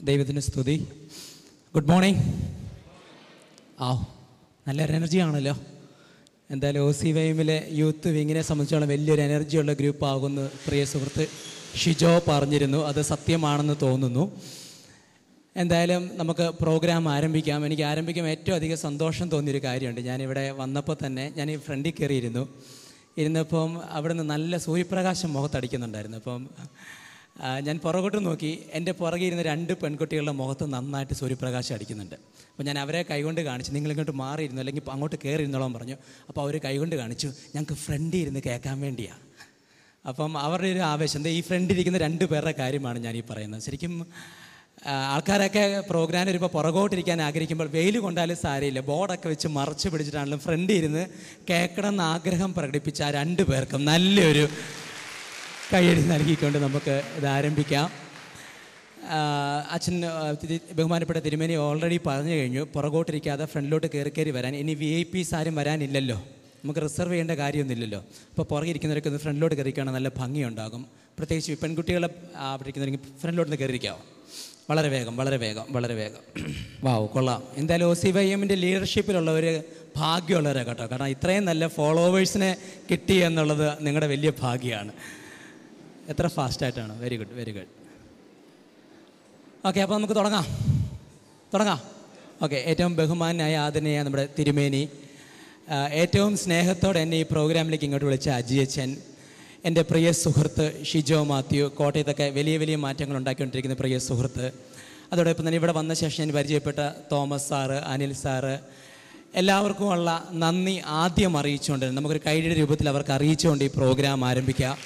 ദൈവത്തിന് സ്തുതി good morning ആ നല്ലൊരു എനർജി ആണല്ലോ എന്തായാലും ഒ സി വൈമിലെ യൂത്ത് വിങ്ങിനെ സംബന്ധിച്ചോളം വലിയൊരു എനർജിയുള്ള ഗ്രൂപ്പ് ആകുന്നു പ്രിയ സുഹൃത്ത് ഷിജോ പറഞ്ഞിരുന്നു അത് സത്യമാണെന്ന് തോന്നുന്നു എന്തായാലും നമുക്ക് പ്രോഗ്രാം ആരംഭിക്കാം എനിക്ക് ആരംഭിക്കാൻ ഏറ്റവും അധികം സന്തോഷം തോന്നിയൊരു കാര്യമുണ്ട് ഞാനിവിടെ വന്നപ്പോൾ തന്നെ ഞാൻ ഈ ഫ്രണ്ടിൽ കയറിയിരുന്നു ഇരുന്നപ്പം അവിടുന്ന് നല്ല സൂര്യപ്രകാശം മുഖത്തടിക്കുന്നുണ്ടായിരുന്നു അപ്പം ആ, ഞാൻ പുറകോട്ട് നോക്കി എൻ്റെ പുറകെ ഇരുന്ന രണ്ട് പെൺകുട്ടികളുടെ മുഖത്ത് നന്നായിട്ട് സൂര്യപ്രകാശം അടിക്കുന്നുണ്ട് അപ്പോൾ ഞാൻ അവരെ കൈകൊണ്ട് കാണിച്ചു നിങ്ങൾ ഇങ്ങോട്ട് മാറിയിരുന്നു അല്ലെങ്കിൽ ഇപ്പം അങ്ങോട്ട് കയറി ഇരുന്നോളാൻ പറഞ്ഞു അപ്പോൾ അവർ കൈകൊണ്ട് കാണിച്ചു ഞങ്ങൾക്ക് ഫ്രണ്ടിൽ ഇരുന്ന് കേൾക്കാൻ വേണ്ടിയാണ് അപ്പം അവരുടെ ഒരു ആവേശം ദേ ഈ ഫ്രണ്ടിരിക്കുന്ന രണ്ട് പേരുടെ കാര്യമാണ് ഞാൻ ഈ പറയുന്നത് ശരിക്കും ആ, ആൾക്കാരൊക്കെ പ്രോഗ്രാം വരുമ്പോൾ പുറകോട്ടിരിക്കാൻ ആഗ്രഹിക്കുമ്പോൾ വെയിൽ കൊണ്ടാലും സാരമില്ല ബോർഡൊക്കെ വെച്ച് മറച്ച് പിടിച്ചിട്ടാണെങ്കിലും ഫ്രണ്ടിൽ ഇരുന്ന് കേൾക്കണം എന്ന് ആഗ്രഹം പ്രകടിപ്പിച്ച ആ രണ്ട് പേർക്കും നല്ലൊരു കൈയടി നൽകിക്കൊണ്ട് നമുക്ക് ഇത് ആരംഭിക്കാം ആ, അച്ഛൻ ആ, തിരി- ബഹുമാനപ്പെട്ട തിരുമേനി ഓൾറെഡി പറഞ്ഞു കഴിഞ്ഞു പുറകോട്ടിരിക്കാതെ ഫ്രണ്ടിലോട്ട് കയറി കയറി വരാൻ ഇനി വി ഐ പീസ് ആരും വരാനില്ലല്ലോ നമുക്ക് റിസർവ് ചെയ്യേണ്ട കാര്യമൊന്നുമില്ലല്ലോ അപ്പോൾ പുറകെ ഇരിക്കുന്നവരൊക്കെ ഒന്ന് ഫ്രണ്ടിലോട്ട് കയറിക്കുകയാണ് നല്ല ഭംഗിയുണ്ടാകും പ്രത്യേകിച്ച് ഈ പെൺകുട്ടികളെ ആ, അവിടെ ഇരിക്കുന്നവരെങ്കിൽ ഫ്രണ്ടിലോട്ട് നിന്ന് കയറിയിരിക്കാവും വളരെ വേഗം വളരെ വേഗം വളരെ വേഗം വാവ് കൊള്ളാം എന്തായാലും ഒ സി വൈ എമ്മിൻ്റെ ലീഡർഷിപ്പിലുള്ളവർ ഭാഗ്യമുള്ളവരാണ് കേട്ടോ കാരണം ഇത്രയും നല്ല ഫോളോവേഴ്സിനെ കിട്ടി എന്നുള്ളത് നിങ്ങളുടെ വലിയ ഭാഗ്യമാണ് എത്ര ഫാസ്റ്റായിട്ടാണ് very good very good okay അപ്പോൾ നമുക്ക് തുടങ്ങാം തുടങ്ങാം ഓക്കെ ഏറ്റവും ബഹുമാനായ ആദരണീയ നമ്മുടെ തിരുമേനി ആ, ഏറ്റവും സ്നേഹത്തോടെ എന്നെ ഈ പ്രോഗ്രാമിലേക്ക് ഇങ്ങോട്ട് വിളിച്ച അജിയച്ചൻ എൻ്റെ പ്രിയ സുഹൃത്ത് ഷിജോ മാത്യു കോട്ടയത്തൊക്കെ വലിയ വലിയ മാറ്റങ്ങൾ ഉണ്ടാക്കിക്കൊണ്ടിരിക്കുന്ന പ്രിയ സുഹൃത്ത് അതോടൊപ്പം തന്നെ ഇവിടെ വന്ന ശേഷം ഞാൻ പരിചയപ്പെട്ട തോമസ് സാറ് അനിൽ സാറ് എല്ലാവർക്കുമുള്ള നന്ദി ആദ്യം അറിയിച്ചുകൊണ്ട് നമുക്കൊരു കൈയുടെ രൂപത്തിൽ അവർക്ക് അറിയിച്ചുകൊണ്ട് ഈ പ്രോഗ്രാം ആരംഭിക്കാം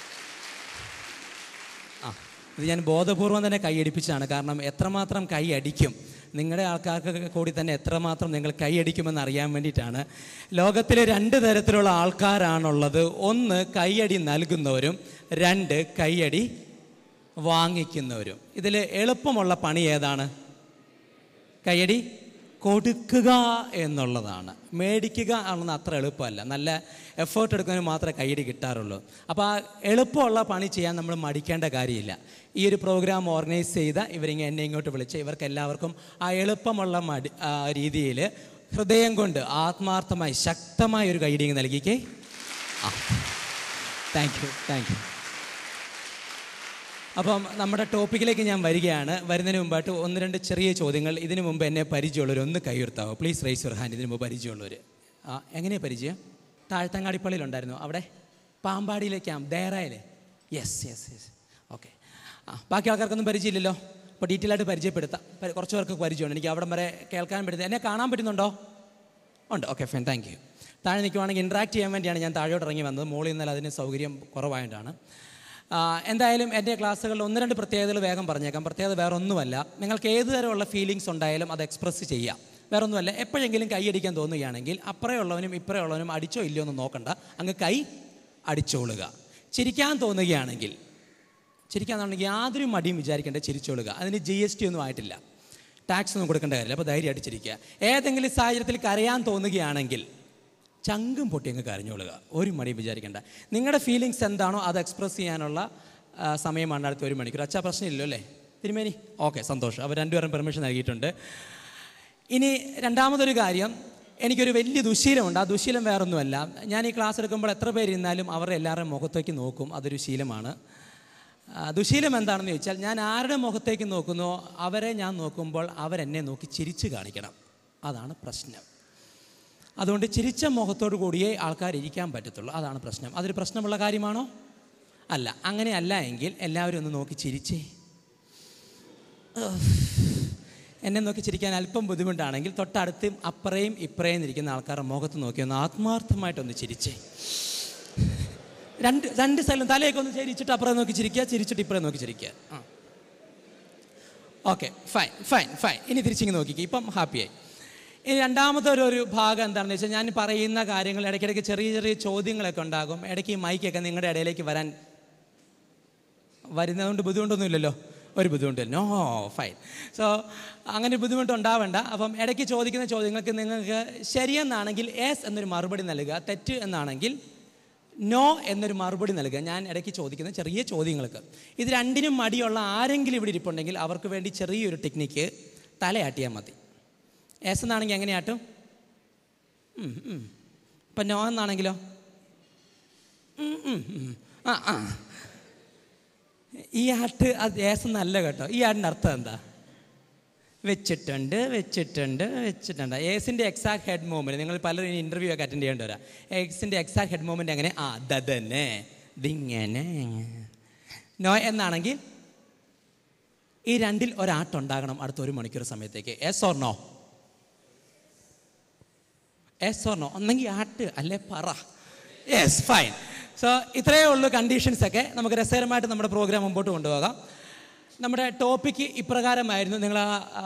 ആ ഇത് ഞാൻ ബോധപൂർവം തന്നെ കൈയടിപ്പിച്ചതാണ് കാരണം എത്രമാത്രം കൈ അടിക്കും നിങ്ങളുടെ ആൾക്കാർക്ക് കൂടി തന്നെ എത്രമാത്രം നിങ്ങൾ കൈയടിക്കുമെന്ന് അറിയാൻ വേണ്ടിയിട്ടാണ് ലോകത്തിലെ രണ്ട് തരത്തിലുള്ള ആൾക്കാരാണുള്ളത് ഒന്ന് കൈയടി നൽകുന്നവരും രണ്ട് കൈയടി വാങ്ങിക്കുന്നവരും ഇതിൽ എളുപ്പമുള്ള പണി ഏതാണ് കൈയടി കൊടുക്കുക എന്നുള്ളതാണ് മേടിക്കുക ആണെന്ന് അത്ര എളുപ്പമല്ല നല്ല എഫേർട്ട് എടുക്കുന്നതിന് മാത്രമേ കൈയടി കിട്ടാറുള്ളൂ അപ്പോൾ ആ എളുപ്പമുള്ള പണി ചെയ്യാൻ നമ്മൾ മടിക്കേണ്ട കാര്യമില്ല ഈ ഒരു പ്രോഗ്രാം ഓർഗനൈസ് ചെയ്ത ഇവരിങ്ങനെ എന്നെ ഇങ്ങോട്ട് വിളിച്ച് ഇവർക്ക് എല്ലാവർക്കും ആ എളുപ്പമുള്ള മടി രീതിയിൽ ഹൃദയം കൊണ്ട് ആത്മാർത്ഥമായി ശക്തമായ ഒരു കൈയടി ഇങ്ങ് നൽകിക്കേ ആ താങ്ക് യു താങ്ക് യു അപ്പം നമ്മുടെ ടോപ്പിക്കിലേക്ക് ഞാൻ വരികയാണ് വരുന്നതിന് മുമ്പായിട്ട് ഒന്ന് രണ്ട് ചെറിയ ചോദ്യങ്ങൾ ഇതിനു മുമ്പ് എന്നെ പരിചയമുള്ളവർ ഒന്ന് കൈയുർത്താവോ പ്ലീസ് റൈസ് യുവർ ഹാൻഡ് ഇതിനു മുമ്പ് പരിചയമുള്ളവർ ആ എങ്ങനെയാണ് പരിചയം താഴ്ത്തങ്ങാടിപ്പള്ളിയിലുണ്ടായിരുന്നു അവിടെ പാമ്പാടിയിലേക്കാം ദേറായിലെ യെസ് യെസ് യെസ് ഓക്കെ ആ ബാക്കി ആൾക്കാർക്കൊന്നും പരിചയമില്ലല്ലോ അപ്പോൾ ഡീറ്റെയിൽ ആയിട്ട് പരിചയപ്പെടുത്താം പരി- കുറച്ച് പേർക്ക് പരിചയമുണ്ട് എനിക്ക് അവിടം വരെ കേൾക്കാൻ പറ്റുന്നത് എന്നെ കാണാൻ പറ്റുന്നുണ്ടോ ഉണ്ട് ഓക്കെ ഫൈൻ താങ്ക് യു താഴെ നിൽക്കുവാണെങ്കിൽ ഇൻട്രാക്ട് ചെയ്യാൻ വേണ്ടിയാണ് ഞാൻ താഴോട്ട് ഇറങ്ങി വന്നത് മോളിൽ നിന്നാൽ അതിന് സൗകര്യം കുറവായതുകൊണ്ടാണ് ആ, എന്തായാലും എൻ്റെ ക്ലാസ്സുകളിൽ ഒന്ന് രണ്ട് പ്രത്യേകതകൾ വേഗം പറഞ്ഞേക്കാം പ്രത്യേകത വേറെ ഒന്നുമല്ല നിങ്ങൾക്ക് ഏത് തരമുള്ള ഫീലിങ്സ് ഉണ്ടായാലും അത് എക്സ്പ്രസ് ചെയ്യാം വേറെ ഒന്നുമല്ല എപ്പോഴെങ്കിലും കൈയടിക്കാൻ തോന്നുകയാണെങ്കിൽ അപ്പുറയുള്ളവനും ഇപ്പുറയുള്ളവനും അടിച്ചോ ഇല്ലയോ എന്ന് നോക്കണ്ട അങ്ങ് കൈ അടിച്ചോളുക ചിരിക്കാൻ തോന്നുകയാണെങ്കിൽ ചിരിക്കാന്നുണ്ടെങ്കിൽ യാതൊരു മടിയും വിചാരിക്കേണ്ട ചിരിച്ചോളുക അതിന് ജി എസ് ടി ഒന്നും ആയിട്ടില്ല ടാക്സ് ഒന്നും കൊടുക്കേണ്ട കാര്യമില്ല അപ്പോൾ ധൈര്യമായിട്ട് ചിരിക്കുക ഏതെങ്കിലും സാഹചര്യത്തിൽ കരയാൻ തോന്നുകയാണെങ്കിൽ ചങ്കും പൊട്ടി അങ്ങ് കരഞ്ഞോളുക ഒരു മടിയും വിചാരിക്കേണ്ട നിങ്ങളുടെ ഫീലിങ്സ് എന്താണോ അത് എക്സ്പ്രസ് ചെയ്യാനുള്ള ആ, സമയമാണ് അടുത്ത ഒരു മണിക്കൂർ അച്ഛാ പ്രശ്നമില്ലല്ലോ അല്ലേ തിരുമേനി ഓക്കെ സന്തോഷം അവർ രണ്ടുപേരും പെർമിഷൻ നൽകിയിട്ടുണ്ട് ഇനി രണ്ടാമതൊരു കാര്യം എനിക്കൊരു വലിയ ദുശീലമുണ്ട് ആ ദുശീലം വേറൊന്നുമല്ല ഞാൻ ഈ ക്ലാസ് എടുക്കുമ്പോൾ എത്ര പേര് ഇരുന്നാലും അവരുടെ എല്ലാവരുടെയും മുഖത്തേക്ക് നോക്കും അതൊരു ശീലമാണ് ആ, ദുശീലം എന്താണെന്ന് ചോദിച്ചാൽ ഞാൻ ആരുടെ മുഖത്തേക്ക് നോക്കുന്നോ അവരെ ഞാൻ നോക്കുമ്പോൾ അവരെന്നെ നോക്കി ചിരിച്ചു കാണിക്കണം അതാണ് പ്രശ്നം അതുകൊണ്ട് ചിരിച്ച മുഖത്തോടു കൂടിയേ ആൾക്കാർ ഇരിക്കാൻ പറ്റത്തുള്ളൂ അതാണ് പ്രശ്നം അതൊരു പ്രശ്നമുള്ള കാര്യമാണോ അല്ല അങ്ങനെ അല്ല എങ്കിൽ എല്ലാവരും ഒന്ന് നോക്കി ചിരിച്ചേ എന്നെ നോക്കി ചിരിക്കാൻ അല്പം ബുദ്ധിമുട്ടാണെങ്കിൽ തൊട്ടടുത്തും അപ്പുറയും ഇപ്പുറയും ഇരിക്കുന്ന ആൾക്കാരുടെ മുഖത്ത് നോക്കി ഒന്ന് ആത്മാർത്ഥമായിട്ടൊന്ന് ചിരിച്ചേ രണ്ട് രണ്ട് സ്ഥലം തലയൊക്കെ ഒന്ന് ചിരിച്ചിട്ട് അപ്പുറം നോക്കി ചിരിക്കുക ചിരിച്ചിട്ട് ഇപ്പുറം നോക്കി ചിരിക്കുക ആ ഓക്കെ ഫൈൻ ഫൈൻ ഫൈൻ ഇനി തിരിച്ചിങ്ങ് നോക്കിക്കുക ഇപ്പം ഹാപ്പിയായി ഇനി രണ്ടാമത്തെ ഒരു ഒരു ഭാഗം എന്താണെന്ന് വെച്ചാൽ ഞാൻ പറയുന്ന കാര്യങ്ങൾ ഇടയ്ക്കിടയ്ക്ക് ചെറിയ ചെറിയ ചോദ്യങ്ങളൊക്കെ ഉണ്ടാകും ഇടയ്ക്ക് ഈ മൈക്കൊക്കെ നിങ്ങളുടെ ഇടയിലേക്ക് വരാൻ വരുന്നതുകൊണ്ട് ബുദ്ധിമുട്ടൊന്നുമില്ലല്ലോ ഒരു ബുദ്ധിമുട്ടില്ല നോ ഫൈൻ സോ അങ്ങനെ ബുദ്ധിമുട്ട് ഉണ്ടാവണ്ട അപ്പം ഇടയ്ക്ക് ചോദിക്കുന്ന ചോദ്യങ്ങൾക്ക് നിങ്ങൾക്ക് ശരിയെന്നാണെങ്കിൽ എസ് എന്നൊരു മറുപടി നൽകുക തെറ്റ് എന്നാണെങ്കിൽ നോ എന്നൊരു മറുപടി നൽകുക ഞാൻ ഇടയ്ക്ക് ചോദിക്കുന്ന ചെറിയ ചോദ്യങ്ങൾക്ക് ഇത് രണ്ടിനും മടിയുള്ള ആരെങ്കിലും ഇവിടെ ഇരിപ്പുണ്ടെങ്കിൽ അവർക്ക് വേണ്ടി ചെറിയൊരു ടെക്നിക്ക് തലയാട്ടിയാൽ മതി എസ് എന്നാണെങ്കിൽ എങ്ങനെയാട്ടും ഉം, ഉം. ഇപ്പം നോ എന്നാണെങ്കിലോ ഉം, ഉം, ഉം. ആ ആ ഈ ആട്ട് അത് ഏസ് എന്നല്ല കേട്ടോ ഈ ആടിൻ്റെ അർത്ഥം എന്താ വെച്ചിട്ടുണ്ട് വെച്ചിട്ടുണ്ട് വെച്ചിട്ടുണ്ട് ഏസിൻ്റെ എക്സാക്ട് ഹെഡ് മൂവ്മെൻറ്റ് നിങ്ങൾ പലരും ഇൻ്റർവ്യൂ ഒക്കെ അറ്റൻഡ് ചെയ്യേണ്ടി വരാം എക്സിൻ്റെ എക്സാക്ട് ഹെഡ് മൂവ്മെൻറ്റ് എങ്ങനെ ആ ദതന്നെ ദിങ്ങനെ നോ എന്നാണെങ്കിൽ ഈ രണ്ടിൽ ഒരാട്ടുണ്ടാകണം അടുത്ത ഒരു മണിക്കൂർ സമയത്തേക്ക് yes or no yes or no ഒന്നെങ്കിൽ ആട്ട് അല്ലേ പറ യെസ് ഫൈൻ സോ ഇത്രയേ ഉള്ളൂ കണ്ടീഷൻസ് ഒക്കെ നമുക്ക് രസകരമായിട്ട് നമ്മുടെ പ്രോഗ്രാം മുമ്പോട്ട് കൊണ്ടുപോകാം നമ്മുടെ ടോപ്പിക്ക് ഇപ്രകാരമായിരുന്നു നിങ്ങൾ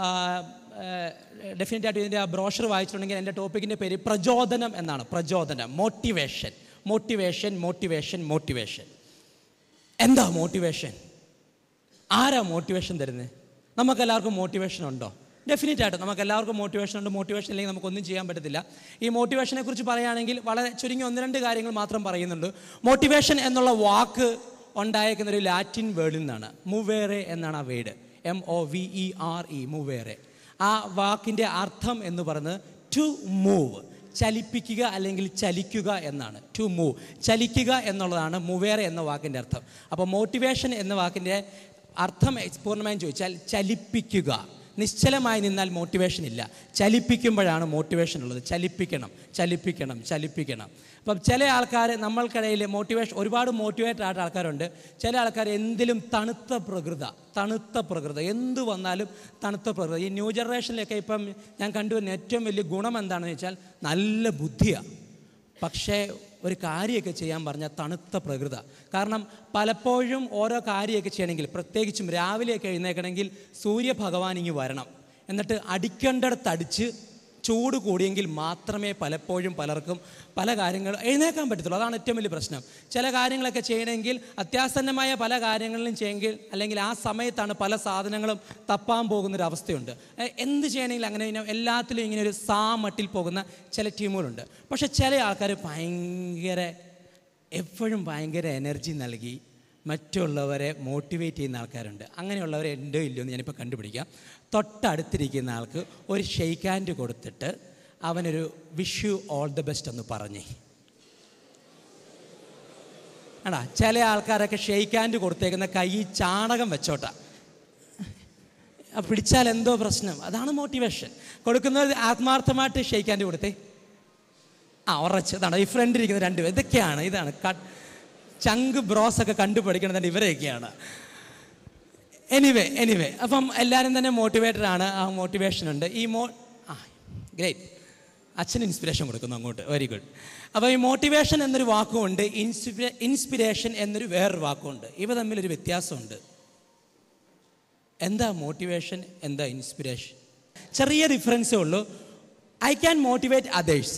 ഡെഫിനറ്റ് ആയിട്ട് ഇതിൻ്റെ ആ ബ്രോഷർ വായിച്ചിട്ടുണ്ടെങ്കിൽ എൻ്റെ ടോപ്പിക്കിൻ്റെ പേര് പ്രചോദനം എന്നാണ് പ്രചോദനം മോട്ടിവേഷൻ മോട്ടിവേഷൻ മോട്ടിവേഷൻ മോട്ടിവേഷൻ എന്താ മോട്ടിവേഷൻ ആരാ മോട്ടിവേഷൻ തരുന്നത് നമുക്ക് എല്ലാവർക്കും മോട്ടിവേഷൻ ഉണ്ടോ ഡെഫിനറ്റ് ആയിട്ട് നമുക്ക് എല്ലാവർക്കും മോട്ടിവേഷൻ ഉണ്ട് മോട്ടിവേഷൻ ഇല്ലെങ്കിൽ നമുക്കൊന്നും ചെയ്യാൻ പറ്റത്തില്ല ഈ മോട്ടിവേഷനെ കുറിച്ച് പറയുകയാണെങ്കിൽ വളരെ ചുരുങ്ങി ഒന്ന് രണ്ട് കാര്യങ്ങൾ മാത്രം പറയുന്നുണ്ട് മോട്ടിവേഷൻ എന്നുള്ള വാക്ക് ഉണ്ടായേക്കുന്ന ഒരു ലാറ്റിൻ വേർഡിൽ നിന്നാണ് മുവേറെ എന്നാണ് ആ word M O V E R E മുവേറെ ആ വാക്കിൻ്റെ അർത്ഥം എന്ന് പറയുന്നത് ടു മൂവ് ചലിപ്പിക്കുക അല്ലെങ്കിൽ ചലിക്കുക എന്നാണ് ടു മൂവ് ചലിക്കുക എന്നുള്ളതാണ് മുവേറെ എന്ന വാക്കിൻ്റെ അർത്ഥം അപ്പോൾ മോട്ടിവേഷൻ എന്ന വാക്കിൻ്റെ അർത്ഥം പൂർണ്ണമായും ചോദിച്ചാൽ ചലിപ്പിക്കുക നിശ്ചലമായി നിന്നാൽ മോട്ടിവേഷൻ ഇല്ല ചലിപ്പിക്കുമ്പോഴാണ് മോട്ടിവേഷൻ ഉള്ളത് ചലിപ്പിക്കണം ചലിപ്പിക്കണം ചലിപ്പിക്കണം അപ്പം ചില ആൾക്കാർ നമ്മൾക്കിടയിൽ മോട്ടിവേഷൻ ഒരുപാട് മോട്ടിവേറ്റഡ് ആയിട്ട് ആൾക്കാരുണ്ട് ചില ആൾക്കാർ എന്തിലും തണുത്ത പ്രകൃത തണുത്ത പ്രകൃത എന്ത് വന്നാലും തണുത്ത പ്രകൃത ഈ ന്യൂ ജനറേഷനിലൊക്കെ ഇപ്പം ഞാൻ കണ്ടുവരുന്ന ഏറ്റവും വലിയ ഗുണം എന്താണെന്ന് വെച്ചാൽ നല്ല ബുദ്ധിയാണ് പക്ഷേ ഒരു കാര്യമൊക്കെ ചെയ്യാൻ പറഞ്ഞാൽ തണുത്ത പ്രകൃത കാരണം പലപ്പോഴും ഓരോ കാര്യമൊക്കെ ചെയ്യണമെങ്കിൽ പ്രത്യേകിച്ചും രാവിലെയൊക്കെ എഴുന്നേക്കണമെങ്കിൽ സൂര്യഭഗവാൻ ഇങ്ങ് വരണം എന്നിട്ട് അടിക്കേണ്ടടുത്ത് അടിച്ച് ചൂട് കൂടിയെങ്കിൽ മാത്രമേ പലപ്പോഴും പലർക്കും പല കാര്യങ്ങൾ എഴുന്നേക്കാൻ പറ്റത്തുള്ളൂ അതാണ് ഏറ്റവും വലിയ പ്രശ്നം ചില കാര്യങ്ങളൊക്കെ ചെയ്യണമെങ്കിൽ അത്യാസന്നമായ പല കാര്യങ്ങളിലും ചെയ്യെങ്കിൽ അല്ലെങ്കിൽ ആ സമയത്താണ് പല സാധനങ്ങളും തപ്പാൻ പോകുന്നൊരവസ്ഥയുണ്ട് എ- എന്ത് ചെയ്യണമെങ്കിൽ അങ്ങനെ ഇങ്ങനെ എല്ലാത്തിലും ഇങ്ങനെ ഒരു സാ മട്ടിൽ പോകുന്ന ചില ടീമുകളുണ്ട് പക്ഷെ ചില ആൾക്കാർ ഭയങ്കര എപ്പോഴും ഭയങ്കര എനർജി നൽകി മറ്റുള്ളവരെ മോട്ടിവേറ്റ് ചെയ്യുന്ന ആൾക്കാരുണ്ട് അങ്ങനെയുള്ളവരെ ഉണ്ടോ ഇല്ലയോ എന്ന് ഞാനിപ്പോൾ കണ്ടുപിടിക്കാം തൊട്ടടുത്തിരിക്കുന്ന ആൾക്ക് ഒരു ഷെയ്ക്ക് ഹാൻഡ് കൊടുത്തിട്ട് അവനൊരു wish you all the best എന്ന് പറഞ്ഞേ ആടാ ചില ആൾക്കാരൊക്കെ ഷെയ്ക്ക് ഹാൻഡ് കൊടുത്തേക്കുന്ന കൈ ചാണകം വെച്ചോട്ടാ ആ, പിടിച്ചാൽ എന്തോ പ്രശ്നം അതാണ് മോട്ടിവേഷൻ കൊടുക്കുന്നത് ആത്മാർത്ഥമായിട്ട് ഷെയ്ക്ക് ഹാൻഡ് കൊടുത്തേ ആ ഉറച്ച് ഇതാണ് ഈ ഫ്രണ്ടിരിക്കുന്ന രണ്ട് പേര് ഇതൊക്കെയാണ് ഇതാണ് കട്ട് ചങ്ക് ബ്രോസ് ഒക്കെ കണ്ടുപഠിക്കണത് ഇവരെയൊക്കെയാണ് എനിവേ എനിവേ അപ്പം എല്ലാവരും തന്നെ മോട്ടിവേറ്റഡ് ആണ് ആ മോട്ടിവേഷൻ ഉണ്ട് ഈ മോ ആ ഗ്രേറ്റ് അച്ഛൻ ഇൻസ്പിറേഷൻ കൊടുക്കുന്നു അങ്ങോട്ട് വെരി ഗുഡ് അപ്പോൾ ഈ മോട്ടിവേഷൻ എന്നൊരു വാക്കുമുണ്ട് ഇൻസ്പിരേ ഇൻസ്പിരേഷൻ എന്നൊരു വേറൊരു വാക്കുമുണ്ട് ഇവ തമ്മിലൊരു വ്യത്യാസമുണ്ട് എന്താ മോട്ടിവേഷൻ എന്താ ഇൻസ്പിരേഷൻ ചെറിയ ഡിഫറൻസേ ഉള്ളൂ I can motivate others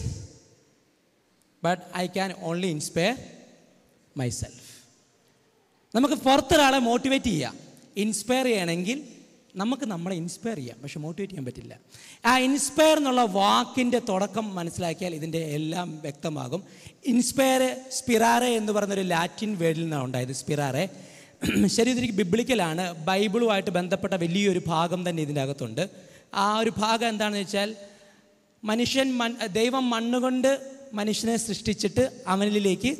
but I can only inspire myself നമുക്ക് പുറത്തൊരാളെ മോട്ടിവേറ്റ് ചെയ്യാം ഇൻസ്പയർ ചെയ്യണമെങ്കിൽ നമുക്ക് നമ്മളെ ഇൻസ്പയർ ചെയ്യാം പക്ഷെ മോട്ടിവേറ്റ് ചെയ്യാൻ പറ്റില്ല ആ ഇൻസ്പയർ എന്നുള്ള വാക്കിൻ്റെ തുടക്കം മനസ്സിലാക്കിയാൽ ഇതിൻ്റെ എല്ലാം വ്യക്തമാകും ഇൻസ്പയർ സ്പിറാറെ എന്ന് പറയുന്നൊരു ലാറ്റിൻ വേർഡിൽ നിന്നാണ് ഉണ്ടായത് സ്പിറാറെ ശരി ഇതിരിക്കും ബിബ്ലിക്കലാണ് ബൈബിളുമായിട്ട് ബന്ധപ്പെട്ട വലിയൊരു ഭാഗം തന്നെ ഇതിൻ്റെ അകത്തുണ്ട് ആ ഒരു ഭാഗം എന്താണെന്ന് വെച്ചാൽ മനുഷ്യൻ മൺ ദൈവം മണ്ണുകൊണ്ട് മനുഷ്യനെ സൃഷ്ടിച്ചിട്ട് അവനിലേക്ക്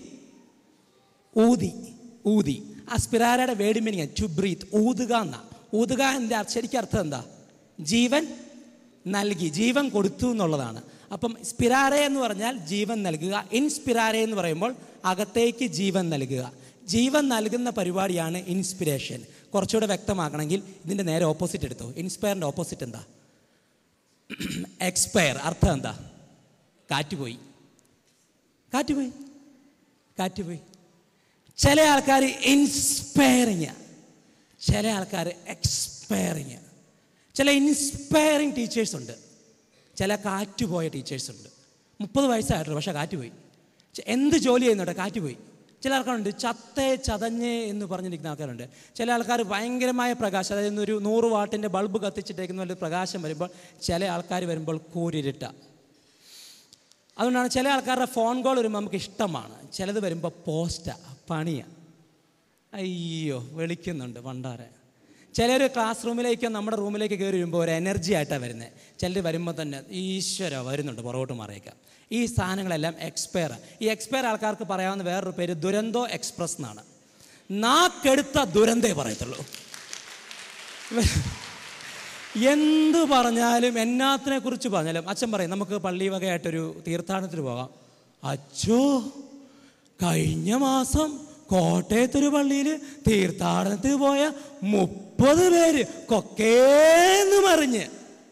ഊതി ഊതി ആ സ്പിറാരയുടെ വേർഡ് മീനിങ് ടു ബ്രീത്ത് ഊതുക എന്നാ ഊതുക എൻ്റെ ശരിക്കും അർത്ഥം എന്താ ജീവൻ നൽകി ജീവൻ കൊടുത്തു എന്നുള്ളതാണ് അപ്പം സ്പിരാരെ എന്ന് പറഞ്ഞാൽ ജീവൻ നൽകുക ഇൻസ്പിരാരെ എന്ന് പറയുമ്പോൾ അകത്തേക്ക് ജീവൻ നൽകുക ജീവൻ നൽകുന്ന പരിപാടിയാണ് ഇൻസ്പിരേഷൻ കുറച്ചുകൂടെ വ്യക്തമാക്കണമെങ്കിൽ ഇതിൻ്റെ നേരെ ഓപ്പോസിറ്റ് എടുത്തോ ഇൻസ്പയറിൻ്റെ ഓപ്പോസിറ്റ് എന്താ എക്സ്പയർ അർത്ഥം എന്താ കാറ്റുപോയി കാറ്റുപോയി കാറ്റുപോയി ചില ആൾക്കാർ ഇൻസ്പയറിങ് ചില ആൾക്കാർ എക്സ്പയറിങ് ചില ഇൻസ്പയറിങ് ടീച്ചേഴ്സ് ഉണ്ട് ചില കാറ്റുപോയ ടീച്ചേഴ്സ് ഉണ്ട് മുപ്പത് വയസ്സായിട്ടുള്ളൂ പക്ഷേ കാറ്റുപോയി ചെ- എന്ത് ജോലി ചെയ്യുന്നുണ്ട് കാറ്റുപോയി ചില ആൾക്കാരുണ്ട് ചത്തേ ചതഞ്ഞേ എന്ന് പറഞ്ഞിരിക്കുന്ന ആൾക്കാരുണ്ട് ചില ആൾക്കാർ ഭയങ്കരമായ പ്രകാശം അതായത് ഒരു നൂറ് വാട്ടിൻ്റെ ബൾബ് കത്തിച്ചിട്ടേക്കുന്ന പോലെ പ്രകാശം വരുമ്പോൾ ചില ആൾക്കാർ വരുമ്പോൾ കൂരിരുട്ട അതുകൊണ്ടാണ് ചില ആൾക്കാരുടെ ഫോൺ കോൾ വരുമ്പോൾ നമുക്ക് ഇഷ്ടമാണ് ചിലത് വരുമ്പോൾ പോസ്റ്റാ പണിയാണ് അയ്യോ വിളിക്കുന്നുണ്ട് പണ്ടാരെ ചിലർ ക്ലാസ് റൂമിലേക്ക് നമ്മുടെ റൂമിലേക്ക് കയറി വരുമ്പോൾ ഒരു എനർജി ആയിട്ടാണ് വരുന്നത് ചിലർ വരുമ്പോൾ തന്നെ ഈശ്വര വരുന്നുണ്ട് പുറകോട്ട് മാറിയേക്കാം ഈ സാധനങ്ങളെല്ലാം എക്സ്പയർ ഈ എക്സ്പയർ ആൾക്കാർക്ക് പറയാവുന്ന വേറൊരു പേര് ദുരന്തോ എക്സ്പ്രസ് എന്നാണ് നാക്കെടുത്ത ദുരന്തേ പറയത്തുള്ളൂ എന്ത് പറഞ്ഞാലും എന്നാത്തിനെ കുറിച്ച് പറഞ്ഞാലും അച്ഛൻ പറയും നമുക്ക് പള്ളി വകയായിട്ടൊരു തീർത്ഥാടനത്തിന് പോകാം അച്ചോ കഴിഞ്ഞ മാസം കോട്ടയത്തൊരു പള്ളിയിൽ തീർത്ഥാടനത്തിന് പോയ മുപ്പത് പേര് കൊക്കേന്ന് മറിഞ്ഞ്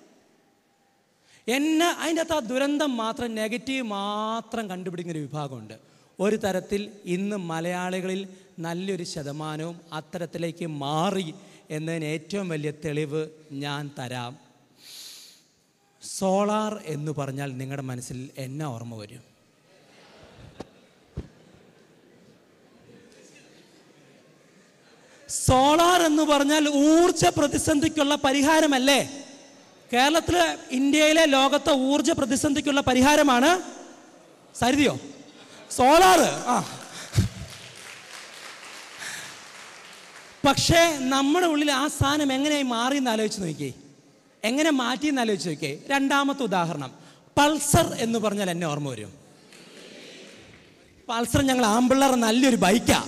എന്നെ അതിൻ്റെ അകത്ത് ആ ദുരന്തം മാത്രം നെഗറ്റീവ് മാത്രം കണ്ടുപിടിക്കുന്ന ഒരു വിഭാഗമുണ്ട് ഒരു തരത്തിൽ ഇന്ന് മലയാളികളിൽ നല്ലൊരു ശതമാനവും അത്തരത്തിലേക്ക് മാറി എന്നതിന് ഏറ്റവും വലിയ തെളിവ് ഞാൻ തരാം സോളാർ എന്ന് പറഞ്ഞാൽ നിങ്ങളുടെ മനസ്സിൽ എന്നെ ഓർമ്മ വരും സോളാർ എന്ന് പറഞ്ഞാൽ ഊർജ പ്രതിസന്ധിക്കുള്ള പരിഹാരമല്ലേ കേരളത്തിലെ ഇന്ത്യയിലെ ലോകത്തെ ഊർജ പ്രതിസന്ധിക്കുള്ള പരിഹാരമാണ് സരിതിയോ സോളാർ ആ പക്ഷേ നമ്മുടെ ഉള്ളിൽ ആ സാധനം എങ്ങനെയായി മാറി എന്ന് ആലോചിച്ച് നോക്കിയേ എങ്ങനെ മാറ്റി എന്ന് ആലോചിച്ച് നോക്കിയേ രണ്ടാമത്തെ ഉദാഹരണം പൾസർ എന്ന് പറഞ്ഞാൽ എന്നെ ഓർമ്മ വരും പൾസർ ഞങ്ങൾ ആമ്പിള്ളർ നല്ലൊരു ബൈക്കാ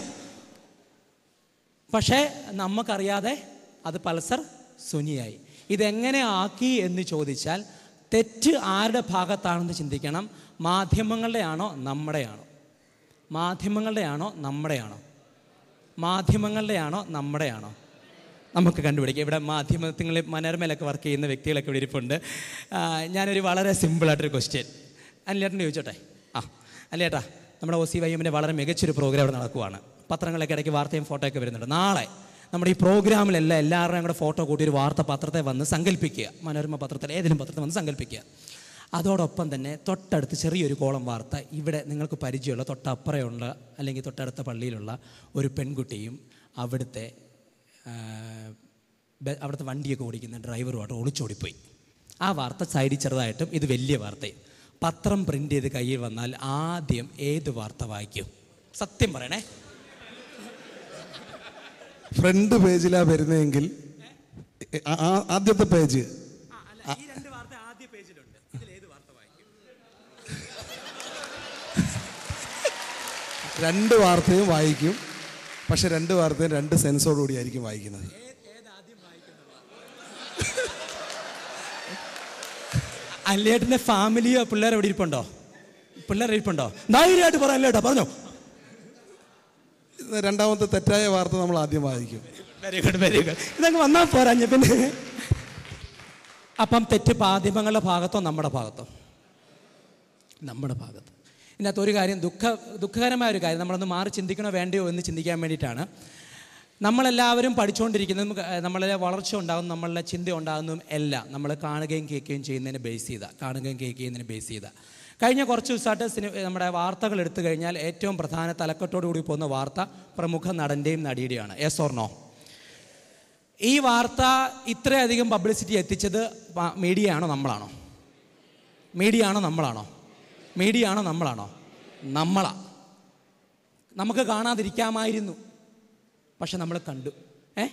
പക്ഷേ നമുക്കറിയാതെ അത് പൾസർ സുനിയായി ഇതെങ്ങനെ ആക്കി എന്ന് ചോദിച്ചാൽ തെറ്റ് ആരുടെ ഭാഗത്താണെന്ന് ചിന്തിക്കണം മാധ്യമങ്ങളുടെയാണോ നമ്മുടെയാണോ മാധ്യമങ്ങളുടെയാണോ നമ്മുടെയാണോ മാധ്യമങ്ങളുടെയാണോ നമ്മുടെയാണോ നമുക്ക് കണ്ടുപിടിക്കാം ഇവിടെ മാധ്യമത്തിൽ മനോരമയിലൊക്കെ വർക്ക് ചെയ്യുന്ന വ്യക്തികളൊക്കെ ഇവിടെ ഇരിപ്പുണ്ട് ആ, ഞാനൊരു വളരെ സിമ്പിളായിട്ടൊരു ക്വസ്റ്റ്യൻ അല്ലേട്ടനെ ചോദിച്ചോട്ടെ ആ അല്ലേട്ടാ നമ്മുടെ ഒ സി വൈ എമ്മിൻ്റെ വളരെ മികച്ചൊരു പ്രോഗ്രാം ഇവിടെ നടക്കുവാണ് പത്രങ്ങളൊക്കെ ഇടയ്ക്ക് വാർത്തയും ഫോട്ടോയൊക്കെ വരുന്നുണ്ട് നാളെ നമ്മുടെ ഈ പ്രോഗ്രാമിലെല്ലാം എല്ലാവരുടെയും കൂടെ ഫോട്ടോ കൂട്ടി ഒരു വാർത്ത പത്രത്തെ വന്ന് സങ്കല്പിക്കുക മനോരമ പത്രത്തിൽ ഏതെങ്കിലും പത്രത്തിൽ വന്ന് സങ്കല്പിക്കുക അതോടൊപ്പം തന്നെ തൊട്ടടുത്ത് ചെറിയൊരു കോളം വാർത്ത ഇവിടെ നിങ്ങൾക്ക് പരിചയമുള്ള തൊട്ടപ്പുറയുള്ള അല്ലെങ്കിൽ തൊട്ടടുത്ത പള്ളിയിലുള്ള ഒരു പെൺകുട്ടിയും അവിടുത്തെ ആ, ബ- അവിടുത്തെ വണ്ടിയൊക്കെ ഓടിക്കുന്ന ഡ്രൈവറുമായിട്ട് ഒളിച്ചോടിപ്പോയി ആ വാർത്ത സൈഡിൽ ചെറുതായിട്ടും ഇത് വലിയ വാർത്തയും പത്രം പ്രിൻ്റ് ചെയ്ത് കയ്യിൽ വന്നാൽ ആദ്യം ഏത് വാർത്ത വായിക്കും സത്യം പറയണേ ഫ്രണ്ട് പേജിലാ വരുന്നതെങ്കിൽ ആ- ആ- ആദ്യത്തെ പേജ് ഈ രണ്ട് വാർത്ത ആദ്യ പേജിലുണ്ട് ഇതിൽ ഏത് വാർത്ത വായിക്കും രണ്ട് വാർത്തയും വായിക്കും പക്ഷെ രണ്ട് വാർത്തയും രണ്ട് സെൻസോടുകൂടി ആയിരിക്കും വായിക്കുന്നത് അല്ലേട്ടൻ്റെ ഫാമിലിയോ പിള്ളേർ എവിടെ ഇരിപ്പുണ്ടോ പിള്ളേർ ഇരിപ്പുണ്ടോ ധൈര്യമായിട്ട് പറയാം അല്ലേട്ടാ പറഞ്ഞോ ഇത് രണ്ടാമത്തെ തെറ്റായ വാർത്ത നമ്മൾ ആദ്യം വായിക്കും വെരി ഗുഡ് വെരി ഗുഡ് ഇതങ്ങ് വന്നാൽ പോരാഞ്ഞ പിന്നെ അപ്പം തെറ്റ് മാധ്യമങ്ങളുടെ ഭാഗത്തോ നമ്മുടെ ഭാഗത്തോ നമ്മുടെ ഭാഗത്ത് ഇതിനകത്ത് ഒരു കാര്യം ദുഃഖ ദുഃഖകരമായ ഒരു കാര്യം നമ്മളൊന്ന് മാറി ചിന്തിക്കണോ വേണ്ടയോ എന്ന് ചിന്തിക്കാൻ വേണ്ടിയിട്ടാണ് നമ്മളെല്ലാവരും പഠിച്ചുകൊണ്ടിരിക്കുന്നതും ഏർ, നമ്മളിലെ വളർച്ച ഉണ്ടാകും നമ്മളുടെ ചിന്ത ഉണ്ടാകുന്നതും എല്ലാം നമ്മൾ കാണുകയും കേൾക്കുകയും ചെയ്യുന്നതിന് ബേസ് ചെയ്ത കാണുകയും കേൾക്കുകയും ബേസ് ചെയ്ത കഴിഞ്ഞ കുറച്ച് ദിവസമായിട്ട് സിനി നമ്മുടെ വാർത്തകൾ എടുത്തു കഴിഞ്ഞാൽ ഏറ്റവും പ്രധാന തലക്കെട്ടോടു കൂടി പോകുന്ന വാർത്ത പ്രമുഖ നടൻ്റെയും നടിയുടെയാണ് എസ് ഓർണോ ഈ വാർത്ത ഇത്രയധികം പബ്ലിസിറ്റി എത്തിച്ചത് പ- മീഡിയ ആണോ നമ്മളാണോ മീഡിയ ആണോ നമ്മളാണോ മീഡിയ ആണോ നമ്മളാണോ നമ്മളാ നമുക്ക് കാണാതിരിക്കാമായിരുന്നു പക്ഷെ നമ്മൾ കണ്ടു ഏ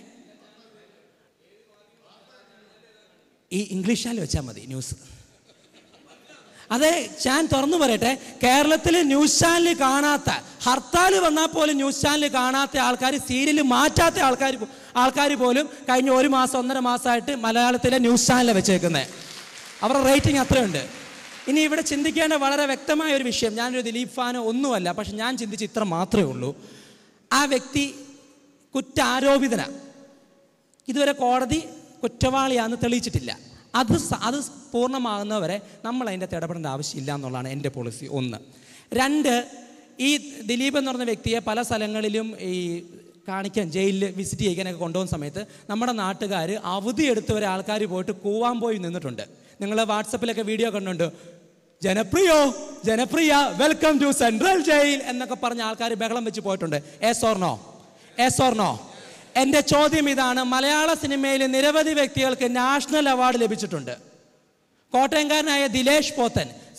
ഈ ഇംഗ്ലീഷ് ചാനൽ വെച്ചാൽ മതി ന്യൂസ് അതെ ഞാൻ തുറന്നു പറയട്ടെ കേരളത്തിൽ ന്യൂസ് ചാനൽ കാണാത്ത ഹർത്താൽ വന്നാൽ പോലും ന്യൂസ് ചാനൽ കാണാത്ത ആൾക്കാർ സീരിയൽ മാറ്റാത്ത ആൾക്കാർ ആൾക്കാർ പോലും കഴിഞ്ഞ ഒരു മാസം ഒന്നര മാസമായിട്ട് മലയാളത്തിലെ ന്യൂസ് ചാനൽ വെച്ചേക്കുന്നത് അവരുടെ റേറ്റിംഗ് അത്രയുണ്ട് ഇനി ഇവിടെ ചിന്തിക്കേണ്ട വളരെ വ്യക്തമായ ഒരു വിഷയം ഞാനൊരു ദിലീപ് ഫാനോ ഒന്നുമല്ല പക്ഷെ ഞാൻ ചിന്തിച്ച് ഇത്ര മാത്രമേ ഉള്ളൂ ആ വ്യക്തി കുറ്റാരോപിതനാണ് ഇതുവരെ കോടതി കുറ്റവാളിയാണെന്ന് തെളിയിച്ചിട്ടില്ല അത് സ- അത് പൂർണ്ണമാകുന്നവരെ നമ്മൾ അതിൻ്റെ അകത്ത് ഇടപെടേണ്ട ആവശ്യമില്ല എന്നുള്ളതാണ് എൻ്റെ പോളിസി ഒന്ന് രണ്ട് ഈ ദിലീപ് എന്ന് പറഞ്ഞ വ്യക്തിയെ പല സ്ഥലങ്ങളിലും ഈ കാണിക്കാൻ ജയിലിൽ വിസിറ്റ് ചെയ്യാനൊക്കെ കൊണ്ടുപോകുന്ന സമയത്ത് നമ്മുടെ നാട്ടുകാർ അവധി എടുത്ത് വരെ ആൾക്കാർ പോയിട്ട് കൂവാൻ പോയി നിന്നിട്ടുണ്ട് നിങ്ങൾ വാട്സപ്പിലൊക്കെ വീഡിയോ കണ്ടുണ്ട് ജനപ്രിയോ ജനപ്രിയ വെൽക്കം ടു സെൻട്രൽ ജയിൽ എന്നൊക്കെ പറഞ്ഞ ആൾക്കാർ ബഹളം വെച്ച് പോയിട്ടുണ്ട് എസ് ഓർണോ എസ് ഓർണോ എൻ്റെ ചോദ്യം ഇതാണ് മലയാള സിനിമയിൽ നിരവധി വ്യക്തികൾക്ക് നാഷണൽ അവാർഡ് ലഭിച്ചിട്ടുണ്ട് കോട്ടയംകാരനായ ദിലേഷ് പോത്തൻ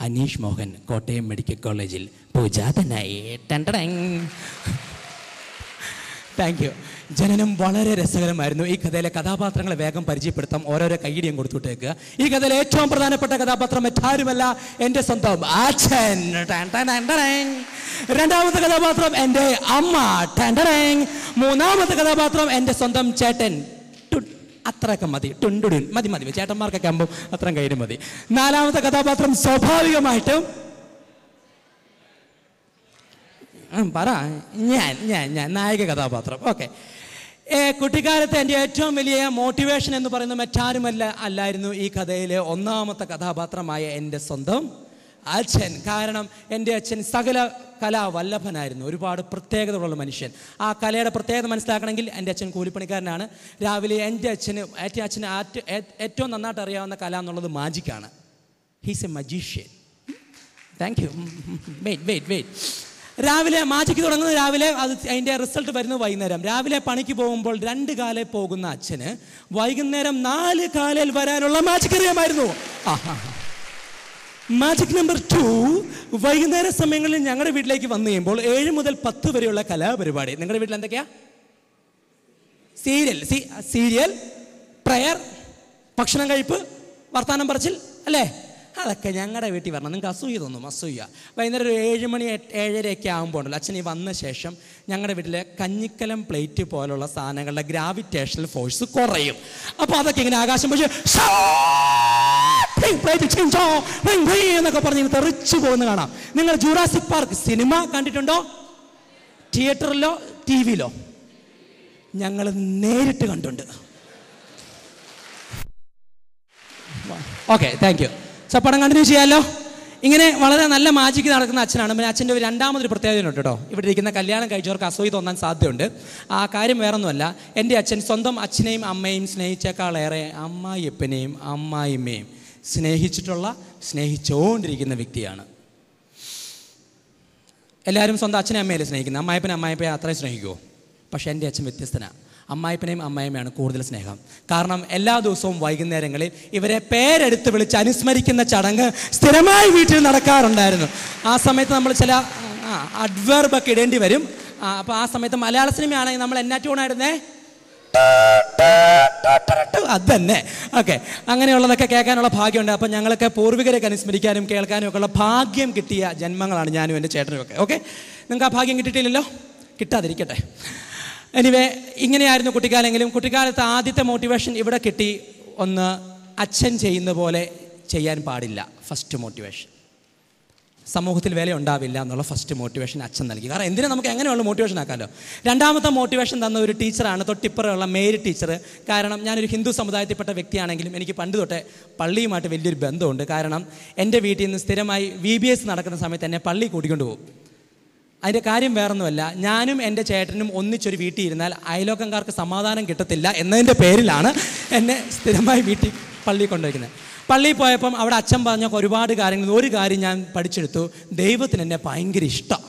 അനീഷ് മോഹൻ കോട്ടയം മെഡിക്കൽ കോളേജിൽ പൂജാതനായി ടണ്ടടങ് താങ്ക് യു ജനനം വളരെ രസകരമായിരുന്നു ഈ കഥയിലെ കഥാപാത്രങ്ങളെ വേഗം പരിചയപ്പെടുത്താം ഓരോരോ കൈയിടിയും കൊടുത്തുവിട്ടേക്കുക ഈ കഥയിലെ ഏറ്റവും പ്രധാനപ്പെട്ട കഥാപാത്രം മറ്റാരുമല്ല എൻ്റെ സ്വന്തം അച്ഛൻ ടാൻ ടാൻ ടാൻ ടാൻ. രണ്ടാമത്തെ കഥാപാത്രം എൻ്റെ അമ്മ ടാൻ ടാൻ ടാൻ. മൂന്നാമത്തെ കഥാപാത്രം എൻ്റെ സ്വന്തം ചേട്ടൻ ടു- അത്രയൊക്കെ മതി ടുണ്ടുടുൻ മതി മതി ചേട്ടന്മാർക്കൊക്കെ ആകുമ്പോൾ അത്രയും കയ്യിൽ മതി നാലാമത്തെ കഥാപാത്രം സ്വാഭാവികമായിട്ടും ഉം, പറ ഞാൻ ഞാൻ ഞാൻ നായക കഥാപാത്രം ഓക്കെ കുട്ടിക്കാലത്ത് എൻ്റെ ഏറ്റവും വലിയ മോട്ടിവേഷൻ എന്ന് പറയുന്നത് മറ്റാരുമല്ല അല്ലായിരുന്നു ഈ കഥയിലെ ഒന്നാമത്തെ കഥാപാത്രമായ എൻ്റെ സ്വന്തം അച്ഛൻ കാരണം എൻ്റെ അച്ഛൻ സകല കലാവല്ലഭനായിരുന്നു ഒരുപാട് പ്രത്യേകതകളുള്ള മനുഷ്യൻ ആ കലയുടെ പ്രത്യേകത മനസ്സിലാക്കണമെങ്കിൽ എൻ്റെ അച്ഛൻ കൂലിപ്പണിക്കാരനാണ് രാവിലെ എൻ്റെ അച്ഛന് എൻ്റെ അച്ഛന് ആറ്റ്- ഏ- ഏറ്റവും നന്നായിട്ട് അറിയാവുന്ന കല എന്നുള്ളത് മാജിക്കാണ് he's a magician thank you wait wait wait രാവിലെ മാജിക്ക് തുടങ്ങുന്നത് രാവിലെ അത് അതിൻ്റെ റിസൾട്ട് വരുന്നത് വൈകുന്നേരം രാവിലെ പണിക്ക് പോകുമ്പോൾ രണ്ട് കാലേ പോകുന്ന അച്ഛന് വൈകുന്നേരം നാല് കാലിൽ വരാനുള്ള മാജിക് അറിയാമായിരുന്നു മാജിക് നമ്പർ ടു വൈകുന്നേര സമയങ്ങളിൽ ഞങ്ങളുടെ വീട്ടിലേക്ക് വന്നു കഴിയുമ്പോൾ ഏഴ് മുതൽ പത്ത് വരെയുള്ള കലാപരിപാടി നിങ്ങളുടെ വീട്ടിൽ എന്തൊക്കെയാ സീരിയൽ സീരിയൽ പ്രയർ ഭക്ഷണം കഴിപ്പ് വർത്താനം പറച്ചിൽ അല്ലേ അതൊക്കെ ഞങ്ങളുടെ വീട്ടിൽ വരണം നിങ്ങൾക്ക് അസൂയ തോന്നും അസൂയ വൈകുന്നേരം ഒരു ഏഴ് മണി എട്ട്- ഏഴരയൊക്കെ ആകുമ്പോൾ ഉണ്ടല്ലോ അച്ഛൻ ഈ വന്ന ശേഷം ഞങ്ങളുടെ വീട്ടിലെ കഞ്ഞിക്കലം പ്ലേറ്റ് പോലുള്ള സാധനങ്ങളുടെ ഗ്രാവിറ്റേഷണൽ ഫോഴ്സ് കുറയും അപ്പോൾ അതൊക്കെ ഇങ്ങനെ ആകാശം പക്ഷേ പ്ലേറ്റ് ചിഞ്ചോ എന്നൊക്കെ പറഞ്ഞ് ഇങ്ങനെ തെറിച്ചു പോകുന്ന കാണാം നിങ്ങൾ ജൂറാസിക് പാർക്ക് സിനിമ കണ്ടിട്ടുണ്ടോ തിയേറ്ററിലോ ടി വിയിലോ ഞങ്ങൾ നേരിട്ട് കണ്ടുണ്ട് ഓക്കെ താങ്ക് യു സോ പടം കണ്ടിന്യൂ ചെയ്യാമല്ലോ ഇങ്ങനെ വളരെ നല്ല മാജിക്ക് നടക്കുന്ന അച്ഛനാണ് പിന്നെ അച്ഛൻ്റെ ഒരു രണ്ടാമതൊരു പ്രത്യേകത ഉണ്ട് കേട്ടോ ഇവിടെ ഇരിക്കുന്ന കല്യാണം കഴിച്ചവർക്ക് അസൂയ തോന്നാൻ സാധ്യതയുണ്ട് ആ കാര്യം വേറൊന്നുമല്ല എൻ്റെ അച്ഛൻ സ്വന്തം അച്ഛനെയും അമ്മയും സ്നേഹിച്ചേക്കാളേറെ അമ്മായിയപ്പനെയും അമ്മായിമ്മയും സ്നേഹിച്ചിട്ടുള്ള സ്നേഹിച്ചുകൊണ്ടിരിക്കുന്ന വ്യക്തിയാണ് എല്ലാവരും സ്വന്തം അച്ഛനെ അമ്മയല്ലേ സ്നേഹിക്കുന്നത് അമ്മായപ്പനെ അമ്മായപ്പനെ അത്രയും സ്നേഹിക്കുമോ പക്ഷേ എൻ്റെ അച്ഛൻ വ്യത്യസ്തനാണ് അമ്മായപ്പനെയും അമ്മായമ്മയാണ് കൂടുതൽ സ്നേഹം കാരണം എല്ലാ ദിവസവും വൈകുന്നേരങ്ങളിൽ ഇവരെ പേരെടുത്ത് വിളിച്ച് അനുസ്മരിക്കുന്ന ചടങ്ങ് സ്ഥിരമായി വീട്ടിൽ നടക്കാറുണ്ടായിരുന്നു ആ സമയത്ത് നമ്മൾ ചില അഡ്വേർബ് ഒക്കെ ഇടേണ്ടി വരും അപ്പോൾ ആ സമയത്ത് മലയാള സിനിമയാണെങ്കിൽ നമ്മൾ എന്നാ ട്യൂണായിരുന്നേ അത് തന്നെ ഓക്കെ അങ്ങനെയുള്ളതൊക്കെ കേൾക്കാനുള്ള ഭാഗ്യമുണ്ട് അപ്പം ഞങ്ങളൊക്കെ പൂർവികരൊക്കെ അനുസ്മരിക്കാനും കേൾക്കാനും ഒക്കെ ഉള്ള ഭാഗ്യം കിട്ടിയ ജന്മങ്ങളാണ് ഞാനും എൻ്റെ ചേട്ടനും ഒക്കെ ഓക്കെ നിങ്ങൾക്ക് ആ ഭാഗ്യം കിട്ടിയിട്ടില്ലല്ലോ കിട്ടാതിരിക്കട്ടെ എനിവേ ഇങ്ങനെയായിരുന്നു കുട്ടിക്കാലെങ്കിലും കുട്ടിക്കാലത്ത് ആദ്യത്തെ മോട്ടിവേഷൻ ഇവിടെ കിട്ടി ഒന്ന് അച്ഛൻ ചെയ്യുന്ന പോലെ ചെയ്യാൻ പാടില്ല ഫസ്റ്റ് മോട്ടിവേഷൻ സമൂഹത്തിൽ വില ഉണ്ടാവില്ല എന്നുള്ള ഫസ്റ്റ് മോട്ടിവേഷൻ അച്ഛൻ നൽകി കാരണം എന്തിനാ നമുക്ക് എങ്ങനെയുള്ള മോട്ടിവേഷൻ ആക്കാമല്ലോ രണ്ടാമത്തെ മോട്ടിവേഷൻ തന്ന ഒരു ടീച്ചറാണ് തൊട്ടിപ്പുറമുള്ള മേരി ടീച്ചർ കാരണം ഞാനൊരു ഹിന്ദു സമുദായത്തിൽപ്പെട്ട വ്യക്തിയാണെങ്കിലും എനിക്ക് പണ്ട് തൊട്ടേ പള്ളിയുമായിട്ട് വലിയൊരു ബന്ധമുണ്ട് കാരണം എൻ്റെ വീട്ടിൽ നിന്ന് സ്ഥിരമായി വി ബി എസ് നടക്കുന്ന സമയത്ത് എന്നെ പള്ളി കൂട്ടിക്കൊണ്ട് പോകും അതിൻ്റെ കാര്യം വേറൊന്നുമല്ല ഞാനും എൻ്റെ ചേട്ടനും ഒന്നിച്ചൊരു വീട്ടിൽ ഇരുന്നാൽ അയലോക്കംകാർക്ക് സമാധാനം കിട്ടത്തില്ല എന്നതിൻ്റെ പേരിലാണ് എന്നെ സ്ഥിരമായി വീട്ടിൽ പള്ളിയിൽ കൊണ്ടുവയ്ക്കുന്നത് പള്ളിയിൽ പോയപ്പം അവിടെ അച്ഛൻ പറഞ്ഞ ഒരുപാട് കാര്യങ്ങൾ ഒരു കാര്യം ഞാൻ പഠിച്ചെടുത്തു ദൈവത്തിന് എന്നെ ഭയങ്കര ഇഷ്ടം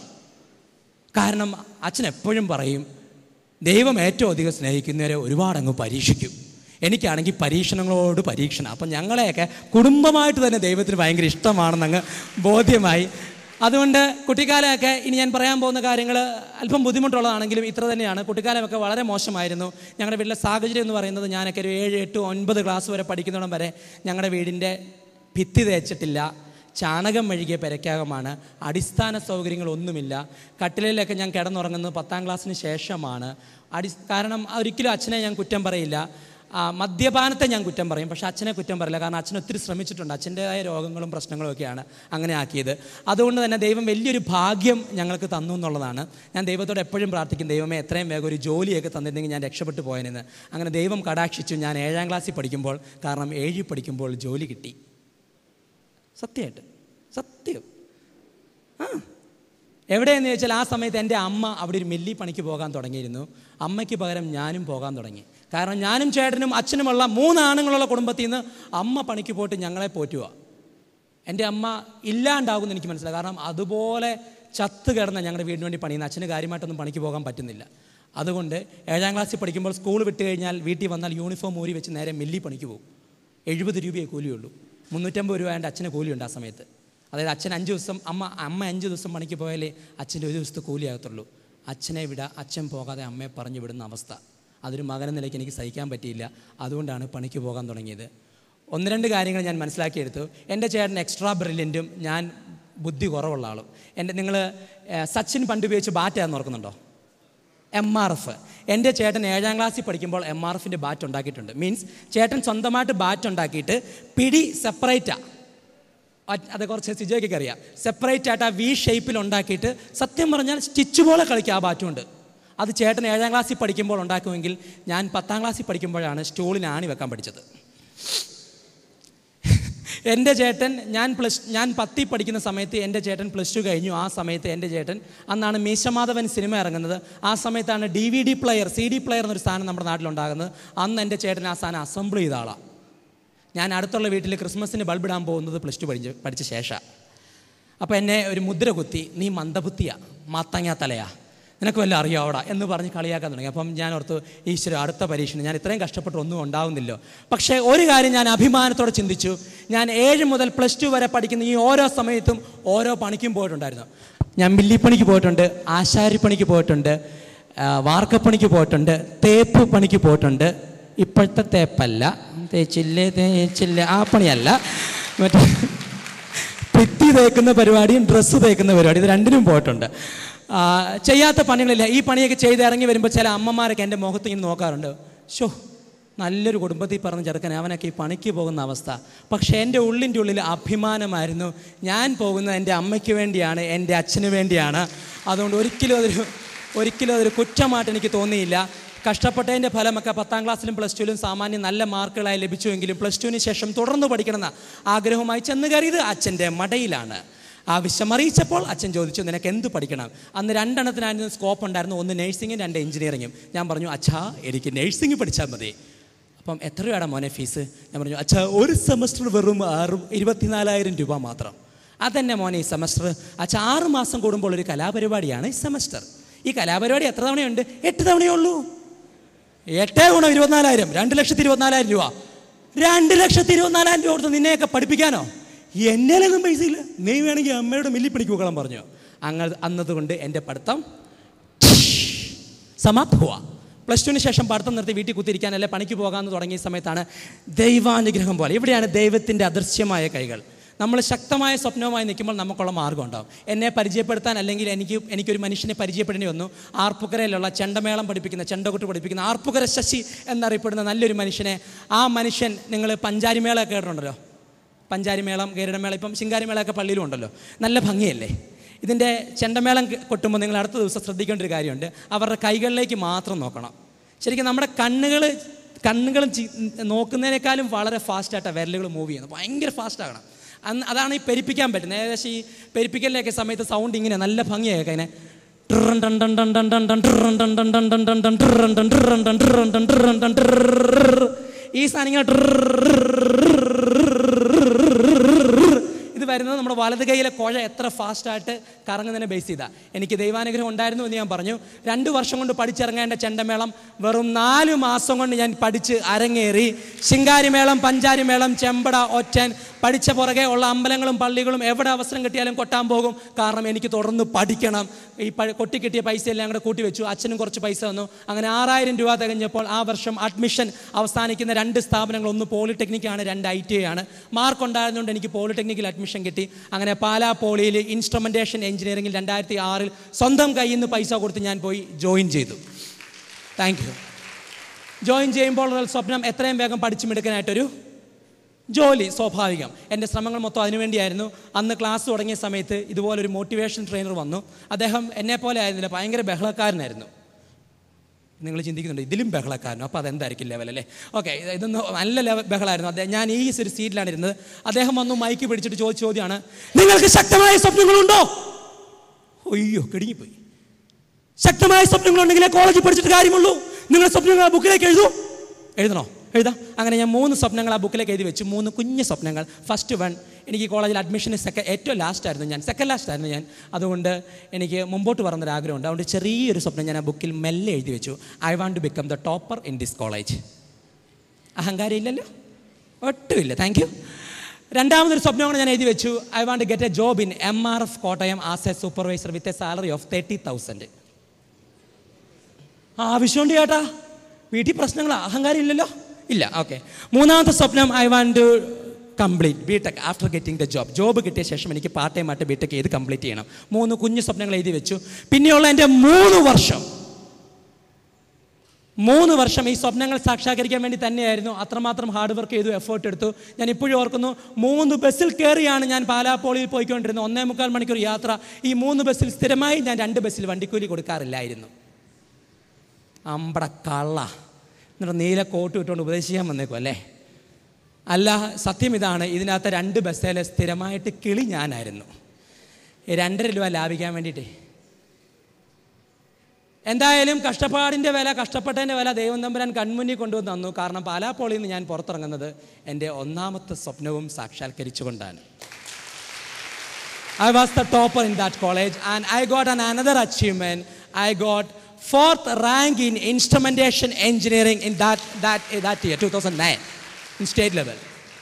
കാരണം അച്ഛൻ എപ്പോഴും പറയും ദൈവം ഏറ്റവും അധികം സ്നേഹിക്കുന്നവരെ ഒരുപാട് അങ്ങ് പരീക്ഷിക്കും എനിക്കാണെങ്കിൽ പരീക്ഷണങ്ങളോട് പരീക്ഷണം അപ്പം ഞങ്ങളെയൊക്കെ കുടുംബമായിട്ട് തന്നെ ദൈവത്തിന് ഭയങ്കര ഇഷ്ടമാണെന്നങ്ങ് ബോധ്യമായി അതുകൊണ്ട് കുട്ടിക്കാലമൊക്കെ ഇനി ഞാൻ പറയാൻ പോകുന്ന കാര്യങ്ങൾ അല്പം ബുദ്ധിമുട്ടുള്ളതാണെങ്കിലും ഇത്ര തന്നെയാണ് കുട്ടിക്കാലമൊക്കെ വളരെ മോശമായിരുന്നു ഞങ്ങളുടെ വീട്ടിലെ സാഹചര്യം എന്ന് പറയുന്നത് ഞാനൊക്കെ ഒരു ഏഴ് എട്ട് ഒൻപത് ക്ലാസ് വരെ പഠിക്കുന്നിടം വരെ ഞങ്ങളുടെ വീടിൻ്റെ ഭിത്തി തേച്ചിട്ടില്ല ചാണകം മെഴുകിയ പെരയ്ക്കകമാണ് അടിസ്ഥാന സൗകര്യങ്ങളൊന്നുമില്ല കട്ടിലയിലൊക്കെ ഞാൻ കിടന്നുറങ്ങുന്നത് പത്താം ക്ലാസ്സിന് ശേഷമാണ് അടി കാരണം ഒരിക്കലും അച്ഛനെ ഞാൻ കുറ്റം പറയില്ല ആ, മദ്യപാനത്തെ ഞാൻ കുറ്റം പറയും പക്ഷേ അച്ഛനെ കുറ്റം പറയില്ല കാരണം അച്ഛൻ ഒത്തിരി ശ്രമിച്ചിട്ടുണ്ട് അച്ഛൻ്റെതായ രോഗങ്ങളും പ്രശ്നങ്ങളും ഒക്കെയാണ് അങ്ങനെ ആക്കിയത് അതുകൊണ്ട് തന്നെ ദൈവം വലിയൊരു ഭാഗ്യം ഞങ്ങൾക്ക് തന്നു എന്നുള്ളതാണ് ഞാൻ ദൈവത്തോട് എപ്പോഴും പ്രാർത്ഥിക്കും ദൈവമേ എത്രയും വേഗം ഒരു ജോലിയൊക്കെ തന്നിരുന്നെങ്കിൽ ഞാൻ രക്ഷപ്പെട്ടു പോയനെന്ന് അങ്ങനെ ദൈവം കടാക്ഷിച്ചു ഞാൻ ഏഴാം ക്ലാസ്സിൽ പഠിക്കുമ്പോൾ കാരണം ഏഴിൽ പഠിക്കുമ്പോൾ ജോലി കിട്ടി സത്യമായിട്ട് സത്യം ആ എവിടെയെന്ന് ചോദിച്ചാൽ ആ സമയത്ത് എൻ്റെ അമ്മ അവിടെ ഒരു മില്ലി പണിക്ക് പോകാൻ തുടങ്ങിയിരുന്നു അമ്മയ്ക്ക് പകരം ഞാനും പോകാൻ തുടങ്ങി കാരണം ഞാനും ചേട്ടനും അച്ഛനുമുള്ള മൂന്ന് ആണുങ്ങളുള്ള കുടുംബത്തിൽ നിന്ന് അമ്മ പണിക്ക് പോയിട്ട് ഞങ്ങളെ പോറ്റുക എൻ്റെ അമ്മ ഇല്ലാണ്ടാകുമെന്ന് എനിക്ക് മനസ്സിലായി കാരണം അതുപോലെ ചത്ത് കിടന്ന ഞങ്ങളുടെ വീടിന് വേണ്ടി പണിയുന്ന അച്ഛന് കാര്യമായിട്ടൊന്നും പണിക്ക് പോകാൻ പറ്റുന്നില്ല അതുകൊണ്ട് ഏഴാം ക്ലാസ്സിൽ പഠിക്കുമ്പോൾ സ്കൂൾ വിട്ട് കഴിഞ്ഞാൽ വീട്ടിൽ വന്നാൽ യൂണിഫോം ഊരി വെച്ച് നേരെ മില്ലി പണിക്ക് പോകും എഴുപത് രൂപയെ കൂലിയുള്ളൂ മുന്നൂറ്റമ്പത് രൂപ എൻ്റെ അച്ഛന് കൂലിയുണ്ട് ആ സമയത്ത് അതായത് അച്ഛൻ അഞ്ച് ദിവസം അമ്മ അമ്മ അഞ്ച് ദിവസം പണിക്ക് പോയാലേ അച്ഛൻ്റെ ഒരു ദിവസത്തെ കൂലിയാകത്തുള്ളൂ അച്ഛനെ വിട അച്ഛൻ പോകാതെ അമ്മയെ പറഞ്ഞു വിടുന്ന അവസ്ഥ അതൊരു മകന നിലയ്ക്ക് എനിക്ക് സഹിക്കാൻ പറ്റിയില്ല അതുകൊണ്ടാണ് പണിക്ക് പോകാൻ തുടങ്ങിയത് ഒന്ന് രണ്ട് കാര്യങ്ങൾ ഞാൻ മനസ്സിലാക്കിയെടുത്തു എൻ്റെ ചേട്ടൻ എക്സ്ട്രാ ബ്രില്യൻറ്റും ഞാൻ ബുദ്ധി കുറവുള്ള ആളും എൻ്റെ നിങ്ങൾ സച്ചിൻ പണ്ട് ഉപയോഗിച്ച് ബാറ്റാന്ന് ഓർക്കുന്നുണ്ടോ എം ആർ എഫ് എൻ്റെ ചേട്ടൻ ഏഴാം ക്ലാസ്സിൽ പഠിക്കുമ്പോൾ എം ആർ എഫിൻ്റെ ബാറ്റ് ഉണ്ടാക്കിയിട്ടുണ്ട് മീൻസ് ചേട്ടൻ സ്വന്തമായിട്ട് ബാറ്റ് ഉണ്ടാക്കിയിട്ട് പിടി സെപ്പറേറ്റാണ് അത് കുറച്ച് സിജോയ്ക്കൊക്കെ അറിയാം സെപ്പറേറ്റ് ആയിട്ട് ആ വി ഷേപ്പിൽ ഉണ്ടാക്കിയിട്ട് സത്യം പറഞ്ഞാൽ സ്റ്റിച്ച് പോലെ കളിക്കുക ആ ബാറ്റുണ്ട് അത് ചേട്ടൻ ഏഴാം ക്ലാസ്സിൽ പഠിക്കുമ്പോൾ ഉണ്ടാക്കുമെങ്കിൽ ഞാൻ പത്താം ക്ലാസ്സിൽ പഠിക്കുമ്പോഴാണ് സ്റ്റൂളിന് ആണി വെക്കാൻ പഠിച്ചത് എൻ്റെ ചേട്ടൻ ഞാൻ പ്ലസ് ഞാൻ പത്തിൽ പഠിക്കുന്ന സമയത്ത് എൻ്റെ ചേട്ടൻ പ്ലസ് ടു കഴിഞ്ഞു ആ സമയത്ത് എൻ്റെ ചേട്ടൻ അന്നാണ് മീശമാധവൻ സിനിമ ഇറങ്ങുന്നത് ആ സമയത്താണ് D V D player C D player എന്നൊരു സാധനം നമ്മുടെ നാട്ടിലുണ്ടാകുന്നത് അന്ന് എൻ്റെ ചേട്ടൻ ആ സാധനം അസംബിൾ ചെയ്ത ആളാണ് ഞാൻ അടുത്തുള്ള വീട്ടിൽ ക്രിസ്മസിന് ബൾബ് ഇടാൻ പോകുന്നത് പ്ലസ് ടു പഠിച്ച് പഠിച്ച ശേഷം അപ്പോൾ എന്നെ ഒരു മുദ്ര കുത്തി നീ മന്ദബുദ്ധിയാ മാത്തങ്ങാ തലയാ നിനക്ക് വല്ല അറിയാവടാ എന്ന് പറഞ്ഞ് കളിയാക്കാൻ തുടങ്ങി അപ്പം ഞാൻ ഓർത്തു ഈശ്വര അടുത്ത പരീക്ഷണം ഞാൻ ഇത്രയും കഷ്ടപ്പെട്ട് ഒന്നും ഉണ്ടാവുന്നില്ലോ പക്ഷേ ഒരു കാര്യം ഞാൻ അഭിമാനത്തോടെ ചിന്തിച്ചു ഞാൻ ഏഴ് മുതൽ പ്ലസ് ടു വരെ പഠിക്കുന്ന ഈ ഓരോ സമയത്തും ഓരോ പണിക്കും പോയിട്ടുണ്ടായിരുന്നു ഞാൻ മില്ലിപ്പണിക്ക് പോയിട്ടുണ്ട് ആശാരിപ്പണിക്ക് പോയിട്ടുണ്ട് ആ, വാർക്കപ്പണിക്ക് പോയിട്ടുണ്ട് തേപ്പ് പണിക്ക് പോയിട്ടുണ്ട് ഇപ്പോഴത്തെ തേപ്പല്ല തേച്ചില്ലേ തേച്ചില്ല ആ പണിയല്ല മറ്റേ ഭിത്തി തേക്കുന്ന പരിപാടിയും ഡ്രസ്സ് തേക്കുന്ന പരിപാടി ഇത് രണ്ടിനും പോയിട്ടുണ്ട് ആ, ചെയ്യാത്ത പണികളില്ല ഈ പണിയൊക്കെ ചെയ്ത് ഇറങ്ങി വരുമ്പോൾ ചില അമ്മമാരൊക്കെ എൻ്റെ മുഖത്ത് ഇങ്ങനെ നോക്കാറുണ്ട് ഷോ നല്ലൊരു കുടുംബത്തിൽ പറഞ്ഞ ചെറുക്കൻ അവനൊക്കെ ഈ പണിക്ക് പോകുന്ന അവസ്ഥ പക്ഷേ എൻ്റെ ഉള്ളിൻ്റെ ഉള്ളിൽ അഭിമാനമായിരുന്നു ഞാൻ പോകുന്നത് എൻ്റെ അമ്മയ്ക്ക് വേണ്ടിയാണ് എൻ്റെ അച്ഛന് വേണ്ടിയാണ് അതുകൊണ്ട് ഒരിക്കലും അതൊരു ഒരിക്കലും അതൊരു കുറ്റമായിട്ട് എനിക്ക് തോന്നിയില്ല കഷ്ടപ്പെട്ടതിൻ്റെ ഫലമൊക്കെ പത്താം ക്ലാസ്സിലും പ്ലസ് ടുവിലും സാമാന്യം നല്ല മാർക്കുകളായി ലഭിച്ചുവെങ്കിലും പ്ലസ് ടുവിന് ശേഷം തുടർന്ന് പഠിക്കണമെന്ന ആഗ്രഹവുമായി ചെന്ന് കയറിയത് അച്ഛൻ്റെ മടയിലാണ് ആവശ്യം അറിയിച്ചപ്പോൾ അച്ഛൻ ചോദിച്ചു നിനക്ക് എന്ത് പഠിക്കണം അന്ന് രണ്ടെണ്ണത്തിനായിരുന്നു സ്കോപ്പ് ഉണ്ടായിരുന്നു ഒന്ന് നേഴ്സിങ്ങും രണ്ട് എഞ്ചിനീയറിങ്ങും ഞാൻ പറഞ്ഞു അച്ഛാ എനിക്ക് നേഴ്സിംഗ് പഠിച്ചാൽ മതി അപ്പം എത്ര രൂപയാണ് മോനെ ഫീസ് ഞാൻ പറഞ്ഞു അച്ഛാ ഒരു സെമസ്റ്റർ വെറും ആറ് ഇരുപത്തിനാലായിരം രൂപ മാത്രം അതന്നെ മോനെ ഈ സെമസ്റ്റർ അച്ഛാ ആറ് മാസം കൂടുമ്പോൾ ഒരു കലാപരിപാടിയാണ് ഈ സെമസ്റ്റർ ഈ കലാപരിപാടി എത്ര തവണയുണ്ട് എട്ട് തവണയേ ഉള്ളൂ എട്ടേ ഗുണം ഇരുപത്തിനാലായിരം രണ്ട് ലക്ഷത്തി ഇരുപത്തിനാലായിരം രൂപ രണ്ട് ലക്ഷത്തി ഇരുപത്തിനാലായിരം രൂപ കൊടുത്ത് നിന്നെയൊക്കെ പഠിപ്പിക്കാനോ എന്നേലൊന്നും പൈസ ഇല്ല നീ വേണമെങ്കിൽ അമ്മയുടെ മില്ലിപ്പണിക്ക് പോകണം പറഞ്ഞു അങ്ങ് അന്നതുകൊണ്ട് എൻ്റെ പഠിത്തം സമാപ്തമാ പ്ലസ് ടുവിന് ശേഷം പഠിത്തം നിർത്തി വീട്ടിൽ കുത്തിരിക്കാൻ അല്ലെ പണിക്ക് പോകാമെന്ന് തുടങ്ങിയ സമയത്താണ് ദൈവാനുഗ്രഹം പോലെ ഇവിടെയാണ് ദൈവത്തിൻ്റെ അദൃശ്യമായ കൈകൾ നമ്മൾ ശക്തമായ സ്വപ്നവുമായി നിൽക്കുമ്പോൾ നമുക്കുള്ള മാർഗ്ഗം ഉണ്ടാവും എന്നെ പരിചയപ്പെടുത്താൻ അല്ലെങ്കിൽ എനിക്ക് എനിക്കൊരു മനുഷ്യനെ പരിചയപ്പെടേണ്ടി വന്നു ആർപ്പുക്കരയിലുള്ള ചെണ്ടമേളം പഠിപ്പിക്കുന്ന ചെണ്ടകൊട്ട് പഠിപ്പിക്കുന്ന ആർപ്പുക്കര ശശി എന്നറിയപ്പെടുന്ന നല്ലൊരു മനുഷ്യനെ ആ മനുഷ്യൻ നിങ്ങൾ പഞ്ചാരിമേളൊക്കെ കേട്ടിട്ടുണ്ടല്ലോ പഞ്ചാരിമേളം ഗരുഡമേളം ഇപ്പം ശിങ്കാരിമേളമൊക്കെ പള്ളിയിലും ഉണ്ടല്ലോ നല്ല ഭംഗിയല്ലേ ഇതിൻ്റെ ചെണ്ടമേളം കെ- കൊട്ടുമ്പോൾ നിങ്ങൾ അടുത്ത ദിവസം ശ്രദ്ധിക്കേണ്ട ഒരു കാര്യമുണ്ട് അവരുടെ കൈകളിലേക്ക് മാത്രം നോക്കണം ശരിക്കും നമ്മുടെ കണ്ണുകൾ കണ്ണുകൾ നോക്കുന്നതിനേക്കാളും വളരെ ഫാസ്റ്റായിട്ടാണ് വിരലുകൾ മൂവ് ചെയ്യുന്നത് ഭയങ്കര ഫാസ്റ്റ് ആകണം അന്ന് അതാണ് ഈ പെരിപ്പിക്കാൻ പറ്റുന്നത് ഏകദേശം ഈ പെരിപ്പിക്കലിലേക്ക് സമയത്ത് സൗണ്ട് ഇങ്ങനെ നല്ല ഭംഗിയായി ഇങ്ങനെ ട്രൻ ടൺ ടൺ ടൺ ടൺ ടൺ ടൺ ട്രൻ ടൺ ടൺ ടൺ ടൺ ടൺ ടൺ ട്രൻ ടൺ ട്രൻ ടൺ ട്രൻ ടൺ ട്രൻ ടൺ ട്രർ. ഈ സാധനം ഇങ്ങനെ ഇത് വരുന്നത് നമ്മുടെ വലത് കൈയിലെ കുഴ എത്ര ഫാസ്റ്റായിട്ട് കറങ്ങുന്നതിനെ ബേസ് ചെയ്താ എനിക്ക് ദൈവാനുഗ്രഹം ഉണ്ടായിരുന്നു എന്ന് ഞാൻ പറഞ്ഞു രണ്ട് വർഷം കൊണ്ട് പഠിച്ചിറങ്ങേണ്ട ചെണ്ടമേളം വെറും നാല് മാസം കൊണ്ട് ഞാൻ പഠിച്ച് അരങ്ങേറി ശിങ്കാരിമേളം പഞ്ചാരിമേളം ചെമ്പട ഒറ്റൻ പഠിച്ച പുറകെ ഉള്ള അമ്പലങ്ങളും പള്ളികളും എവിടെ അവസരം കിട്ടിയാലും കൊട്ടാൻ പോകും കാരണം എനിക്ക് തുടർന്ന് പഠിക്കണം ഈ പ- കൊട്ടി കിട്ടിയ പൈസ എല്ലാം കൂടെ കൂട്ടി വെച്ചു അച്ഛനും കുറച്ച് പൈസ തന്നു അങ്ങനെ ആറായിരം രൂപ തികഞ്ഞപ്പോൾ ആ വർഷം അഡ്മിഷൻ അവസാനിക്കുന്ന രണ്ട് സ്ഥാപനങ്ങൾ ഒന്ന് പോളിടെക്നിക്കാണ് രണ്ട് ഐ ടി ആണ് മാർക്ക് ഉണ്ടായിരുന്നുകൊണ്ട് എനിക്ക് പോളിടെക്നിക്കിൽ അഡ്മിഷൻ കിട്ടി അങ്ങനെ പാലാ പോളിയിൽ ഇൻസ്ട്രുമെൻറ്റേഷൻ എഞ്ചിനീയറിംഗിൽ രണ്ടായിരത്തി ആറിൽ സ്വന്തം കയ്യിൽ നിന്ന് പൈസ കൊടുത്ത് ഞാൻ പോയി ജോയിൻ ചെയ്തു താങ്ക് യു ജോയിൻ ചെയ്യുമ്പോൾ ഉള്ള സ്വപ്നം എത്രയും വേഗം പഠിച്ചു മിടുക്കാനായിട്ടൊരു ജോലി സ്വാഭാവികം എൻ്റെ ശ്രമങ്ങൾ മൊത്തം അതിനുവേണ്ടിയായിരുന്നു അന്ന് ക്ലാസ് തുടങ്ങിയ സമയത്ത് ഇതുപോലൊരു മോട്ടിവേഷൻ ട്രെയിനർ വന്നു അദ്ദേഹം എന്നെപ്പോലെ ആയിരുന്നില്ല ഭയങ്കര ബഹളക്കാരനായിരുന്നു നിങ്ങൾ ചിന്തിക്കുന്നുണ്ട് ഇതിലും ബഹളക്കാരനോ അപ്പോൾ അതെന്തായിരിക്കും ലെവൽ അല്ലേ ഓക്കെ ഇതൊന്ന് നല്ല ലെവൽ ബഹളമായിരുന്നു അദ്ദേഹം ഞാൻ ഈ ഒരു സീറ്റിലാണ് ഇരുന്നത് അദ്ദേഹം വന്നു മൈക്ക് പിടിച്ചിട്ട് ചോദിച്ച ചോദ്യമാണ് നിങ്ങൾക്ക് ശക്തമായ സ്വപ്നങ്ങളുണ്ടോ അയ്യോ കിടുങ്ങിപ്പോയി ശക്തമായ സ്വപ്നങ്ങളുണ്ടെങ്കിലേ കോളേജിൽ പഠിച്ചിട്ട് കാര്യമുള്ളൂ നിങ്ങൾ സ്വപ്നങ്ങൾ ആ ബുക്കിലേക്ക് എഴുതൂ എഴുതണോ എഴുതാം അങ്ങനെ ഞാൻ മൂന്ന് സ്വപ്നങ്ങൾ ആ ബുക്കിലേക്ക് എഴുതി വെച്ചു മൂന്ന് കുഞ്ഞു സ്വപ്നങ്ങൾ ഫസ്റ്റ് വൺ എനിക്ക് കോളേജിൽ അഡ്മിഷന് സെക്ക ഏറ്റവും ലാസ്റ്റ് ആയിരുന്നു ഞാൻ സെക്കൻഡ് ലാസ്റ്റ് ആയിരുന്നു ഞാൻ അതുകൊണ്ട് എനിക്ക് മുമ്പോട്ട് പറഞ്ഞൊരു ആഗ്രഹമുണ്ട് അതുകൊണ്ട് ചെറിയൊരു സ്വപ്നം ഞാൻ ആ ബുക്കിൽ മെല്ലെ എഴുതി വെച്ചു I want to become the topper in this college അഹങ്കാരം ഇല്ലല്ലോ ഒട്ടുമില്ല താങ്ക് യു രണ്ടാമതൊരു സ്വപ്നമാണ് ഞാൻ എഴുതി വെച്ചു I want get a job in M R F Kottayam as a supervisor with a salary of thirty thousand ആവശ്യമുണ്ട് ചേട്ടാ വീട്ടിൽ പ്രശ്നങ്ങൾ അഹങ്കാരം ഇല്ലല്ലോ ഇല്ല ഓക്കെ മൂന്നാമത്തെ സ്വപ്നം I want to complete B tech after getting the job job കിട്ടിയ ശേഷം എനിക്ക് പാർട്ട് ടൈം ആയിട്ട് ബി ടെക് ചെയ്ത് കംപ്ലീറ്റ് ചെയ്യണം മൂന്ന് കുഞ്ഞു സ്വപ്നങ്ങൾ എഴുതി വെച്ചു പിന്നെയുള്ള എൻ്റെ മൂന്ന് വർഷം മൂന്ന് വർഷം ഈ സ്വപ്നങ്ങൾ സാക്ഷാത്കരിക്കാൻ വേണ്ടി തന്നെയായിരുന്നു അത്രമാത്രം ഹാർഡ് വർക്ക് ചെയ്തു എഫേർട്ട് എടുത്തു ഞാൻ ഇപ്പോഴും ഓർക്കുന്നു മൂന്ന് ബസ്സിൽ കയറിയാണ് ഞാൻ പാലാപ്പോളിയിൽ പോയിക്കൊണ്ടിരുന്നത് ഒന്നേ മുക്കാൽ മണിക്കൂർ യാത്ര ഈ മൂന്ന് ബസ്സിൽ സ്ഥിരമായി ഞാൻ രണ്ട് ബസ്സിൽ വണ്ടിക്കൂലി കൊടുക്കാറില്ലായിരുന്നു അമ്പട കള്ള എന്നിട്ട് നീല കോട്ട് ഇട്ടുകൊണ്ട് ഉപദേശിക്കാൻ വന്നേക്കും അല്ലേ അല്ല സത്യം ഇതാണ് ഇതിനകത്ത് രണ്ട് ബസ്സിലെ സ്ഥിരമായിട്ട് കിളി ഞാനായിരുന്നു ഈ രണ്ടര രൂപ ലാഭിക്കാൻ വേണ്ടിയിട്ടേ എന്തായാലും കഷ്ടപ്പാടിൻ്റെ വില കഷ്ടപ്പെട്ടതിൻ്റെ വില ദൈവം തമ്പുരാൻ കൺമുന്നിൽ കൊണ്ടുവന്ന് തന്നു കാരണം പാലാപ്പോളിൽ നിന്ന് ഞാൻ പുറത്തിറങ്ങുന്നത് എൻ്റെ ഒന്നാമത്തെ സ്വപ്നവും സാക്ഷാത്കരിച്ചുകൊണ്ടാണ് I was the topper in that college and I got an another achievement. I got fourth rank in instrumentation engineering in that, that, that year, 2009, in state level.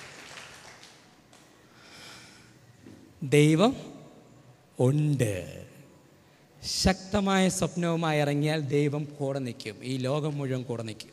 ദൈവം ഉണ്ട് ശക്തമായ സ്വപ്നവുമായി ഇറങ്ങിയാൽ ദൈവം കൂടെ നിൽക്കും ഈ ലോകം മുഴുവൻ കൂടെ നിൽക്കും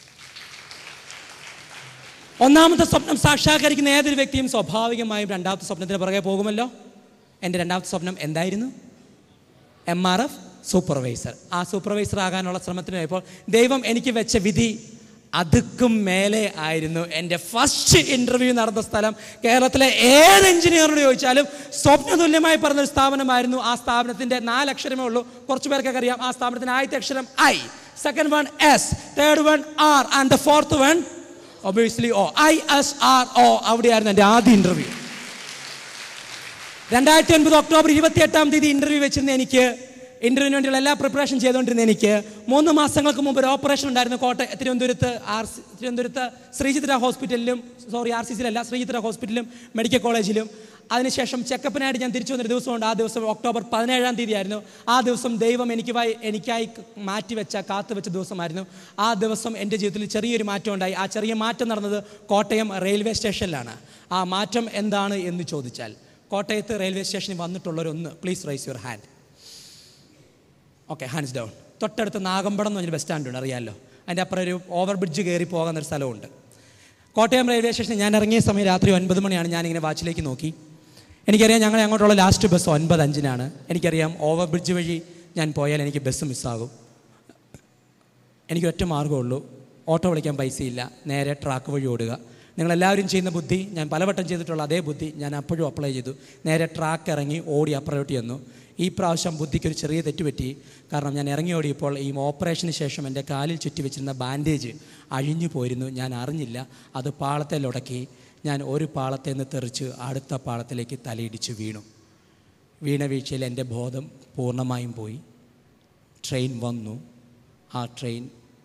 ഒന്നാമത്തെ സ്വപ്നം സാക്ഷാത്കരിക്കുന്ന ഏതൊരു വ്യക്തിയും സ്വാഭാവികമായും രണ്ടാമത്തെ സ്വപ്നത്തിന് പുറകെ പോകുമല്ലോ എൻ്റെ രണ്ടാമത്തെ സ്വപ്നം എന്തായിരുന്നു എം ആർ എഫ് സൂപ്പർവൈസർ ആ സൂപ്പർവൈസർ ആകാനുള്ള ശ്രമത്തിന് പോയപ്പോൾ ദൈവം എനിക്ക് വെച്ച വിധി അതുക്കും മേലെ ആയിരുന്നു എൻ്റെ ഫസ്റ്റ് ഇൻ്റർവ്യൂ നടന്ന സ്ഥലം കേരളത്തിലെ ഏത് എഞ്ചിനീയറിനോട് ചോദിച്ചാലും സ്വപ്നതുല്യമായി പറഞ്ഞൊരു സ്ഥാപനമായിരുന്നു ആ സ്ഥാപനത്തിൻ്റെ നാലക്ഷരമേ ഉള്ളൂ കുറച്ച് പേർക്കൊക്കെ അറിയാം ആ സ്ഥാപനത്തിന് ആദ്യത്തെ അക്ഷരം I second one S third one R and the fourth one obviously O I S R O അവിടെയായിരുന്നു എൻ്റെ ആദ്യ ഇൻ്റർവ്യൂ രണ്ടായിരത്തി ഒൻപത് ഒക്ടോബർ ഇരുപത്തി എട്ടാം തീയതി ഇന്റർവ്യൂ വെച്ചിരുന്ന എനിക്ക് ഇന്റർവ്യൂവിന് വേണ്ടിയുള്ള എല്ലാ പ്രിപ്പറേഷൻ ചെയ്തുകൊണ്ടിരുന്ന എനിക്ക് മൂന്ന് മാസങ്ങൾക്ക് മുമ്പ് ഒരു ഓപ്പറേഷൻ ഉണ്ടായിരുന്നു കോട്ടയം തിരുവനന്തപുരത്ത് ആർ സി തിരുവനന്തപുരത്ത് ശ്രീചിത്ര ഹോസ്പിറ്റലിലും സോറി ആർ സി സിയിലല്ല ശ്രീചിത്ര ഹോസ്പിറ്റലിലും മെഡിക്കൽ കോളേജിലും അതിനുശേഷം ചെക്കപ്പിനായിട്ട് ഞാൻ തിരിച്ചു വന്നൊരു ദിവസമുണ്ട് ആ ദിവസം ഒക്ടോബർ പതിനേഴാം തീയതി ആയിരുന്നു ആ ദിവസം ദൈവം എനിക്കുമായി എനിക്കായി മാറ്റിവെച്ച കാത്തുവെച്ച ദിവസമായിരുന്നു ആ ദിവസം എൻ്റെ ജീവിതത്തിൽ ചെറിയൊരു മാറ്റം ഉണ്ടായി ആ ചെറിയ മാറ്റം നടന്നത് കോട്ടയം റെയിൽവേ സ്റ്റേഷനിലാണ് ആ മാറ്റം എന്താണ് എന്ന് ചോദിച്ചാൽ കോട്ടയത്ത് റെയിൽവേ സ്റ്റേഷനിൽ വന്നിട്ടുള്ളവരൊന്ന് please raise your hand okay hands down തൊട്ടടുത്ത് നാഗമ്പടം എന്ന് പറഞ്ഞൊരു ബസ് സ്റ്റാൻഡ് ഉണ്ട് അറിയാമല്ലോ അതിൻ്റെ അപ്പുറം ഒരു ഓവർ ബ്രിഡ്ജ് കയറി പോകുന്നൊരു സ്ഥലമുണ്ട് കോട്ടയം റെയിൽവേ സ്റ്റേഷനിൽ ഞാൻ ഇറങ്ങിയ സമയം രാത്രി ഒൻപത് മണിയാണ് ഞാനിങ്ങനെ വാച്ചിലേക്ക് നോക്കി എനിക്കറിയാം ഞങ്ങൾ അങ്ങോട്ടുള്ള ലാസ്റ്റ് ബസ് ഒൻപത് അഞ്ചിനാണ് എനിക്കറിയാം ഓവർ ബ്രിഡ്ജ് വഴി ഞാൻ പോയാൽ എനിക്ക് ബസ് മിസ്സാകും എനിക്ക് ഒറ്റ മാർഗ്ഗമുള്ളൂ ഓട്ടോ വിളിക്കാൻ പൈസയില്ല നേരെ ട്രാക്ക് വഴി ഓടുക നിങ്ങളെല്ലാവരും ചെയ്യുന്ന ബുദ്ധി ഞാൻ പലവട്ടം ചെയ്തിട്ടുള്ള അതേ ബുദ്ധി ഞാൻ അപ്പോഴും അപ്ലൈ ചെയ്തു നേരെ ട്രാക്ക് ഇറങ്ങി ഓടി അപ്പുറോട്ട് ചെന്നു ഈ പ്രാവശ്യം ബുദ്ധിക്ക് ഒരു ചെറിയ തെറ്റ് പറ്റി കാരണം ഞാൻ ഇറങ്ങി ഓടിയപ്പോൾ ഈ ഓപ്പറേഷന് ശേഷം എൻ്റെ കാലിൽ ചുറ്റി വെച്ചിരുന്ന ബാൻഡേജ് അഴിഞ്ഞു പോയിരുന്നു ഞാൻ അറിഞ്ഞില്ല അത് പാളത്തിലുടക്കി ഞാൻ ഒരു പാളത്തിൽ നിന്ന് തെറിച്ച് അടുത്ത പാളത്തിലേക്ക് തലയിടിച്ച് വീണു വീണ വീഴ്ചയിൽ എൻ്റെ ബോധം പൂർണ്ണമായും പോയി ട്രെയിൻ വന്നു ആ ട്രെയിൻ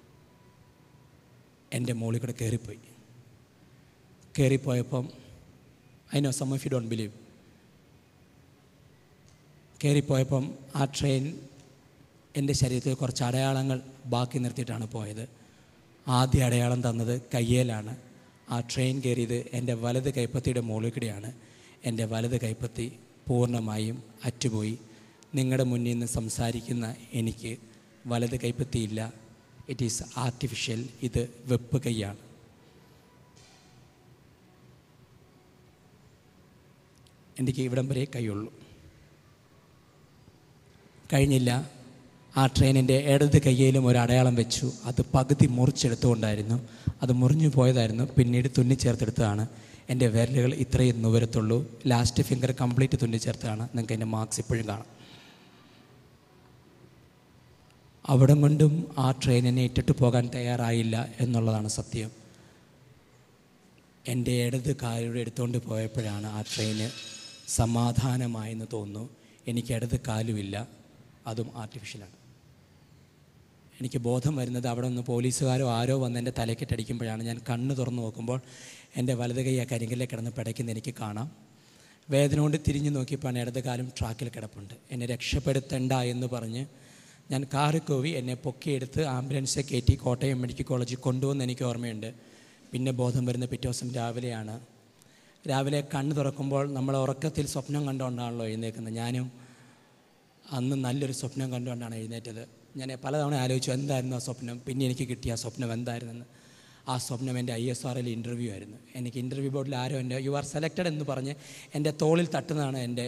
എൻ്റെ മുകളിൽ കൂടെ കയറിപ്പോയി കയറിപ്പോയപ്പം I know some of you don't believe കയറിപ്പോയപ്പം ആ ട്രെയിൻ എൻ്റെ ശരീരത്തിൽ കുറച്ച് അടയാളങ്ങൾ ബാക്കി നിർത്തിയിട്ടാണ് പോയത് ആദ്യ അടയാളം തന്നത് കയ്യേലാണ് ആ ട്രെയിൻ കയറിയത് എൻ്റെ വലത് കൈപ്പത്തിയുടെ മുകളിൽ കൂടെയാണ് എൻ്റെ വലത് കൈപ്പത്തി പൂർണ്ണമായും അറ്റുപോയി നിങ്ങളുടെ മുന്നിൽ നിന്ന് സംസാരിക്കുന്ന എനിക്ക് വലത് കൈപ്പത്തിയില്ല ഇറ്റ് ഈസ് ആർട്ടിഫിഷ്യൽ ഇത് വെപ്പ് കൈയാണ് എനിക്ക് ഇവിടം വരെ കൈയുള്ളൂ കഴിഞ്ഞില്ല ആ ട്രെയിനിൻ്റെ ഇടത് കയ്യിലും ഒരു അടയാളം വെച്ചു അത് പകുതി മുറിച്ചെടുത്തുകൊണ്ടായിരുന്നു അത് മുറിഞ്ഞു പോയതായിരുന്നു പിന്നീട് തുന്നിച്ചേർത്തെടുത്തതാണ് എൻ്റെ വിരലുകൾ ഇത്രയും നുവരത്തുള്ളൂ ലാസ്റ്റ് ഫിംഗർ കംപ്ലീറ്റ് തുന്നിച്ചേർത്താണ് നിങ്ങൾക്ക് എൻ്റെ മാർക്സ് ഇപ്പോഴും കാണാം അവിടം കൊണ്ടും ആ ട്രെയിനിനെ ഇട്ടിട്ട് പോകാൻ തയ്യാറായില്ല എന്നുള്ളതാണ് സത്യം എൻ്റെ ഇടത് കാലിലൂടെ എടുത്തുകൊണ്ട് പോയപ്പോഴാണ് ആ ട്രെയിന് സമാധാനമായെന്ന് തോന്നുന്നു എനിക്ക് ഇടത് കാലുമില്ല അതും ആർട്ടിഫിഷ്യലാണ് എനിക്ക് ബോധം വരുന്നത് അവിടെ നിന്ന് പോലീസുകാരോ ആരോ വന്ന് എൻ്റെ തലക്കെട്ടടിക്കുമ്പോഴാണ് ഞാൻ കണ്ണ് തുറന്ന് നോക്കുമ്പോൾ എൻ്റെ വലത് കൈ ആ കരിങ്കല്ലെ കിടന്ന് പിടയ്ക്കുന്ന എനിക്ക് കാണാം വേദന കൊണ്ട് തിരിഞ്ഞു നോക്കിയപ്പോൾ ഇടത് കാലും ട്രാക്കിൽ കിടപ്പുണ്ട് എന്നെ രക്ഷപ്പെടുത്തണ്ട എന്ന് പറഞ്ഞ് ഞാൻ കാറ് കോവി എന്നെ പൊക്കിയെടുത്ത് ആംബുലൻസെ കയറ്റി കോട്ടയം മെഡിക്കൽ കോളേജിൽ കൊണ്ടുവന്ന് എനിക്ക് ഓർമ്മയുണ്ട് പിന്നെ ബോധം വരുന്ന പിറ്റേ ദിവസം രാവിലെയാണ് രാവിലെ കണ്ണ് തുറക്കുമ്പോൾ നമ്മൾ ഉറക്കത്തിൽ സ്വപ്നം കണ്ടുകൊണ്ടാണല്ലോ എഴുന്നേക്കുന്നത് ഞാനും അന്ന് നല്ലൊരു സ്വപ്നം കണ്ടുകൊണ്ടാണ് എഴുന്നേറ്റത് ഞാൻ പലതവണ ആലോചിച്ചു എന്തായിരുന്നു ആ സ്വപ്നം പിന്നെ എനിക്ക് കിട്ടിയ ആ സ്വപ്നം എന്തായിരുന്നെന്ന് ആ സ്വപ്നം എൻ്റെ ഐ എസ് ആറിൽ ഇൻ്റർവ്യൂ ആയിരുന്നു എനിക്ക് ഇൻ്റർവ്യൂ ബോർഡിൽ ആരോ എൻ്റെ യു ആർ സെലക്റ്റഡ് എന്ന് പറഞ്ഞ് എൻ്റെ തോളിൽ തട്ടുന്നതാണ് എൻ്റെ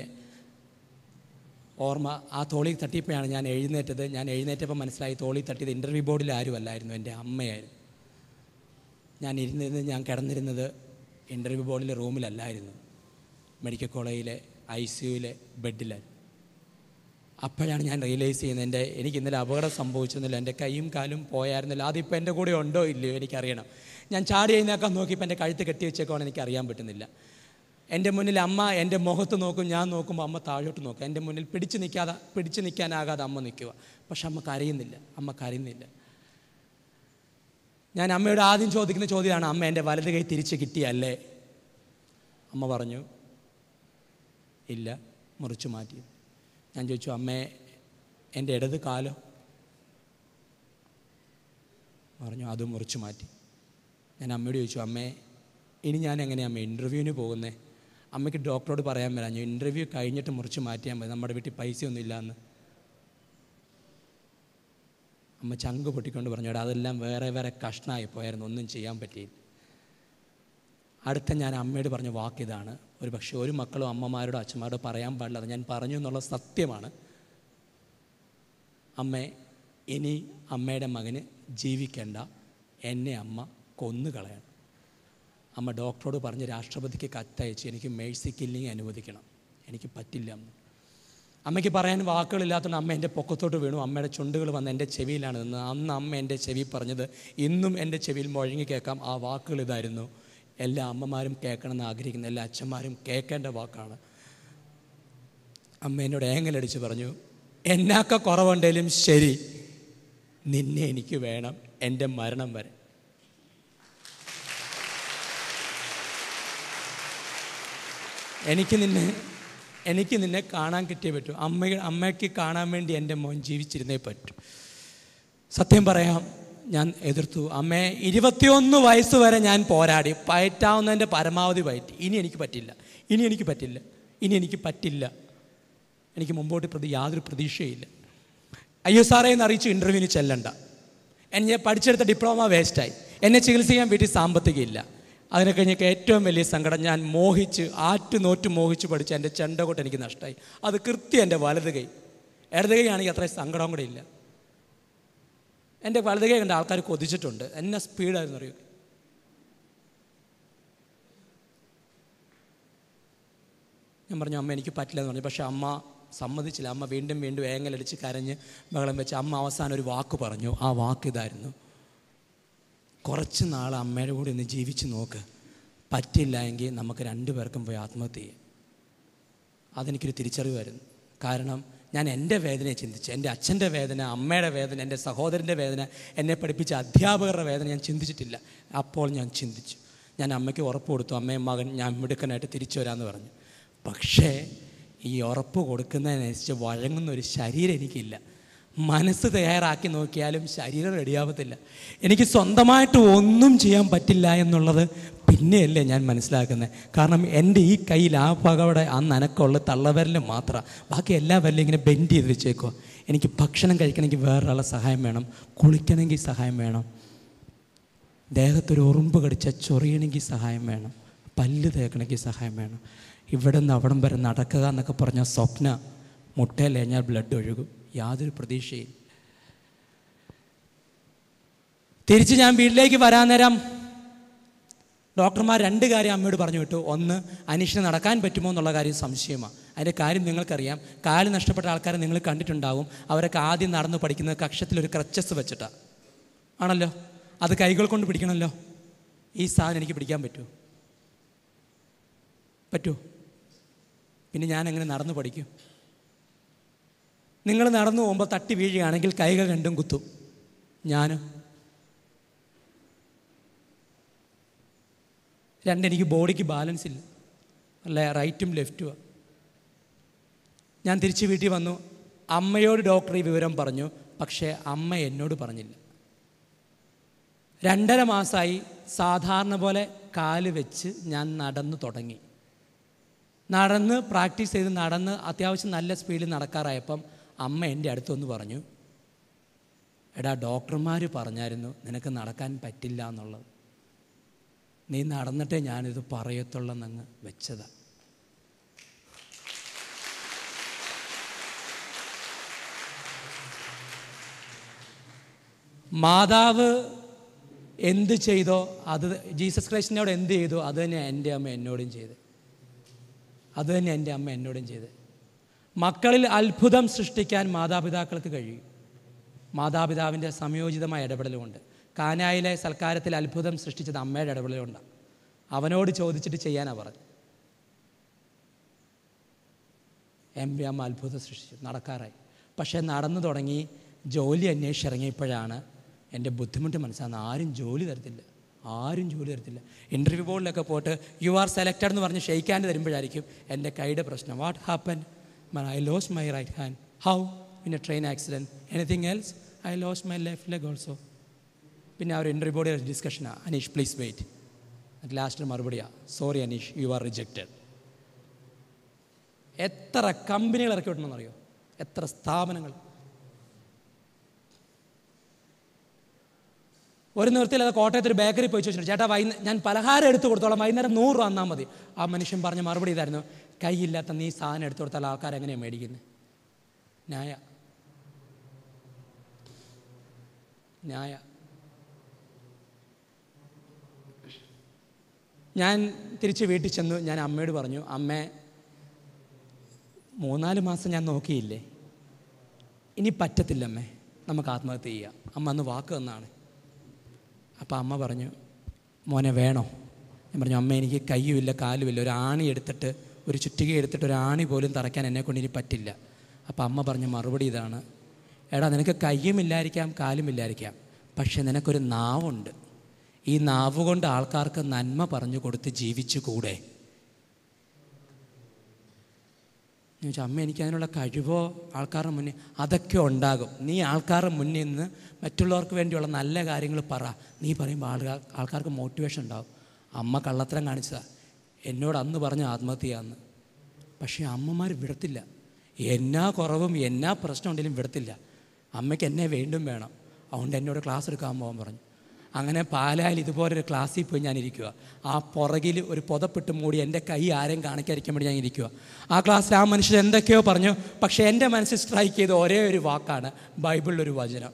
ഓർമ്മ ആ തോളിൽ തട്ടിയപ്പോഴാണ് ഞാൻ എഴുന്നേറ്റത് ഞാൻ എഴുന്നേറ്റപ്പോൾ മനസ്സിലായി തോളിൽ തട്ടിയത് ഇൻ്റർവ്യൂ ബോർഡിൽ ആരും അല്ലായിരുന്നു എൻ്റെ അമ്മയായിരുന്നു ഞാൻ ഇരുന്നിരുന്നത് ഞാൻ കിടന്നിരുന്നത് ഇൻ്റർവ്യൂ ബോർഡിലെ റൂമിലല്ലായിരുന്നു മെഡിക്കൽ കോളേജിലെ ഐ സിയുവിലെ ബെഡിലായിരുന്നു അപ്പോഴാണ് ഞാൻ റിയലൈസ് ചെയ്യുന്നത് എൻ്റെ എനിക്ക് ഇന്നലെ അപകടം സംഭവിച്ചെന്നില്ല എൻ്റെ കൈയും കാലും പോയായിരുന്നില്ല അതിപ്പോൾ എൻ്റെ കൂടെ ഉണ്ടോ ഇല്ലയോ എനിക്കറിയണം ഞാൻ ചാടി എഴുന്നേക്കാൻ നോക്കിയപ്പോൾ എൻ്റെ കഴുത്ത് കെട്ടി വെച്ചേക്കുവാണ് എനിക്ക് അറിയാൻ പറ്റുന്നില്ല എൻ്റെ മുന്നിൽ അമ്മ എൻ്റെ മുഖത്ത് നോക്കും ഞാൻ നോക്കുമ്പോൾ അമ്മ താഴോട്ട് നോക്കും എൻ്റെ മുന്നിൽ പിടിച്ച് നിൽക്കാതെ പിടിച്ച് നിൽക്കാനാകാതെ അമ്മ നിൽക്കുക പക്ഷെ അമ്മ കരയുന്നില്ല അമ്മ കരയുന്നില്ല ഞാൻ അമ്മയോട് ആദ്യം ചോദിക്കുന്ന ചോദ്യമാണ് അമ്മ എൻ്റെ വലത് കൈ തിരിച്ച് കിട്ടിയല്ലേ അമ്മ പറഞ്ഞു ഇല്ല മുറിച്ചു മാറ്റി ഞാൻ ചോദിച്ചു അമ്മേ എൻ്റെ ഇടത് കാലോ പറഞ്ഞു അത് മുറിച്ചു മാറ്റി ഞാൻ അമ്മയോട് ചോദിച്ചു അമ്മേ ഇനി ഞാൻ എങ്ങനെയാണ് അമ്മ ഇൻ്റർവ്യൂവിന് പോകുന്നത് അമ്മയ്ക്ക് ഡോക്ടറോട് പറയാൻ പറഞ്ഞു ഇൻ്റർവ്യൂ കഴിഞ്ഞിട്ട് മുറിച്ച് മാറ്റിയാൽ മതി നമ്മുടെ വീട്ടിൽ പൈസയൊന്നും ഇല്ലയെന്ന് അമ്മ ചങ്ക് പൊട്ടിക്കൊണ്ട് പറഞ്ഞു എടാ അതെല്ലാം വേറെ വേറെ കഷ്ണമായി പോയായിരുന്നു ഒന്നും ചെയ്യാൻ പറ്റിയില്ല അടുത്ത ഞാൻ അമ്മയോട് പറഞ്ഞ വാക്ക് ഇതാണ് ഒരു പക്ഷേ ഒരു മക്കളും അമ്മമാരോടോ അച്ഛന്മാരോടോ പറയാൻ പാടില്ല അത് ഞാൻ പറഞ്ഞു എന്നുള്ള സത്യമാണ് അമ്മേ ഇനി അമ്മയുടെ മകന് ജീവിക്കേണ്ട എന്നെ അമ്മ കൊന്നു കളയണം അമ്മ ഡോക്ടറോട് പറഞ്ഞ് രാഷ്ട്രപതിക്ക് കത്തയച്ച് എനിക്ക് മേഴ്സി കില്ലിങ് അനുവദിക്കണം എനിക്ക് പറ്റില്ല അമ്മ അമ്മയ്ക്ക് പറയാൻ വാക്കുകളില്ലാത്തതുകൊണ്ട് അമ്മ എൻ്റെ പൊക്കത്തോട്ട് വീണു അമ്മയുടെ ചുണ്ടുകൾ വന്ന് എൻ്റെ ചെവിയിലാണ് നിന്ന് അന്ന് അമ്മ എൻ്റെ ചെവി പറഞ്ഞത് ഇന്നും എൻ്റെ ചെവിയിൽ മുഴങ്ങി കേൾക്കാം ആ വാക്കുകൾ ഇതായിരുന്നു എല്ലാ അമ്മമാരും കേൾക്കണമെന്ന് ആഗ്രഹിക്കുന്ന എല്ലാ അച്ഛന്മാരും കേൾക്കേണ്ട വാക്കാണ് അമ്മ എന്നോട് ഏങ്ങലടിച്ച് പറഞ്ഞു എന്നാക്ക കുറവുണ്ടെങ്കിലും ശരി നിന്നെ എനിക്ക് വേണം എൻ്റെ മരണം വരെ എനിക്ക് നിന്നെ എനിക്ക് നിന്നെ കാണാൻ കിട്ടിയേ പറ്റൂ അമ്മ അമ്മയ്ക്ക് കാണാൻ വേണ്ടി എൻ്റെ മോൻ ജീവിച്ചിരുന്നേ പറ്റൂ സത്യം പറയാം ഞാൻ എതിർത്തു അമ്മയെ ഇരുപത്തിയൊന്ന് വയസ്സ് വരെ ഞാൻ പോരാടി പയറ്റാവുന്നതിൻ്റെ പരമാവധി പയറ്റി ഇനി എനിക്ക് പറ്റില്ല ഇനി എനിക്ക് പറ്റില്ല ഇനി എനിക്ക് പറ്റില്ല എനിക്ക് മുമ്പോട്ട് പ്രതി യാതൊരു പ്രതീക്ഷയില്ല അയ്യോ സാറേ എന്ന് അറിയിച്ചു ഇൻ്റർവ്യൂവിന് ചെല്ലണ്ട എന്നെ പഠിച്ചെടുത്ത ഡിപ്ലോമ വേസ്റ്റായി എന്നെ ചികിത്സിക്കാൻ വീട്ടിൽ സാമ്പത്തികമില്ല അതിനെ കഴിഞ്ഞൊക്കെ ഏറ്റവും വലിയ സങ്കടം ഞാൻ മോഹിച്ച് ആറ്റു നോറ്റ് മോഹിച്ച് പഠിച്ച എൻ്റെ ചെണ്ടകൊട്ട് എനിക്ക് നഷ്ടമായി അത് കൃത്യം എൻ്റെ വലത് കൈ ഇടത് കൈ ആണെങ്കിൽ അത്രയും സങ്കടം കൂടെ ഇല്ല എൻ്റെ വലത് കൈ കണ്ട ആൾക്കാർ കൊതിച്ചിട്ടുണ്ട് എന്നെ സ്പീഡായിരുന്നു അറിയോ ഞാൻ പറഞ്ഞു അമ്മ എനിക്ക് പറ്റില്ല എന്ന് പറഞ്ഞു പക്ഷെ അമ്മ സമ്മതിച്ചില്ല അമ്മ വീണ്ടും വീണ്ടും ഏങ്ങലടിച്ച് കരഞ്ഞ് ബഹളം വെച്ച് അമ്മ അവസാനം ഒരു വാക്ക് പറഞ്ഞു ആ വാക്ക് ഇതായിരുന്നു കുറച്ച് നാൾ അമ്മയുടെ കൂടെ ഒന്ന് ജീവിച്ച് നോക്ക് പറ്റില്ല എങ്കിൽ നമുക്ക് രണ്ടുപേർക്കും പോയി ആത്മഹത്യ ചെയ്യാം അതെനിക്കൊരു തിരിച്ചറിവായിരുന്നു കാരണം ഞാൻ എൻ്റെ വേദനയെ ചിന്തിച്ചു എൻ്റെ അച്ഛൻ്റെ വേദന അമ്മയുടെ വേദന എൻ്റെ സഹോദരൻ്റെ വേദന എന്നെ പഠിപ്പിച്ച അധ്യാപകരുടെ വേദന ഞാൻ ചിന്തിച്ചിട്ടില്ല അപ്പോൾ ഞാൻ ചിന്തിച്ചു ഞാൻ അമ്മയ്ക്ക് ഉറപ്പ് കൊടുത്തു അമ്മയും മകൻ ഞാൻ മിടുക്കനായിട്ട് തിരിച്ചു വരാമെന്ന് പറഞ്ഞു പക്ഷേ ഈ ഉറപ്പ് കൊടുക്കുന്നതിനനുസരിച്ച് വഴങ്ങുന്ന ഒരു ശരീരം എനിക്കില്ല മനസ്സ് തയ്യാറാക്കി നോക്കിയാലും ശരീരം റെഡിയാവത്തില്ല എനിക്ക് സ്വന്തമായിട്ട് ഒന്നും ചെയ്യാൻ പറ്റില്ല എന്നുള്ളത് പിന്നെയല്ലേ ഞാൻ മനസ്സിലാക്കുന്നത് കാരണം എൻ്റെ ഈ കയ്യിൽ ആ പകവിടെ ആ നനക്കമുള്ള തള്ളവരലും മാത്രം ബാക്കി എല്ലാ വരലും ഇങ്ങനെ ബെൻഡ് ചെയ്ത് വെച്ചേക്കോ എനിക്ക് ഭക്ഷണം കഴിക്കണമെങ്കിൽ വേറൊരാളെ സഹായം വേണം കുളിക്കണമെങ്കിൽ സഹായം വേണം ദേഹത്തൊരു ഉറുമ്പ് കടിച്ച ചൊറിയണമെങ്കിൽ സഹായം വേണം പല്ല് തേക്കണമെങ്കിൽ സഹായം വേണം ഇവിടെ നിന്ന് അവിടം വരെ നടക്കുക എന്നൊക്കെ പറഞ്ഞ സ്വപ്ന മുട്ടയിലേഞ്ഞാൽ ബ്ലഡ് ഒഴുകും യാതൊരു പ്രതീക്ഷയും തിരിച്ച് ഞാൻ വീട്ടിലേക്ക് വരാൻ നേരം ഡോക്ടർമാർ രണ്ട് കാര്യം അമ്മയോട് പറഞ്ഞു വിട്ടു ഒന്ന് അനീഷിന് നടക്കാൻ പറ്റുമോ എന്നുള്ള കാര്യം സംശയമാണ് അതിൻ്റെ കാര്യം നിങ്ങൾക്കറിയാം കാല് നഷ്ടപ്പെട്ട ആൾക്കാരെ നിങ്ങൾ കണ്ടിട്ടുണ്ടാവും അവരൊക്കെ ആദ്യം നടന്ന് പഠിക്കുന്നത് കക്ഷത്തിലൊരു ക്രച്ചസ് വെച്ചിട്ടാണ് ആണല്ലോ അത് കൈകൾ കൊണ്ട് പിടിക്കണമല്ലോ ഈ സാധനം എനിക്ക് പിടിക്കാൻ പറ്റുമോ പറ്റുമോ പിന്നെ ഞാൻ എങ്ങനെ നടന്നു പഠിക്കും നിങ്ങൾ നടന്നു പോകുമ്പോൾ തട്ടി വീഴുകയാണെങ്കിൽ കൈകൾ രണ്ടും കുത്തും ഞാനും രണ്ടെനിക്ക് ബോഡിക്ക് ബാലൻസ് ഇല്ല അല്ല റൈറ്റും ലെഫ്റ്റുമാണ് ഞാൻ തിരിച്ച് വീട്ടിൽ വന്നു അമ്മയോട് ഡോക്ടർ ഈ വിവരം പറഞ്ഞു പക്ഷേ അമ്മ എന്നോട് പറഞ്ഞില്ല രണ്ടര മാസമായി സാധാരണ പോലെ കാല് വെച്ച് ഞാൻ നടന്നു തുടങ്ങി നടന്ന് പ്രാക്ടീസ് ചെയ്ത് നടന്ന് അത്യാവശ്യം നല്ല സ്പീഡിൽ നടക്കാറായപ്പം അമ്മ എൻ്റെ അടുത്തൊന്ന് പറഞ്ഞു എടാ ഡോക്ടർമാർ പറഞ്ഞായിരുന്നു നിനക്ക് നടക്കാൻ പറ്റില്ല എന്നുള്ളത് നീ നടന്നിട്ടേ ഞാനിത് പറയത്തുള്ളെന്നങ്ങ് വെച്ചതാ മാതാവ് എന്ത് ചെയ്തോ അത് ജീസസ് ക്രൈസ്റ്റിനോട് എന്ത് ചെയ്തോ അത് തന്നെ എൻ്റെ അമ്മ എന്നോടും ചെയ്ത് അത് തന്നെ എൻ്റെ അമ്മ എന്നോടും ചെയ്ത് മക്കളിൽ അത്ഭുതം സൃഷ്ടിക്കാൻ മാതാപിതാക്കൾക്ക് കഴിയും മാതാപിതാവിൻ്റെ സംയോജിതമായ ഇടപെടലുമുണ്ട് കാനായിലെ സൽക്കാരത്തിൽ അത്ഭുതം സൃഷ്ടിച്ചത് അമ്മയുടെ ഇടപെടലുകൊണ്ടാണ് അവനോട് ചോദിച്ചിട്ട് ചെയ്യാനാണ് പറഞ്ഞു എം പി അമ്മ അത്ഭുതം സൃഷ്ടിച്ചു നടക്കാറായി പക്ഷേ നടന്നു തുടങ്ങി ജോലി അന്വേഷിച്ചിറങ്ങിയപ്പോഴാണ് എൻ്റെ ബുദ്ധിമുട്ട് മനസ്സിലാകുന്നത് ആരും ജോലി തരത്തില്ല ആരും ജോലി തരത്തില്ല ഇൻ്റർവ്യൂ ബോർഡിലൊക്കെ പോയിട്ട് യു ആർ സെലക്റ്റഡ് എന്ന് പറഞ്ഞ് ഷെയ്ക്കാൻഡ് തരുമ്പോഴായിരിക്കും എൻ്റെ കൈയുടെ പ്രശ്നം what happen I lose my right hand how in a train accident anything else I lose my left leg also പിന്നെ ആ ഒരു ഇൻ്റർവ്യൂ ബോർഡ് ഡിസ്കഷനാണ് അനീഷ് പ്ലീസ് വെയിറ്റ് ലാസ്റ്റ് മറുപടിയാണ് sorry Aneesh you are rejected എത്ര കമ്പനികൾ ഇറക്കി വിട്ടണമെന്നറിയോ എത്ര സ്ഥാപനങ്ങൾ ഒരു നിർത്തിയിൽ അത് കോട്ടയത്ത് ഒരു ബേക്കറി പോയി ചോദിച്ചിട്ടുണ്ട് ചേട്ടാ വൈകുന്നേരം ഞാൻ പലഹാരം എടുത്തു കൊടുത്തോളാം വൈകുന്നേരം നൂറ് രൂപ തന്നാൽ മതി ആ മനുഷ്യൻ പറഞ്ഞ മറുപടി ഇതായിരുന്നു കൈയില്ലാത്ത നീ സാധനം എടുത്തു കൊടുത്താൽ ആൾക്കാർ എങ്ങനെയാണ് മേടിക്കുന്നത് ന്യായ ന്യായ ഞാൻ തിരിച്ച് വീട്ടിൽ ചെന്നു ഞാൻ അമ്മയോട് പറഞ്ഞു അമ്മേ മൂന്നാല് മാസം ഞാൻ നോക്കിയില്ലേ ഇനി പറ്റത്തില്ലമ്മേ നമുക്ക് ആത്മഹത്യ ചെയ്യാം അമ്മ അന്ന് വാക്ക് തന്നാണ് അപ്പോൾ അമ്മ പറഞ്ഞു മോനെ വേണോ ഞാൻ പറഞ്ഞു അമ്മ എനിക്ക് കയ്യുമില്ല കാലുമില്ല ഒരു ആണി എടുത്തിട്ട് ഒരു ചുറ്റിക എടുത്തിട്ട് ഒരു ആണി പോലും തറയ്ക്കാൻ എന്നെ കൊണ്ട് ഇനി പറ്റില്ല അപ്പോൾ അമ്മ പറഞ്ഞ മറുപടി ഇതാണ് എടാ നിനക്ക് കയ്യുമില്ലായിരിക്കാം കാലുമില്ലായിരിക്കാം പക്ഷെ നിനക്കൊരു നാവുണ്ട് ഈ നാവ് കൊണ്ട് ആൾക്കാർക്ക് നന്മ പറഞ്ഞു കൊടുത്ത് ജീവിച്ചു കൂടെ ഞാൻ ചോദിച്ചു അമ്മ എനിക്ക് അതിനുള്ള കഴിവോ ആൾക്കാരുടെ മുന്നിൽ അതൊക്കെ ഉണ്ടാകും നീ ആൾക്കാരുടെ മുന്നിൽ നിന്ന് മറ്റുള്ളവർക്ക് വേണ്ടിയുള്ള നല്ല കാര്യങ്ങൾ പറ നീ പറയുമ്പോൾ ആൾക്കാർ ആൾക്കാർക്ക് മോട്ടിവേഷൻ ഉണ്ടാകും അമ്മ കള്ളത്തരം കാണിച്ചതാ എന്നോട് അന്ന് പറഞ്ഞ ആത്മഹത്യ ചെയ്യാന്ന് പക്ഷേ അമ്മമാർ വിടത്തില്ല എന്നാ കുറവും എന്നാ പ്രശ്നം ഉണ്ടെങ്കിലും വിടത്തില്ല അമ്മയ്ക്ക് എന്നെ വീണ്ടും വേണം അതുകൊണ്ട് എന്നോട് ക്ലാസ് എടുക്കാൻ പോകാൻ പറഞ്ഞു അങ്ങനെ പാലായിൽ ഇതുപോലൊരു ക്ലാസ്സിൽ പോയി ഞാൻ ഇരിക്കുക ആ പുറകിൽ ഒരു പുതപ്പിട്ട് മൂടി എൻ്റെ കൈ ആരെയും കാണിക്കാതിരിക്കാൻ വേണ്ടി ഞാൻ ഇരിക്കുക ആ ക്ലാസ്സിൽ ആ മനുഷ്യൻ എന്തൊക്കെയോ പറഞ്ഞു പക്ഷേ എൻ്റെ മനസ്സിൽ സ്ട്രൈക്ക് ചെയ്ത ഒരേ ഒരു വാക്കാണ് ബൈബിളിലൊരു വചനം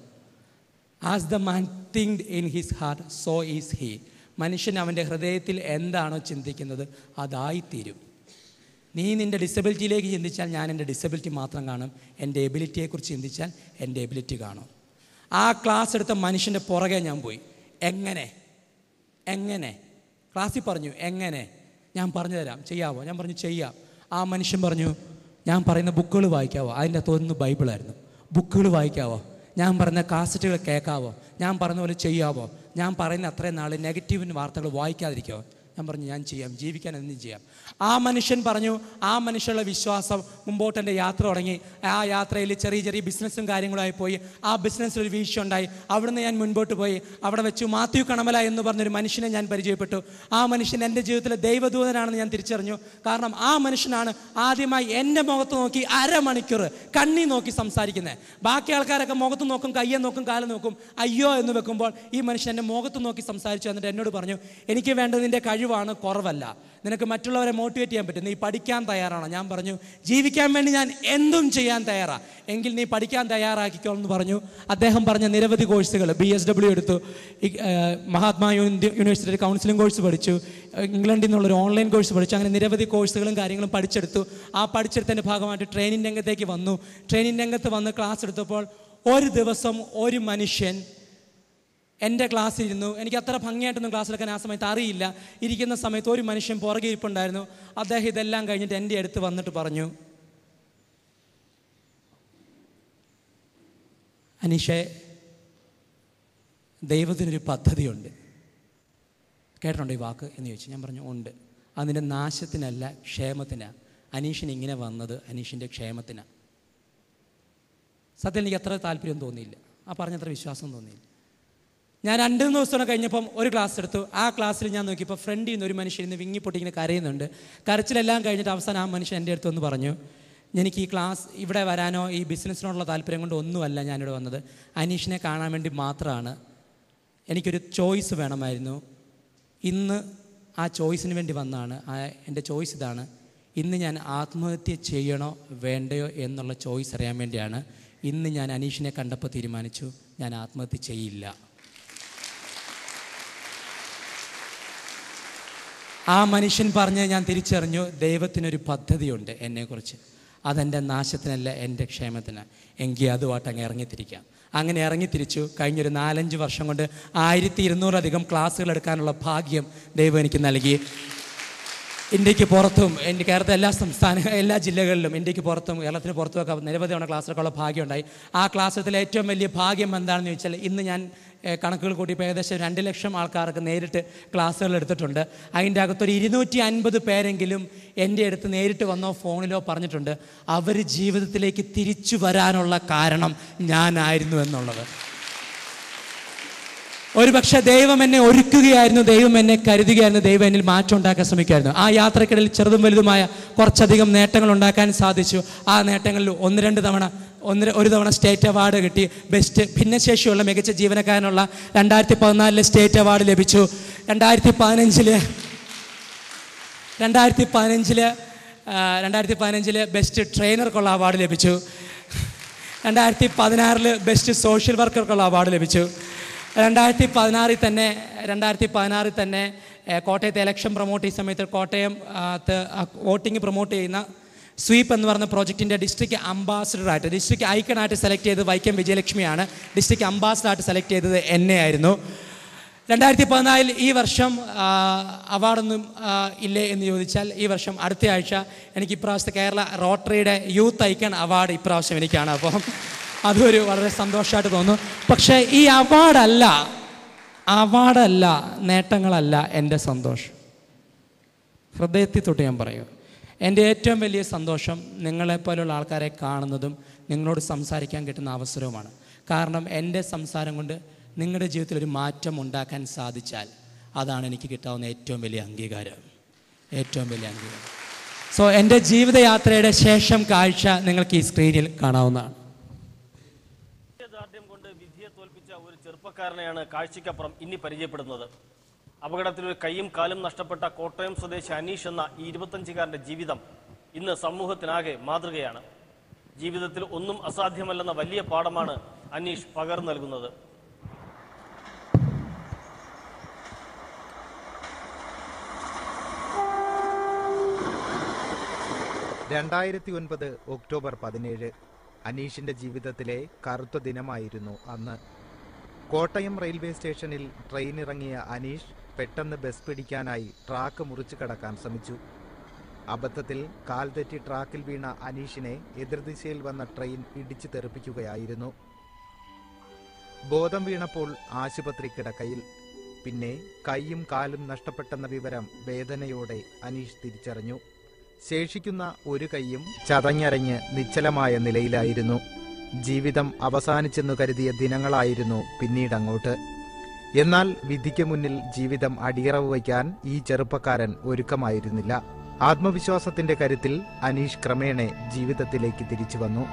as the man think in his heart so is he മനുഷ്യൻ അവൻ്റെ ഹൃദയത്തിൽ എന്താണോ ചിന്തിക്കുന്നത് അതായിത്തീരും നീ നിൻ്റെ ഡിസബിലിറ്റിയിലേക്ക് ചിന്തിച്ചാൽ ഞാൻ എൻ്റെ ഡിസബിലിറ്റി മാത്രം കാണും എൻ്റെ എബിലിറ്റിയെക്കുറിച്ച് ചിന്തിച്ചാൽ എൻ്റെ എബിലിറ്റി കാണും ആ ക്ലാസ് എടുത്ത മനുഷ്യൻ്റെ പുറകെ ഞാൻ പോയി എങ്ങനെ എങ്ങനെ ക്ലാസ്സിൽ പറഞ്ഞു എങ്ങനെ ഞാൻ പറഞ്ഞു തരാം ചെയ്യാവോ ഞാൻ പറഞ്ഞു ചെയ്യാം ആ മനുഷ്യൻ പറഞ്ഞു ഞാൻ പറയുന്ന ബുക്കുകൾ വായിക്കാവോ അതിൻ്റെ അകത്തൊന്ന് ബൈബിളായിരുന്നു ബുക്കുകൾ വായിക്കാവോ ഞാൻ പറയുന്ന കാസറ്റുകൾ കേൾക്കാവോ ഞാൻ പറയുന്ന പോലെ ചെയ്യാവോ ഞാൻ പറയുന്ന അത്രയും നാൾ നെഗറ്റീവിന് വാർത്തകൾ വായിക്കാതിരിക്കാവോ ഞാൻ പറഞ്ഞു ഞാൻ ചെയ്യാം ജീവിക്കാൻ എന്തും ചെയ്യാം ആ മനുഷ്യൻ പറഞ്ഞു ആ മനുഷ്യനുള്ള വിശ്വാസം മുമ്പോട്ട് എൻ്റെ യാത്ര തുടങ്ങി ആ യാത്രയിൽ ചെറിയ ചെറിയ ബിസിനസ്സും കാര്യങ്ങളായി പോയി ആ ബിസിനസ്സിൽ ഒരു വീഴ്ച ഉണ്ടായി അവിടുന്ന് ഞാൻ മുൻപോട്ട് പോയി അവിടെ വെച്ചു മാത്യു കണമല എന്ന് പറഞ്ഞൊരു മനുഷ്യനെ ഞാൻ പരിചയപ്പെട്ടു ആ മനുഷ്യൻ എൻ്റെ ജീവിതത്തിലെ ദൈവദൂതനാണെന്ന് ഞാൻ തിരിച്ചറിഞ്ഞു കാരണം ആ മനുഷ്യനാണ് ആദ്യമായി എൻ്റെ മുഖത്ത് നോക്കി അരമണിക്കൂർ കണ്ണി നോക്കി സംസാരിക്കുന്നത് ബാക്കി ആൾക്കാരൊക്കെ മുഖത്ത് നോക്കും കയ്യെ നോക്കും കാലം നോക്കും അയ്യോ എന്ന് വെക്കുമ്പോൾ ഈ മനുഷ്യൻ എൻ്റെ മുഖത്ത് നോക്കി സംസാരിച്ചു എന്നിട്ട് എന്നോട് പറഞ്ഞു എനിക്ക് വേണ്ടത് നിൻ്റെ കഴിവാണ് കുറവല്ല നിനക്ക് മറ്റുള്ളവരെ മോട്ടിവേറ്റ് ചെയ്യാൻ പറ്റും നീ പഠിക്കാൻ തയ്യാറാണോ ഞാൻ പറഞ്ഞു ജീവിക്കാൻ വേണ്ടി ഞാൻ എന്തും ചെയ്യാൻ തയ്യാറാണ് എങ്കിൽ നീ പഠിക്കാൻ തയ്യാറാക്കിക്കോ എന്ന് പറഞ്ഞു അദ്ദേഹം പറഞ്ഞ നിരവധി കോഴ്സുകൾ ബി എസ് ഡബ്ല്യു എടുത്തു ഈ, ഏഹ്, Mahatma uni- university counselling course പഠിച്ചു ഏഹ്, ഇംഗ്ലണ്ടിൽ നിന്നുള്ളൊരു ഓൺലൈൻ കോഴ്സ് പഠിച്ചു അങ്ങനെ നിരവധി കോഴ്സുകളും കാര്യങ്ങളും പഠിച്ചെടുത്തു ആ പഠിച്ചെടുത്തതിൻ്റെ ഭാഗമായിട്ട് ട്രെയിനിങ് രംഗത്തേക്ക് വന്നു ട്രെയിനിങ് രംഗത്ത് വന്ന് ക്ലാസ് എടുത്തപ്പോൾ ഒരു ദിവസം ഒരു മനുഷ്യൻ എൻ്റെ ക്ലാസ്സിൽ ഇരുന്നു എനിക്ക് അത്ര ഭംഗിയായിട്ടൊന്നും ക്ലാസ് എടുക്കാൻ ആ സമയത്ത് അറിയില്ല ഇരിക്കുന്ന സമയത്ത് ഒരു മനുഷ്യൻ പുറകെ ഇരിപ്പുണ്ടായിരുന്നു അദ്ദേഹം ഇതെല്ലാം കഴിഞ്ഞിട്ട് എൻ്റെ അടുത്ത് വന്നിട്ട് പറഞ്ഞു അനീഷെ ദൈവത്തിനൊരു പദ്ധതിയുണ്ട് കേട്ടിട്ടുണ്ടോ ഈ വാക്ക് എന്ന് ചോദിച്ചു ഞാൻ പറഞ്ഞു ഉണ്ട് അതിൻ്റെ നാശത്തിനല്ല ക്ഷേമത്തിനാണ് അനീഷിന് ഇങ്ങനെ വന്നത് അനീഷിൻ്റെ ക്ഷേമത്തിനാണ് സത്യം എനിക്ക് അത്ര താല്പര്യം തോന്നിയില്ല ആ പറഞ്ഞത്ര വിശ്വാസം തോന്നിയില്ല ഞാൻ രണ്ട് മൂന്ന് ദിവസം കഴിഞ്ഞപ്പം ഒരു ക്ലാസ് എടുത്തു ആ ക്ലാസ്സിൽ ഞാൻ നോക്കിയപ്പോൾ ഫ്രണ്ടിൽ നിന്ന് ഒരു മനുഷ്യൻ ഇന്ന് വിങ്ങിപ്പൊട്ടി ഇങ്ങനെ കരയുന്നുണ്ട് കരച്ചിലെല്ലാം കഴിഞ്ഞിട്ട് അവസാനം ആ മനുഷ്യൻ എൻ്റെ അടുത്ത് വന്ന് പറഞ്ഞു എനിക്ക് ഈ ക്ലാസ് ഇവിടെ വരാനോ ഈ ബിസിനസ്സിനോടുള്ള താല്പര്യം കൊണ്ട് ഒന്നുമല്ല ഞാനിവിടെ വന്നത് അനീഷിനെ കാണാൻ വേണ്ടി മാത്രമാണ് എനിക്കൊരു ചോയ്സ് വേണമായിരുന്നു ഇന്ന് ആ ചോയ്സിന് വേണ്ടി വന്നാണ് ആ എൻ്റെ ചോയ്സ് ഇതാണ് ഇന്ന് ഞാൻ ആത്മഹത്യ ചെയ്യണോ വേണ്ടയോ എന്നുള്ള ചോയ്സ് അറിയാൻ വേണ്ടിയാണ് ഇന്ന് ഞാൻ അനീഷിനെ കണ്ടപ്പോൾ തീരുമാനിച്ചു ഞാൻ ആത്മഹത്യ ചെയ്യില്ല ആ മനുഷ്യൻ പറഞ്ഞ് ഞാൻ തിരിച്ചറിഞ്ഞു ദൈവത്തിനൊരു പദ്ധതിയുണ്ട് എന്നെക്കുറിച്ച് അതെൻ്റെ നാശത്തിനല്ല എൻ്റെ ക്ഷേമത്തിന് എങ്കിൽ അതുമായിട്ട് അങ്ങ് ഇറങ്ങിത്തിരിക്കാം അങ്ങനെ ഇറങ്ങിത്തിരിച്ചു കഴിഞ്ഞൊരു നാലഞ്ച് വർഷം കൊണ്ട് ആയിരത്തി ഇരുന്നൂറധികം ക്ലാസ്സുകൾ എടുക്കാനുള്ള ഭാഗ്യം ദൈവം എനിക്ക് നൽകി ഇന്ത്യക്ക് പുറത്തും എൻ്റെ കേരളത്തിലെ എല്ലാ സംസ്ഥാന എല്ലാ ജില്ലകളിലും ഇന്ത്യക്ക് പുറത്തും കേരളത്തിന് പുറത്തുമൊക്കെ നിരവധി തവണ ക്ലാസ്സുകൾക്കുള്ള ഭാഗ്യമുണ്ടായി ആ ക്ലാസ്സിലെ ഏറ്റവും വലിയ ഭാഗ്യം എന്താണെന്ന് ചോദിച്ചാൽ ഇന്ന് ഞാൻ ഏഹ്, കണക്കുകൾ കൂട്ടിയപ്പോൾ ഏകദേശം രണ്ട് ലക്ഷം ആൾക്കാർക്ക് നേരിട്ട് ക്ലാസ്സുകൾ എടുത്തിട്ടുണ്ട് അതിൻ്റെ അകത്തൊരു ഇരുന്നൂറ്റി അൻപത് പേരെങ്കിലും എൻ്റെ അടുത്ത് നേരിട്ട് വന്നോ ഫോണിലോ പറഞ്ഞിട്ടുണ്ട് അവർ ജീവിതത്തിലേക്ക് തിരിച്ചു വരാനുള്ള കാരണം ഞാനായിരുന്നു എന്നുള്ളത് ഒരുപക്ഷെ ദൈവം എന്നെ ഒരുക്കുകയായിരുന്നു ദൈവം എന്നെ കരുതുകയായിരുന്നു ദൈവം എന്നിൽ മാറ്റം ഉണ്ടാക്കാൻ ശ്രമിക്കുമായിരുന്നു ആ യാത്രക്കിടയിൽ ചെറുതും വലുതുമായ കുറച്ചധികം നേട്ടങ്ങൾ ഉണ്ടാക്കാൻ സാധിച്ചു ആ നേട്ടങ്ങളിൽ ഒന്ന് രണ്ട് തവണ ഒന്ന് ര- ഒരു തവണ സ്റ്റേറ്റ് അവാർഡ് കിട്ടി ബെസ്റ്റ് ഭിന്നശേഷിയുള്ള മികച്ച ജീവനക്കാരനുള്ള രണ്ടായിരത്തി പതിനാലിലെ സ്റ്റേറ്റ് അവാർഡ് ലഭിച്ചു രണ്ടായിരത്തി പതിനഞ്ചില് രണ്ടായിരത്തി പതിനഞ്ചില് രണ്ടായിരത്തി പതിനഞ്ചില് ബെസ്റ്റ് ട്രെയിനർക്കുള്ള അവാർഡ് ലഭിച്ചു രണ്ടായിരത്തി പതിനാറിൽ ബെസ്റ്റ് സോഷ്യൽ വർക്കർക്കുള്ള അവാർഡ് ലഭിച്ചു രണ്ടായിരത്തി പതിനാറിൽ തന്നെ രണ്ടായിരത്തി പതിനാറിൽ തന്നെ ഏഹ്, കോട്ടയത്തെ ഇലക്ഷൻ പ്രൊമോട്ട് ചെയ്യുന്ന സമയത്ത് കോട്ടയം വോട്ടിംഗ് പ്രൊമോട്ട് ചെയ്യുന്ന സ്വീപ്പ് എന്ന് പറയുന്ന പ്രോജക്റ്റിൻ്റെ ഡിസ്ട്രിക്ട് അംബാസിഡറായിട്ട് ഡിസ്ട്രിക്ട് ഐക്കണായിട്ട് സെലക്ട് ചെയ്തത് വൈക്കം വിജയലക്ഷ്മിയാണ് ഡിസ്ട്രിക്ട് അംബാസിഡറായിട്ട് സെലക്ട് ചെയ്തത് എന്നെ ആയിരുന്നു രണ്ടായിരത്തി പതിനാലിൽ ഈ വർഷം ആ, അവാർഡൊന്നും ആ, ഇല്ലേ എന്ന് ചോദിച്ചാൽ ഈ വർഷം അടുത്ത ആഴ്ച എനിക്ക് ഇപ്രാവശ്യത്തെ കേരള റോട്ടറിയുടെ യൂത്ത് ഐക്കൺ അവാർഡ് ഇപ്രാവശ്യം എനിക്കാണ് അപ്പം അതൊരു വളരെ സന്തോഷമായിട്ട് തോന്നുന്നു പക്ഷേ ഈ അവാർഡല്ല അവാർഡല്ല നേട്ടങ്ങളല്ല എൻ്റെ സന്തോഷം ഹൃദയത്തിൽ തൊട്ട് ഞാൻ പറയും എൻ്റെ ഏറ്റവും വലിയ സന്തോഷം നിങ്ങളെപ്പോലുള്ള ആൾക്കാരെ കാണുന്നതും നിങ്ങളോട് സംസാരിക്കാൻ കിട്ടുന്ന അവസരവുമാണ് കാരണം എൻ്റെ സംസാരം കൊണ്ട് നിങ്ങളുടെ ജീവിതത്തിൽ ഒരു മാറ്റം ഉണ്ടാക്കാൻ സാധിച്ചാൽ അതാണ് എനിക്ക് കിട്ടാവുന്ന ഏറ്റവും വലിയ അംഗീകാരം ഏറ്റവും വലിയ അംഗീകാരം സോ എൻ്റെ ജീവിതയാത്രയുടെ ശേഷം കാഴ്ച നിങ്ങൾക്ക് ഈ സ്ക്രീനിൽ കാണാവുന്നതാണ് നിശ്ചയദാർഢ്യം കൊണ്ട് വിധിയെ തോൽപ്പിച്ച ഒരു ചെറുപ്പക്കാരനെയാണ് കാഴ്ചയ്ക്കപ്പുറം ഇനി പരിചയപ്പെടുന്നത് അപകടത്തിൽ ഒരു കൈയും കാലും നഷ്ടപ്പെട്ട കോട്ടയം സ്വദേശി അനീഷ് എന്ന ഈ ഇരുപത്തഞ്ചുകാരന്റെ ജീവിതം ഇന്ന് സമൂഹത്തിനാകെ മാതൃകയാണ് ജീവിതത്തിൽ ഒന്നും അസാധ്യമല്ലെന്ന വലിയ പാഠമാണ് അനീഷ് പകർന്നു നൽകുന്നത് രണ്ടായിരത്തി ഒൻപത് ഒക്ടോബർ പതിനേഴ് അനീഷിന്റെ ജീവിതത്തിലെ കറുത്ത ദിനമായിരുന്നു അന്ന് കോട്ടയം റെയിൽവേ സ്റ്റേഷനിൽ ട്രെയിൻ ഇറങ്ങിയ അനീഷ് പെട്ടെന്ന് ബസ് പിടിക്കാനായി ട്രാക്ക് മുറിച്ചു കടക്കാൻ ശ്രമിച്ചു അബദ്ധത്തിൽ കാൽ തെറ്റി ട്രാക്കിൽ വീണ അനീഷിനെ എതിർദിശയിൽ വന്ന ട്രെയിൻ ഇടിച്ചു തെറിപ്പിക്കുകയായിരുന്നു ബോധം വീണപ്പോൾ ആശുപത്രി കിടക്കയിൽ പിന്നെ കൈയും കാലും നഷ്ടപ്പെട്ടെന്ന വിവരം വേദനയോടെ അനീഷ് തിരിച്ചറിഞ്ഞു ശേഷിക്കുന്ന ഒരു കൈയും ചതഞ്ഞരഞ്ഞ് നിശ്ചലമായ നിലയിലായിരുന്നു ജീവിതം അവസാനിച്ചെന്നു കരുതിയ ദിനങ്ങളായിരുന്നു പിന്നീടങ്ങോട്ട് എന്നാൽ വിധിക്ക് മുന്നിൽ ജീവിതം അടിയറവ് വയ്ക്കാൻ ഈ ചെറുപ്പക്കാരൻ ഒരുക്കമായിരുന്നില്ല ആത്മവിശ്വാസത്തിന്റെ കരുത്തിൽ അനീഷ് ക്രമേണ ജീവിതത്തിലേക്ക് തിരിച്ചു വന്നു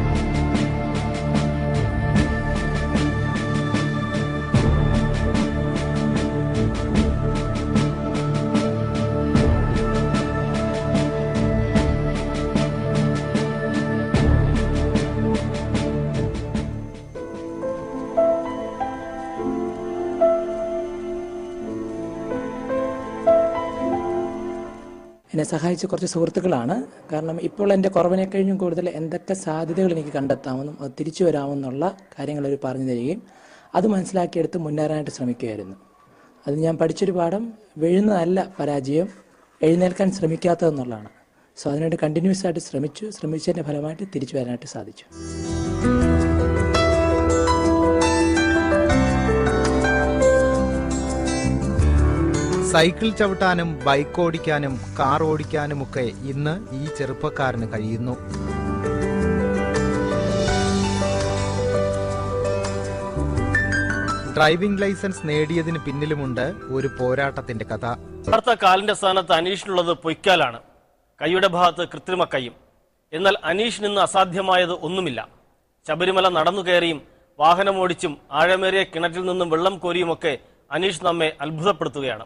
എന്നെ സഹായിച്ച കുറച്ച് സുഹൃത്തുക്കളാണ് കാരണം ഇപ്പോൾ എൻ്റെ കുറവിനെ കഴിഞ്ഞും കൂടുതൽ എന്തൊക്കെ സാധ്യതകൾ എനിക്ക് കണ്ടെത്താമെന്നും അത് തിരിച്ചു വരാമെന്നുള്ള കാര്യങ്ങൾ അവർ പറഞ്ഞു തരികയും അത് മനസ്സിലാക്കിയെടുത്ത് മുന്നേറാനായിട്ട് ശ്രമിക്കുകയായിരുന്നു അത് ഞാൻ പഠിച്ചൊരു പാഠം വീഴുന്നതല്ല പരാജയം എഴുന്നേൽക്കാൻ ശ്രമിക്കാത്തതെന്നുള്ളതാണ് സോ അതിനുവേണ്ടി കണ്ടിന്യൂസ് ആയിട്ട് ശ്രമിച്ചു ശ്രമിച്ചതിൻ്റെ ഫലമായിട്ട് തിരിച്ചു വരാനായിട്ട് സാധിച്ചു സൈക്കിൾ ചവിട്ടാനും ബൈക്ക് ഓടിക്കാനും കാർ ഓടിക്കാനുമൊക്കെ ഇന്ന് ഈ ചെറുപ്പക്കാരന് കഴിയുന്നു ഡ്രൈവിംഗ് ലൈസൻസ് നേടിയതിന് പിന്നിലുമുണ്ട് ഒരു പോരാട്ടത്തിന്റെ കഥ യഥാർത്ഥ കാലിന്റെ സ്ഥാനത്ത് അനീഷിനുള്ളത് പൊയ്ക്കാലാണ് കൈയുടെ ഭാഗത്ത് കൃത്രിമ കൈയും എന്നാൽ അനീഷിന് ഇന്ന് അസാധ്യമായത് ഒന്നുമില്ല ശബരിമല നടന്നു കയറിയും വാഹനമോടിച്ചും ആഴമേറിയ കിണറ്റിൽ നിന്നും വെള്ളം കോരിയുമൊക്കെ അനീഷ് നമ്മെ അത്ഭുതപ്പെടുത്തുകയാണ്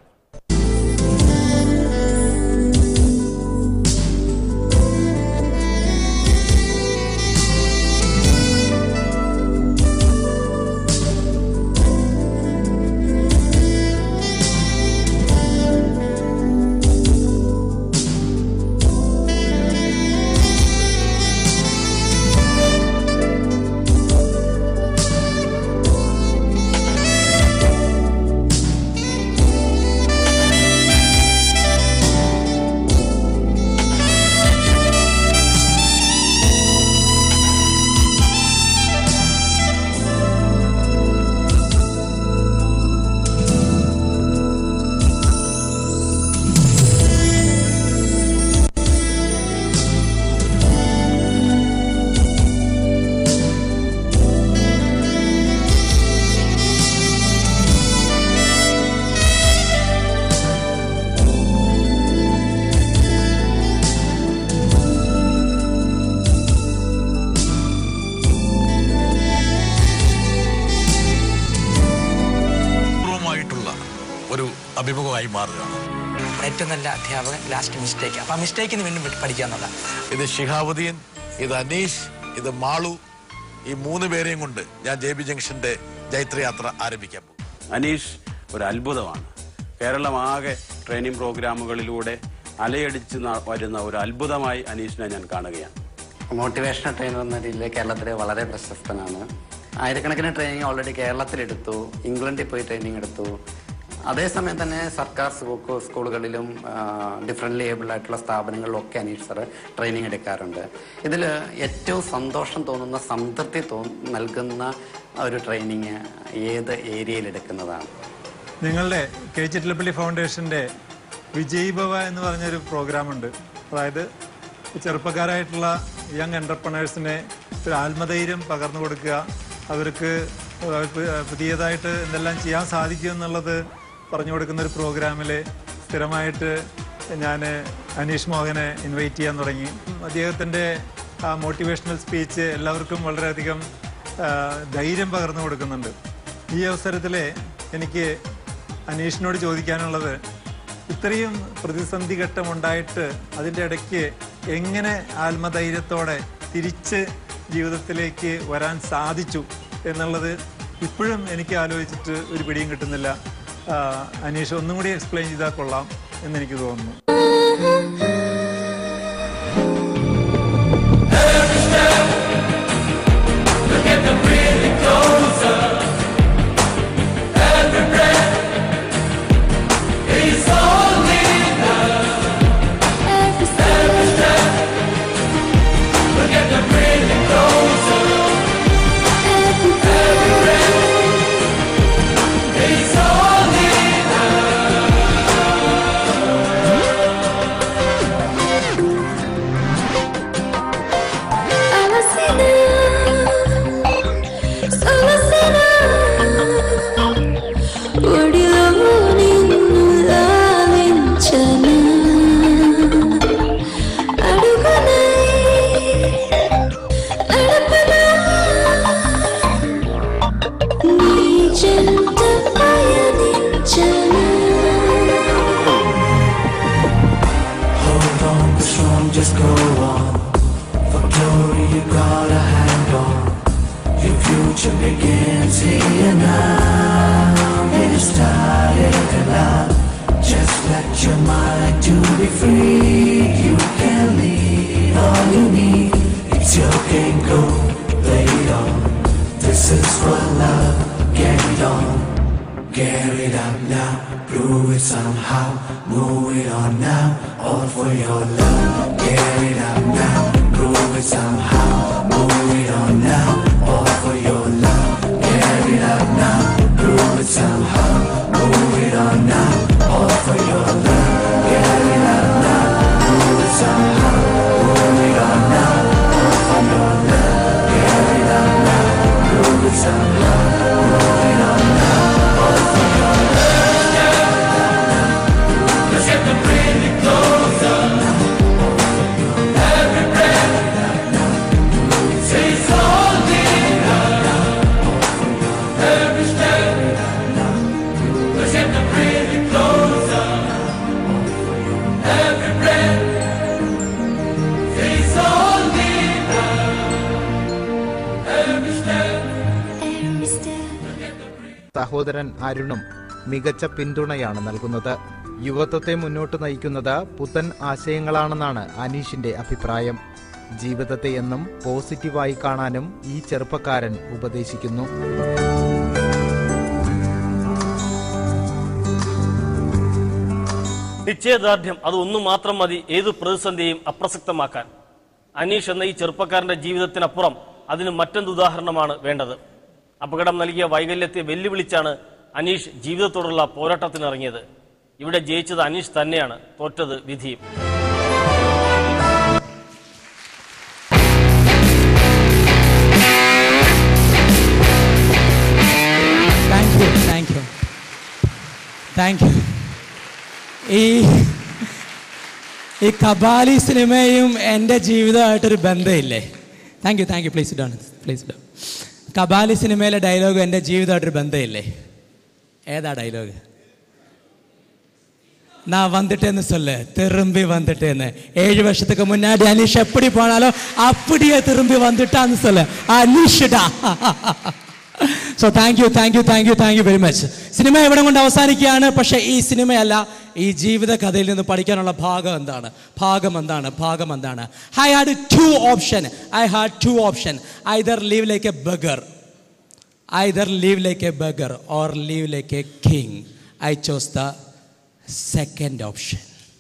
പൂർവ്വമായിട്ടുള്ള ഒരു അഭിമുഖമായി മാറുകയാണ് ഏറ്റവും നല്ല അധ്യാപകൻ ലാസ്റ്റ് മിസ്റ്റേക്ക് അപ്പൊ ആ മിസ്റ്റേക്കിന് വീണ്ടും വിട്ട് പഠിക്കുക എന്നുള്ള ഇത് ഷിഹാബുദ്ദീൻ ഇത് അനീഷ് ഇത് മാളു ഈ മൂന്ന് പേരെയും കൊണ്ട് ഞാൻ ജെ ബി ജംഗ്ഷന്റെ ജൈത്രയാത്ര ആരംഭിക്കാൻ പോകും അനീഷ് ഒരു അത്ഭുതമാണ് കേരളമാകെ ട്രെയിനിങ് പ്രോഗ്രാമുകളിലൂടെ അലയടിച്ച് ന- വരുന്ന ഒരു അത്ഭുതമായി അനീഷിനെ ഞാൻ കാണുകയാണ് മോട്ടിവേഷണൽ ട്രെയിനർ എന്ന രീതിയിൽ കേരളത്തിലെ വളരെ പ്രശസ്തനാണ് ആയിരക്കണക്കിന് ട്രെയിനിങ് ഓൾറെഡി കേരളത്തിലെടുത്തു ഇംഗ്ലണ്ടിൽ പോയി ട്രെയിനിങ് എടുത്തു അതേസമയം തന്നെ സർക്കാർ സ്കൂ- സ്കൂളുകളിലും ഡിഫറെൻ്റ്ലി ഏബിൾ ആയിട്ടുള്ള സ്ഥാപനങ്ങളിലും ഒക്കെ അനീഷ് സാറ് ട്രെയിനിങ് എടുക്കാറുണ്ട് ഇതിൽ ഏറ്റവും സന്തോഷം തോന്നുന്ന സംതൃപ്തി തോ നൽകുന്ന ഒരു ട്രെയിനിങ് ഏത് ഏരിയയിൽ എടുക്കുന്നതാണ് നിങ്ങളുടെ കെ ചിറ്റലപ്പള്ളി ഫൗണ്ടേഷന്റെ വിജയ് ഭവ എന്ന് പറഞ്ഞൊരു പ്രോഗ്രാം ഉണ്ട് അതായത് ചെറുപ്പക്കാരായിട്ടുള്ള യങ് എന്റർപ്രണേഴ്സിനെ ഒരു ആത്മധൈര്യം പകർന്നു കൊടുക്കുക അവർക്ക് ഏഹ് പു- പുതിയതായിട്ട് എന്തെല്ലാം ചെയ്യാൻ സാധിക്കും എന്നുള്ളത് പറഞ്ഞു കൊടുക്കുന്ന ഒരു പ്രോഗ്രാമിൽ സ്ഥിരമായിട്ട് ഞാൻ അനീഷ് മോഹനെ ഇൻവൈറ്റ് ചെയ്യാൻ തുടങ്ങി അദ്ദേഹത്തിൻ്റെ ആ മോട്ടിവേഷണൽ സ്പീച്ച് എല്ലാവർക്കും വളരെയധികം ആ, ധൈര്യം പകർന്നു കൊടുക്കുന്നുണ്ട് ഈ അവസരത്തിൽ എനിക്ക് അനീഷിനോട് ചോദിക്കാനുള്ളത് ഇത്രയും പ്രതിസന്ധി ഘട്ടമുണ്ടായിട്ട് അതിൻ്റെ ഇടയ്ക്ക് എങ്ങനെ ആത്മധൈര്യത്തോടെ തിരിച്ച് ജീവിതത്തിലേക്ക് വരാൻ സാധിച്ചു എന്നുള്ളത് ഇപ്പോഴും എനിക്ക് ആലോചിച്ചിട്ട് ഒരു പിടിയും കിട്ടുന്നില്ല ആ, അനീഷ് ഒന്നും കൂടി എക്സ്പ്ലെയിൻ ചെയ്താൽ കൊള്ളാം എന്നെനിക്ക് തോന്നുന്നു Hold on, be strong, just go on. For glory, you gotta hang on. Your future begins here now. It started alive. Just let your mind to be free. You can lead all you need. It's your game, go play it on. This is for love, get it on. Get it up now, prove it somehow. Move it on now, all for your love. Get it up now, prove it somehow. Move it on now, all for your love. Get it up now, prove it somehow. Move it on now, all for your love. Get it up now, prove it somehow. Move it on now, all for your love. Get it up now, prove it somehow. Move it on now. സഹോദരൻ അരുണും മികച്ച പിന്തുണയാണ് നൽകുന്നത് യുവത്വത്തെ മുന്നോട്ട് നയിക്കുന്നത് പുത്തൻ ആശയങ്ങളാണെന്നാണ് അനീഷിന്റെ അഭിപ്രായം ജീവിതത്തെ എന്നും പോസിറ്റീവായി കാണാനും ഈ ചെറുപ്പക്കാരൻ ഉപദേശിക്കുന്നു നിശ്ചയദാർഢ്യം അത് ഒന്നു മാത്രം മതി ഏതു പ്രതിസന്ധിയെയും അപ്രസക്തമാക്കാൻ അനീഷ് എന്ന ഈ ചെറുപ്പക്കാരന്റെ ജീവിതത്തിനപ്പുറം അതിന് മറ്റൊരു ഉദാഹരണമാണ് വേണ്ടത് അപകടം നൽകിയ വൈകല്യത്തെ വെല്ലുവിളിച്ചാണ് അനീഷ് ജീവിതത്തോടുള്ള പോരാട്ടത്തിനിറങ്ങിയത് ഇവിടെ ജയിച്ചത് അനീഷ് തന്നെയാണ് തോറ്റത് വിധിയും thank you thank you thank you ഈ ഈ കബാലി സിനിമയും എൻ്റെ ജീവിതമായിട്ടൊരു ബന്ധമില്ലേ thank you thank you please don please don Kabali സിനിമയിലെ ഡയലോഗ് എൻ്റെ ജീവിതമായിട്ടൊരു ബന്ധമില്ലേ ഏതാ ഡയലോഗ് நான் வந்துட்டேன்னு சொல்லு திரும்பி வந்துட்டேன்னு ஏழு வருஷத்துக்கு முன்னாடி அனிஷ் எப்படி போனாலும் அப்படியே திரும்பி வந்துட்டான்னு சொல்லு அனிஷ்டா so thank you thank you thank you thank you very much cinema എവിടെ കൊണ്ട് അവസാനിക്കുകയാണ് പക്ഷേ ഈ സിനിമയല്ല ഈ ജീവിത കഥയിൽ നിന്ന് പഠിക്കാനുള്ള ഭാഗം എന്താണ് ഭാഗം എന്താണ് ഭാഗം എന്താണ് I had two option I had two option either live like a beggar either live like a beggar or live like a king I chose the second option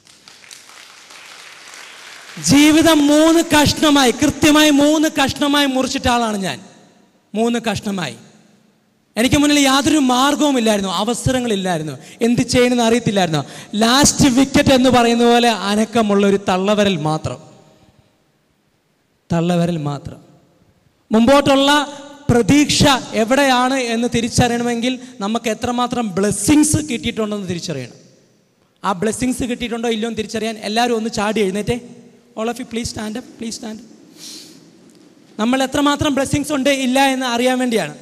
ജീവിതം മൂന്ന് കഷ്ണമായി കൃത്യമായി മൂന്ന് കഷ്ണമായി മുറിച്ചിട്ട ആളാണ് ഞാൻ മൂന്ന് കഷ്ണമായി എനിക്ക് മുന്നിൽ യാതൊരു മാർഗവുമില്ലായിരുന്നു അവസരങ്ങളില്ലായിരുന്നു എന്ത് ചെയ്യണമെന്ന് അറിയത്തില്ലായിരുന്നു ലാസ്റ്റ് വിക്കറ്റ് എന്ന് പറയുന്ന പോലെ അനക്കമുള്ള ഒരു തള്ളവരൽ മാത്രം തള്ളവരൽ മാത്രം മുമ്പോട്ടുള്ള പ്രതീക്ഷ എവിടെയാണ് എന്ന് തിരിച്ചറിയണമെങ്കിൽ നമുക്ക് എത്രമാത്രം ബ്ലെസ്സിങ്സ് കിട്ടിയിട്ടുണ്ടെന്ന് തിരിച്ചറിയണം ആ ബ്ലെസ്സിങ്സ് കിട്ടിയിട്ടുണ്ടോ ഇല്ലയോ എന്ന് തിരിച്ചറിയാൻ എല്ലാവരും ഒന്ന് ചാടി എഴുന്നേറ്റേ all of you please stand please stand നമ്മൾ എത്രമാത്രം ബ്ലെസ്സിങ്സ് ഉണ്ട് ഇല്ല എന്ന് അറിയാൻ വേണ്ടിയാണ്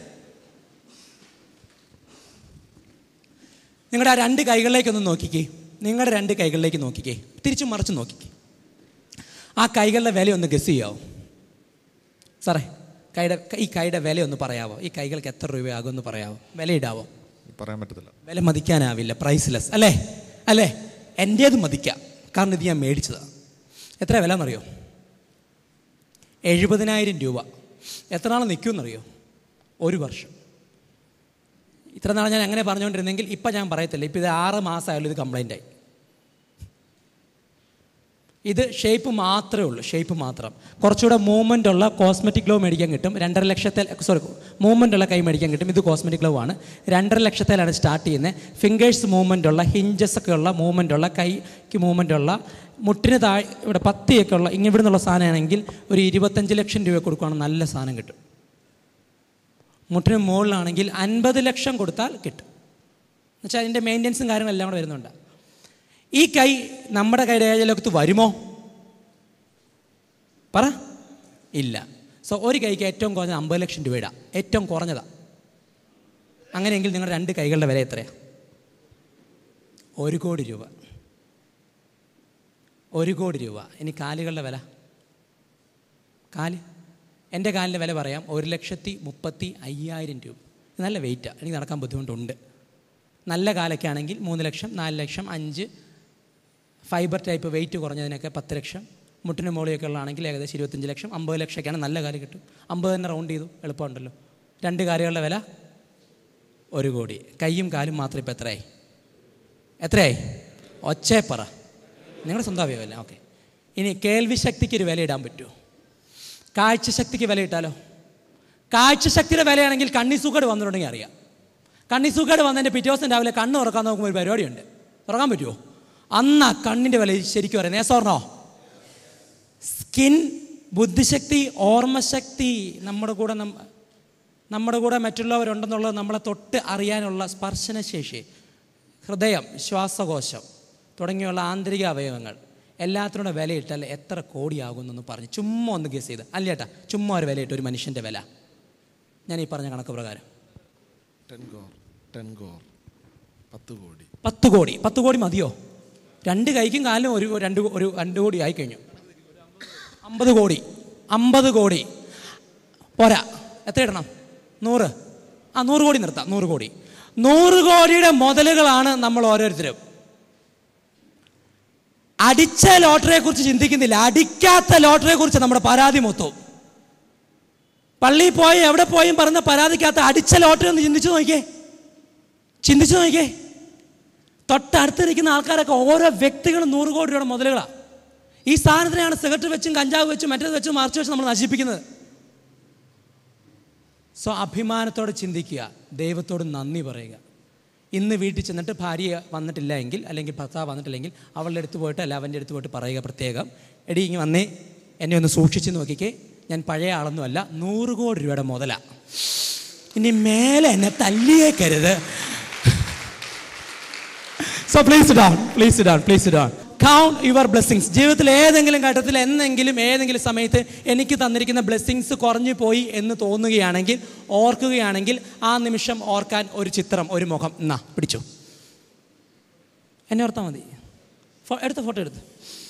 നിങ്ങളുടെ ആ രണ്ട് കൈകളിലേക്കൊന്ന് നോക്കിക്കേ നിങ്ങളുടെ രണ്ട് കൈകളിലേക്ക് നോക്കിക്കേ തിരിച്ചു മറിച്ച് നോക്കിക്കേ ആ കൈകളുടെ വില ഒന്ന് ഗസ് ചെയ്യാവോ സാറേ കൈയുടെ ഈ കൈയുടെ വില ഒന്ന് പറയാവോ ഈ കൈകൾക്ക് എത്ര രൂപയാകുമെന്ന് പറയാവോ വില ഇടാവോ പറയാൻ പറ്റത്തില്ല വില മതിക്കാനാവില്ല പ്രൈസ്ലെസ് അല്ലേ അല്ലേ എൻ്റേത് മതിക്കാം കാരണം ഇത് ഞാൻ മേടിച്ചതാണ് എത്ര വില എന്നറിയോ എഴുപതിനായിരം രൂപ എത്ര നാൾ നിൽക്കുമെന്നറിയോ ഒരു വർഷം ഇത്ര നാൾ ഞാൻ അങ്ങനെ പറഞ്ഞുകൊണ്ടിരുന്നെങ്കിൽ ഇപ്പം ഞാൻ പറയത്തില്ല ഇപ്പം ഇത് ആറ് മാസമായാലും ഇത് കംപ്ലൈൻ്റ് ആയി ഇത് ഷേപ്പ് മാത്രമേ ഉള്ളൂ ഷേപ്പ് മാത്രം കുറച്ചുകൂടെ മൂവ്മെൻ്റ് ഉള്ള കോസ്മെറ്റിക് ഗ്ലോ മേടിക്കാൻ കിട്ടും രണ്ടര ലക്ഷത്തിൽ സോറി മൂവ്മെൻ്റ് ഉള്ള കൈ മേടിക്കാൻ കിട്ടും ഇത് കോസ്മെറ്റിക് ഗ്ലോ ആണ് രണ്ടര ലക്ഷത്തിലാണ് സ്റ്റാർട്ട് ചെയ്യുന്നത് ഫിംഗേഴ്സ് മൂവ്മെൻ്റ് ഉള്ള ഹിഞ്ചസ് ഒക്കെ ഉള്ള മൂവ്മെൻ്റ് ഉള്ള കൈക്ക് മൂവ്മെൻ്റ് ഉള്ള മുട്ടിന് താഴെ ഇവിടെ പത്തിയൊക്കെ ഉള്ള ഇങ്ങനെ ഇവിടെ നിന്നുള്ള സാധനമാണെങ്കിൽ ഒരു ഇരുപത്തഞ്ച് ലക്ഷം രൂപ കൊടുക്കുകയാണെങ്കിൽ നല്ല സാധനം കിട്ടും മുട്ടിന് മുകളിലാണെങ്കിൽ അൻപത് ലക്ഷം കൊടുത്താൽ കിട്ടും എന്നുവെച്ചാൽ അതിൻ്റെ മെയിൻ്റെനൻസും കാര്യങ്ങളെല്ലാം കൂടെ വരുന്നുണ്ട് ഈ കൈ നമ്മുടെ കൈയുടെ ഏഴലകത്ത് വരുമോ പറ ഇല്ല സോ ഒരു കൈക്ക് ഏറ്റവും കുറഞ്ഞത് അമ്പത് ലക്ഷം രൂപ ഇടാം ഏറ്റവും കുറഞ്ഞതാ അങ്ങനെയെങ്കിൽ നിങ്ങളുടെ രണ്ട് കൈകളുടെ വില എത്രയാണ് ഒരു കോടി രൂപ ഒരു കോടി രൂപ ഇനി കാലുകളുടെ വില കാല് എൻ്റെ കാലിൻ്റെ വില പറയാം ഒരു ലക്ഷത്തി മുപ്പത്തി അയ്യായിരം രൂപ ഇത് നല്ല വെയിറ്റാണ് എനിക്ക് നടക്കാൻ ബുദ്ധിമുട്ടുണ്ട് നല്ല കാലൊക്കെ ആണെങ്കിൽ മൂന്ന് ലക്ഷം നാല് ലക്ഷം അഞ്ച് ഫൈബർ ടൈപ്പ് വെയിറ്റ് കുറഞ്ഞതിനൊക്കെ പത്ത് ലക്ഷം മുട്ടിന് മുകളിലൊക്കെ ഉള്ളതാണെങ്കിൽ ഏകദേശം ഇരുപത്തഞ്ച് ലക്ഷം അമ്പത് ലക്ഷമൊക്കെയാണ് നല്ല കാല് കിട്ടും അമ്പത് തന്നെ റൗണ്ട് ചെയ്തു എളുപ്പമുണ്ടല്ലോ രണ്ട് കാലുകളുടെ വില ഒരു കോടി കൈയും കാലും മാത്രം ഇപ്പോൾ എത്രയായി എത്രയായി ഒച്ചേ പറ നിങ്ങളുടെ സ്വന്തം അവയവല്ല ഓക്കെ ഇനി കേൾവി ശക്തിക്ക് ഒരു വില ഇടാൻ പറ്റുമോ കാഴ്ചശക്തിക്ക് വില ഇട്ടാലോ കാഴ്ചശക്തിയുടെ വിലയാണെങ്കിൽ കണ്ണി സുഖട് വന്നിട്ടുണ്ടെങ്കിൽ അറിയാം കണ്ണി സുഖട് വന്നതിൻ്റെ പിറ്റേ ദിവസം രാവിലെ കണ്ണ് തുറക്കാൻ നോക്കുമ്പോൾ ഒരു പരിപാടിയുണ്ട് തുറക്കാൻ പറ്റുമോ അന്ന് ആ കണ്ണിൻ്റെ വില ശരിക്കും പറയാം നേസോർണോ സ്കിൻ ബുദ്ധിശക്തി ഓർമ്മശക്തി നമ്മുടെ കൂടെ നം നമ്മുടെ കൂടെ മറ്റുള്ളവരുണ്ടെന്നുള്ളത് നമ്മളെ തൊട്ട് അറിയാനുള്ള സ്പർശനശേഷി ഹൃദയം ശ്വാസകോശം തുടങ്ങിയുള്ള ആന്തരിക അവയവങ്ങൾ എല്ലാത്തിനൂടെ വിലയിട്ടാൽ എത്ര കോടിയാകുമെന്നൊന്ന് പറഞ്ഞു ചുമ്മാ ഒന്ന് ഗസ് ചെയ്ത് അല്ല ചേട്ടാ ചുമ്മാ ഒരു വിലയിട്ട് ഒരു മനുഷ്യൻ്റെ വില ഞാൻ ഈ പറഞ്ഞ കണക്ക് പ്രകാരം ടെൻ കോർ ടെൻ കോർ പത്ത് കോടി പത്ത് കോടി പത്ത് കോടി മതിയോ രണ്ട് കൈക്കും കാലിനും ഒരു രണ്ട് ഒരു രണ്ട് കോടി ആയി കഴിഞ്ഞു അമ്പത് കോടി അമ്പത് കോടി പോരാ എത്ര ഇടണം നൂറ് ആ നൂറ് കോടി നിർത്താം നൂറ് കോടി നൂറ് കോടിയുടെ മുതലുകളാണ് നമ്മൾ ഓരോരുത്തരും അടിച്ച ലോട്ടറിയെ കുറിച്ച് ചിന്തിക്കുന്നില്ല അടിക്കാത്ത ലോട്ടറിയെ കുറിച്ച് നമ്മുടെ പരാതി മൊത്തവും പള്ളിയിൽ പോയി എവിടെ പോയും പറഞ്ഞ പരാതിക്കകത്ത് അടിച്ച ലോട്ടറി ഒന്ന് ചിന്തിച്ചു നോക്കിയേ ചിന്തിച്ചു നോക്കിയേ തൊട്ടടുത്തിരിക്കുന്ന ആൾക്കാരൊക്കെ ഓരോ വ്യക്തികളും നൂറ് കോടി രൂപയുടെ മുതലുകളാണ് ഈ സാധനത്തിനെയാണ് സിഗരറ്റ് വെച്ചും കഞ്ചാവ് വെച്ചും മറ്റേത് വെച്ചും മറിച്ച് വെച്ച് നമ്മൾ നശിപ്പിക്കുന്നത് സോ അഭിമാനത്തോടെ ചിന്തിക്കുക ദൈവത്തോട് നന്ദി പറയുക ഇന്ന് വീട്ടിൽ ചെന്നിട്ട് ഭാര്യ വന്നിട്ടില്ല എങ്കിൽ അല്ലെങ്കിൽ ഭർത്താവ് വന്നിട്ടില്ലെങ്കിൽ അവളുടെ അടുത്ത് പോയിട്ട് അല്ല അവൻ്റെ അടുത്ത് പോയിട്ട് പറയുക പ്രത്യേകം എടി ഇങ്ങനെ വന്നേ എന്നെ ഒന്ന് സൂക്ഷിച്ച് നോക്കിക്കേ ഞാൻ പഴയ ആളൊന്നുമല്ല നൂറ് കോടി രൂപയുടെ മുതല ഇനി മേലെ എന്നെ തല്ലിയേക്കരുത് so please down please down please down count your blessings ജീവിതത്തിൽ ഏതെങ്കിലും ഘട്ടത്തിൽ എന്നെങ്കിലും ഏതെങ്കിലും സമയത്ത് എനിക്ക് തന്നിരിക്കുന്ന ബ്ലെസ്സിങ്സ് കുറഞ്ഞു പോയി എന്ന് തോന്നുകയാണെങ്കിൽ ഓർക്കുകയാണെങ്കിൽ ആ നിമിഷം ഓർക്കാൻ ഒരു ചിത്രം ഒരു മുഖം എന്നാ പിടിച്ചു എന്നെ ഓർത്താൽ മതി ഫോ- എടുത്ത് ഫോട്ടോ എടുത്ത്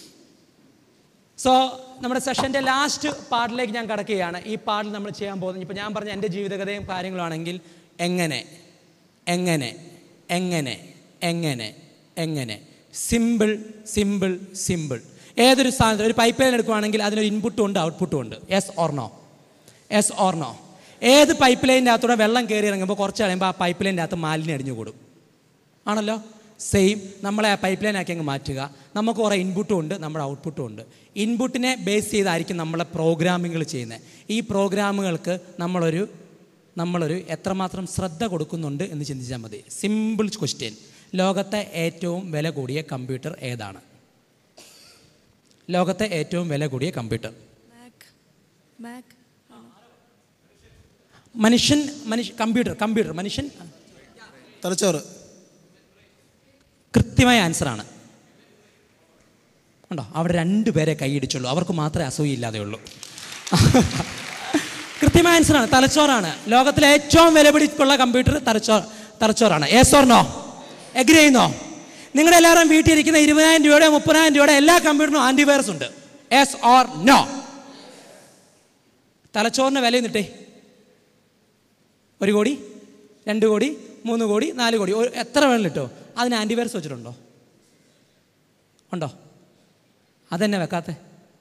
സോ നമ്മുടെ സെഷൻ്റെ ലാസ്റ്റ് പാർട്ടിലേക്ക് ഞാൻ കടക്കുകയാണ് ഈ പാട്ടിൽ നമ്മൾ ചെയ്യാൻ പോകുന്നത് ഇപ്പോൾ ഞാൻ പറഞ്ഞ എൻ്റെ ജീവിതകഥയും കാര്യങ്ങളാണെങ്കിൽ എങ്ങനെ എങ്ങനെ എങ്ങനെ എങ്ങനെ എങ്ങനെ സിമ്പിൾ സിമ്പിൾ സിമ്പിൾ ഏതൊരു സാധനം ഒരു പൈപ്പ് ലൈൻ എടുക്കുവാണെങ്കിൽ അതിനൊരു ഇൻപുട്ടും ഉണ്ട് ഔട്ട്പുട്ടും ഉണ്ട് എസ് ഓർണോ എസ് ഓർണോ ഏത് പൈപ്പ് ലൈനിൻ്റെ അകത്തൂടെ വെള്ളം കയറി ഇറങ്ങുമ്പോൾ കുറച്ച് കഴിയുമ്പോൾ ആ പൈപ്പ് ലൈനിൻ്റെ അകത്ത് മാലിന്യം അടിഞ്ഞു കൂടും ആണല്ലോ സെയിം നമ്മളെ ആ പൈപ്പ് ലൈൻ ആക്കി അങ്ങ് മാറ്റുക നമുക്ക് കുറേ ഇൻപുട്ടും ഉണ്ട് നമ്മുടെ ഔട്ട്പുട്ടും ഉണ്ട് ഇൻപുട്ടിനെ ബേസ് ചെയ്തായിരിക്കും നമ്മളെ പ്രോഗ്രാമിങ്ങൾ ചെയ്യുന്നത് ഈ പ്രോഗ്രാമുകൾക്ക് നമ്മളൊരു നമ്മളൊരു എത്രമാത്രം ശ്രദ്ധ കൊടുക്കുന്നുണ്ട് എന്ന് ചിന്തിച്ചാൽ മതി സിമ്പിൾ ക്വസ്റ്റ്യൻ ലോകത്തെ ഏറ്റവും വില കൂടിയ കമ്പ്യൂട്ടർ ഏതാണ് ലോകത്തെ ഏറ്റവും വില കൂടിയ കമ്പ്യൂട്ടർ ബാക്ക് മനുഷ്യൻ മനുഷ്യ കമ്പ്യൂട്ടർ കമ്പ്യൂട്ടർ മനുഷ്യൻ തലച്ചോറ് കൃത്യമായ ആൻസറാണ് ഉണ്ടോ അവിടെ രണ്ട് പേരെ കൈയിടിച്ചുള്ളൂ അവർക്ക് മാത്രമേ അസൂയില്ലാതെ ഉള്ളൂ കൃത്യമായ ആൻസറാണ് തലച്ചോറാണ് ലോകത്തിലെ ഏറ്റവും വിലപിടിപ്പുള്ള കമ്പ്യൂട്ടർ തലച്ചോർ തലച്ചോറാണ് എസ് ഓർ നോ എഗ്രി ചെയ്യുന്നോ നിങ്ങളുടെ എല്ലാവരും വീട്ടിൽ ഇരിക്കുന്ന ഇരുപതിനായിരം രൂപയുടെ മുപ്പതിനായിരം രൂപയുടെ എല്ലാ കമ്പ്യൂട്ടറിനും ആൻറ്റിവൈറസ് ഉണ്ട് എസ് ഓർ നോ തലച്ചോറിന് വില എന്നിട്ടേ ഒരു കോടി രണ്ട് കോടി മൂന്ന് കോടി നാല് കോടി ഒരു- എത്ര വേണം കിട്ടോ അതിന് ആൻറ്റിവൈറസ് വെച്ചിട്ടുണ്ടോ ഉണ്ടോ അതെന്നെ വെക്കാത്തെ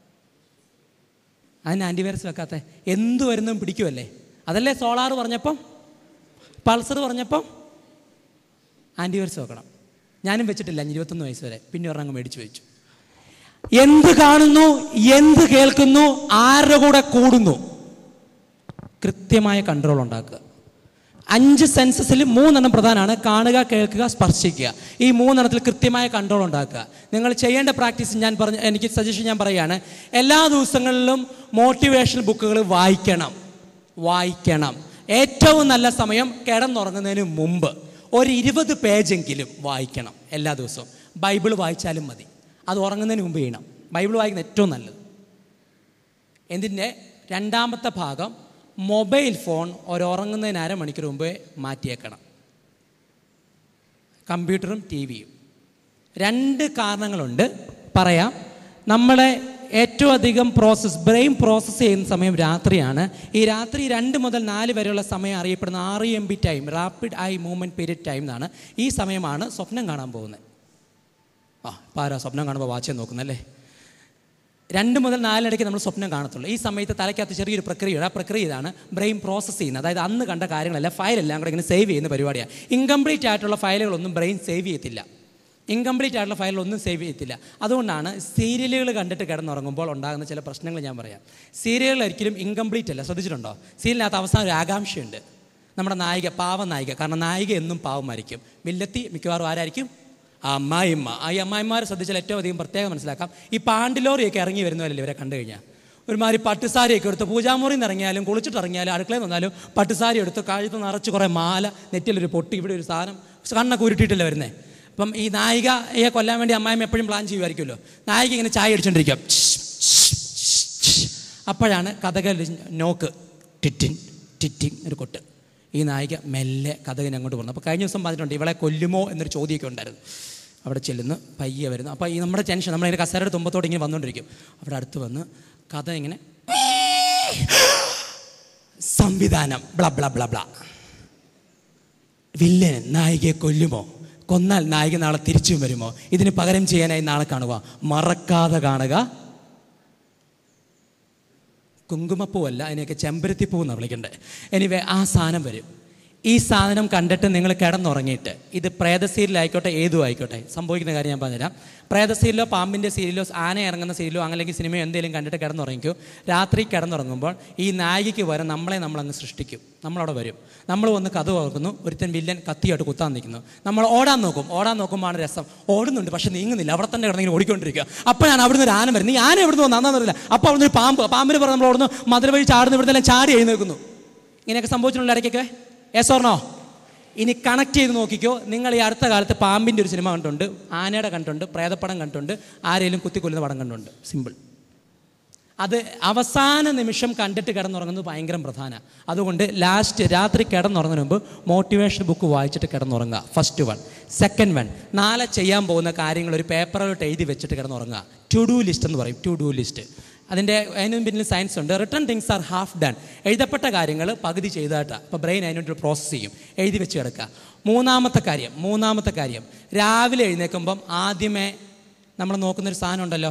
അതിന് ആൻറ്റിവൈറസ് വെക്കാത്തെ എന്ത് വരുന്നതും പിടിക്കുമല്ലേ അതല്ലേ സോളാർ പറഞ്ഞപ്പം പൾസർ പറഞ്ഞപ്പം ആൻറ്റിവൈറസ് വെക്കണം ഞാനും വെച്ചിട്ടില്ല ഞാൻ ഇരുപത്തൊന്ന് വയസ്സ് വരെ പിന്നെ ഒരെണ്ണം അങ്ങ് മേടിച്ചു വെച്ചു എന്ത് കാണുന്നു എന്ത് കേൾക്കുന്നു ആരുടെ കൂടെ കൂടുന്നു കൃത്യമായ കൺട്രോൾ ഉണ്ടാക്കുക അഞ്ച് സെൻസസിൽ മൂന്നെണ്ണം പ്രധാനമാണ് കാണുക കേൾക്കുക സ്പർശിക്കുക ഈ മൂന്നെണ്ണത്തിൽ കൃത്യമായ കൺട്രോൾ ഉണ്ടാക്കുക നിങ്ങൾ ചെയ്യേണ്ട പ്രാക്ടീസ് ഞാൻ പറഞ്ഞ എനിക്ക് സജഷൻ ഞാൻ പറയുകയാണ് എല്ലാ ദിവസങ്ങളിലും മോട്ടിവേഷൻ ബുക്കുകൾ വായിക്കണം വായിക്കണം ഏറ്റവും നല്ല സമയം കിടന്നുറങ്ങുന്നതിന് മുമ്പ് ഒരു ഇരുപത് പേജെങ്കിലും വായിക്കണം എല്ലാ ദിവസവും ബൈബിൾ വായിച്ചാലും മതി അത് ഉറങ്ങുന്നതിന് മുമ്പ് ചെയ്യണം ബൈബിൾ വായിക്കുന്നത് ഏറ്റവും നല്ലത് എന്തിൻ്റെ രണ്ടാമത്തെ ഭാഗം മൊബൈൽ ഫോൺ ഒരു ഉറങ്ങുന്നതിന് അരമണിക്കൂർ മുമ്പേ മാറ്റിയേക്കണം കമ്പ്യൂട്ടറും ടി വിയും രണ്ട് കാരണങ്ങളുണ്ട് പറയാം നമ്മളെ ഏറ്റവും അധികം പ്രോസസ്സ് ബ്രെയിൻ പ്രോസസ്സ് ചെയ്യുന്ന സമയം രാത്രിയാണ് ഈ രാത്രി രണ്ട് മുതൽ നാല് വരെയുള്ള സമയം അറിയപ്പെടുന്ന ആറ് M B time rapid eye movement period time എന്നാണ് ഈ സമയമാണ് സ്വപ്നം കാണാൻ പോകുന്നത് ആ ഇപ്പോൾ ആരാ സ്വപ്നം കാണുമ്പോൾ വാച്ച് നോക്കുന്നല്ലേ രണ്ട് മുതൽ നാലിടയ്ക്ക് നമ്മൾ സ്വപ്നം കാണത്തുള്ളൂ ഈ സമയത്ത് തലയ്ക്കകത്ത് ചെറിയൊരു പ്രക്രിയയുണ്ട് ആ പ്രക്രിയ ഇതാണ് ബ്രെയിൻ പ്രോസസ്സ് ചെയ്യുന്നത് അതായത് അന്ന് കണ്ട കാര്യങ്ങളെല്ലാം ഫയലെല്ലാം കൂടെ ഇങ്ങനെ സേവ് ചെയ്യുന്ന പരിപാടിയാണ് ഇൻകംപ്ലീറ്റ് ആയിട്ടുള്ള ഫയലുകളൊന്നും ബ്രെയിൻ സേവ് ചെയ്യത്തില്ല ഇൻകംപ്ലീറ്റ് ആയിട്ടുള്ള ഫയലൊന്നും സേവ് ചെയ്യത്തില്ല അതുകൊണ്ടാണ് സീരിയലുകൾ കണ്ടിട്ട് കിടന്നുറങ്ങുമ്പോൾ ഉണ്ടാകുന്ന ചില പ്രശ്നങ്ങൾ ഞാൻ പറയാം സീരിയലുകൾ ഒരിക്കലും ഇൻകംപ്ലീറ്റ് അല്ല ശ്രദ്ധിച്ചിട്ടുണ്ടോ സീരിയലിനകത്ത് അവസാനം ഒരു ആകാംക്ഷയുണ്ട് നമ്മുടെ നായിക പാവ നായിക കാരണം നായിക എന്നും പാവമായിരിക്കും വില്ലത്തി മിക്കവാറും ആരായിരിക്കും ആ അമ്മായിമ്മ ആ ഈ അമ്മായിമാരെ ശ്രദ്ധിച്ചാൽ ഏറ്റവും അധികം പ്രത്യേകം മനസ്സിലാക്കാം ഈ പാണ്ടിലോറിയൊക്കെ ഇറങ്ങി വരുന്നവരല്ലേ ഇവരെ കണ്ടു കഴിഞ്ഞാൽ ഒരുമാതിരി പട്ടുസാരിയൊക്കെ എടുത്ത് പൂജാമുറിയിൽ നിന്ന് ഇറങ്ങിയാലും കുളിച്ചിട്ട് ഇറങ്ങിയാലും അടുക്കളയിൽ നിന്നാലും പട്ടുസാരി എടുത്ത് കഴുത്ത് നിറച്ച് കുറേ മാല നെറ്റിലൊരു പൊട്ടി ഇവിടെ ഒരു സാധനം കണ്ണൊക്കെ ഉരുട്ടിയിട്ടല്ലേ വരുന്നത് അപ്പം ഈ നായികയെ കൊല്ലാൻ വേണ്ടി അമ്മായിമ്മ എപ്പോഴും പ്ലാൻ ചെയ്യുമായിരിക്കുമല്ലോ നായിക ഇങ്ങനെ ചായ അടിച്ചോണ്ടിരിക്കും അപ്പോഴാണ് കഥകൾ നോക്ക് ടിറ്റിൻ ടിറ്റിൻ ഒരു കൊട്ട് ഈ നായിക മെല്ലെ കഥകിനെ അങ്ങോട്ട് പോകുന്നു അപ്പോൾ കഴിഞ്ഞ ദിവസം പറഞ്ഞിട്ടുണ്ട് ഇവളെ കൊല്ലുമോ എന്നൊരു ചോദ്യമൊക്കെ ഉണ്ടായിരുന്നു അവിടെ ചെല്ലുന്നു പയ്യെ വരുന്നു അപ്പോൾ ഈ നമ്മുടെ ടെൻഷൻ നമ്മളിങ്ങനെ കസേരയുടെ തുമ്പത്തോടെ ഇങ്ങനെ വന്നുകൊണ്ടിരിക്കും അവിടെ അടുത്ത് വന്ന് കഥ ഇങ്ങനെ സംവിധാനം ബ്ല ബ്ല ബ്ല ബ്ല വില്ലൻ നായികയെ കൊല്ലുമോ കൊന്നാൽ നായിക നാളെ തിരിച്ചും വരുമോ ഇതിന് പകരം ചെയ്യാനായി നാളെ കാണുക മറക്കാതെ കാണുക കുങ്കുമപ്പൂവല്ല അതിനെയൊക്കെ ചെമ്പരത്തിപ്പൂ എന്നാണ് വിളിക്കണ്ടേ എനിവേ ആ സാധനം വരും ഈ സാധനം കണ്ടിട്ട് നിങ്ങൾ കിടന്നുറങ്ങിയിട്ട് ഇത് പ്രേത സീരിയലായിക്കോട്ടെ ഏതും ആയിക്കോട്ടെ സംഭവിക്കുന്ന കാര്യം ഞാൻ പറഞ്ഞുതരാം പ്രേത സീരിയലോ പാമ്പിൻ്റെ സീരിയലോ ആന ഇറങ്ങുന്ന സീരിയലോ അല്ലെങ്കിൽ സിനിമയോ എന്തെങ്കിലും കണ്ടിട്ട് കിടന്നുറങ്ങിക്കോ രാത്രി കിടന്നുറങ്ങുമ്പോൾ ഈ നായികയ്ക്ക് വരെ നമ്മളെ നമ്മളങ്ങ് സൃഷ്ടിക്കും നമ്മളവിടെ വരും നമ്മൾ വന്ന് കഥ ഓർക്കുന്നു ഒരുത്തൻ വില്ലൻ കത്തിയായിട്ട് കുത്താൻ നിൽക്കുന്നു നമ്മൾ ഓടാൻ നോക്കും ഓടാൻ നോക്കുമ്പോഴാണ് രസം ഓടുന്നുണ്ട് പക്ഷെ നീങ്ങുന്നില്ല അവിടെ തന്നെ കിടന്നെങ്കിൽ ഓടിക്കൊണ്ടിരിക്കുക അപ്പോൾ ഞാൻ അവിടുന്ന് ഒരു ആന വരും നീ ആന എവിടുന്ന് വന്നാന്നറിയില്ല അപ്പോൾ അവിടുന്ന് ഒരു പാമ്പ് പാമ്പിന് പറഞ്ഞ് നമ്മൾ ഓടുന്നു മധുര വഴി ചാടുന്നു ഇവിടുന്ന് എല്ലാം ചാടി എഴുന്നേൽക്കുന്നു ഇങ്ങനെയൊക്കെ സംഭവിച്ചിട്ടുള്ള ഇടയ്ക്കൊക്കെ എസ് ഓർണോ ഇനി കണക്ട് ചെയ്ത് നോക്കിക്കോ നിങ്ങൾ ഈ അടുത്ത കാലത്ത് പാമ്പിൻ്റെ ഒരു സിനിമ കണ്ടിട്ടുണ്ട് ആനയുടെ കണ്ടിട്ടുണ്ട് പ്രേതപ്പടം കണ്ടിട്ടുണ്ട് ആരെയും കുത്തിക്കൊല്ലുന്ന പടം കണ്ടിട്ടുണ്ട് സിമ്പിൾ അത് അവസാന നിമിഷം കണ്ടിട്ട് കിടന്നുറങ്ങുന്നത് ഭയങ്കര പ്രധാന അതുകൊണ്ട് ലാസ്റ്റ് രാത്രി കിടന്നുറങ്ങുന്നതിന് മുമ്പ് മോട്ടിവേഷൻ ബുക്ക് വായിച്ചിട്ട് കിടന്നുറങ്ങുക ഫസ്റ്റ് വൺ സെക്കൻഡ് വൺ നാളെ ചെയ്യാൻ പോകുന്ന കാര്യങ്ങൾ ഒരു പേപ്പറിലോട്ട് എഴുതി വെച്ചിട്ട് കിടന്നുറങ്ങുക ടു ഡു ലിസ്റ്റ് എന്ന് പറയും ടു ഡു ലിസ്റ്റ് അതിൻ്റെ അതിനും പിന്നിൽ സയൻസ് ഉണ്ട് written things are half done എഴുതപ്പെട്ട കാര്യങ്ങൾ പകുതി ചെയ്തായിട്ടാണ് അപ്പോൾ ബ്രെയിൻ അതിനോട്ട് പ്രോസസ്സ് ചെയ്യും എഴുതി വെച്ച് കിടക്കുക മൂന്നാമത്തെ കാര്യം മൂന്നാമത്തെ കാര്യം രാവിലെ എഴുന്നേൽക്കുമ്പം ആദ്യമേ നമ്മൾ നോക്കുന്നൊരു സാധനം ഉണ്ടല്ലോ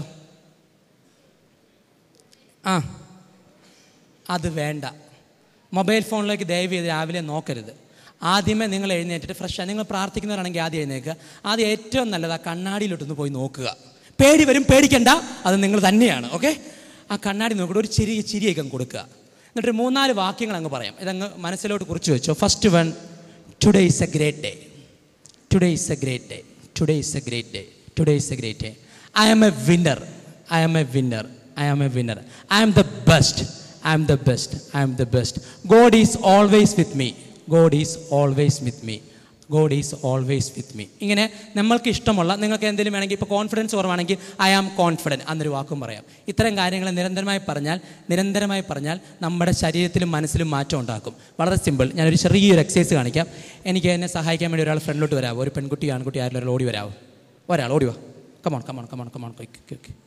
ആ അത് വേണ്ട മൊബൈൽ ഫോണിലേക്ക് ദയവ് ചെയ്ത് രാവിലെ നോക്കരുത് ആദ്യമേ നിങ്ങൾ എഴുന്നേറ്റിട്ട് ഫ്രഷ് നിങ്ങൾ പ്രാർത്ഥിക്കുന്നവരാണെങ്കിൽ ആദ്യം എഴുന്നേൽക്കുക ആദ്യം ഏറ്റവും നല്ലത് ആ കണ്ണാടിയിലോട്ടൊന്ന് പോയി നോക്കുക പേടി വരും പേടിക്കണ്ട അത് നിങ്ങൾ തന്നെയാണ് ഓക്കെ ആ കണ്ണാടി നോക്കിയിട്ട് ഒരു ചെറിയ ചിരിയൊക്കെ അങ്ങ് കൊടുക്കുക എന്നിട്ട് ഒരു മൂന്നാല് വാക്യങ്ങൾ അങ്ങ് പറയാം ഇതങ്ങ് മനസ്സിലോട്ട് കുറിച്ച് വെച്ചോ first one today is a great day today is a great day today is a great day today is a great day I am a winner I am a winner I am a winner I am the best I am the best I am the best God is always with me God is always with me God is always with me ഇങ്ങനെ നമ്മൾക്ക് ഇഷ്ടമുള്ള നിങ്ങൾക്ക് എന്തെങ്കിലും വേണമെങ്കിൽ ഇപ്പോൾ confidence കുറവാണെങ്കിൽ I am confident എന്നൊരു വാക്കും പറയാം ഇത്തരം കാര്യങ്ങൾ നിരന്തരമായി പറഞ്ഞാൽ നിരന്തരമായി പറഞ്ഞാൽ നമ്മുടെ ശരീരത്തിലും മനസ്സിലും മാറ്റം ഉണ്ടാക്കും വളരെ സിമ്പിൾ ഞാനൊരു ചെറിയൊരു എക്സസൈസ് കാണിക്കാം എനിക്ക് എന്നെ സഹായിക്കാൻ വേണ്ടി ഒരാൾ ഫ്രണ്ടിലോട്ട് വരാമോ ഒരു പെൺകുട്ടി ആൺകുട്ടി ആരെങ്കിലും ഒരാൾ ഓടി വരാമോ ഒരാൾ ഓടി വാ come on come on come on come on okay okay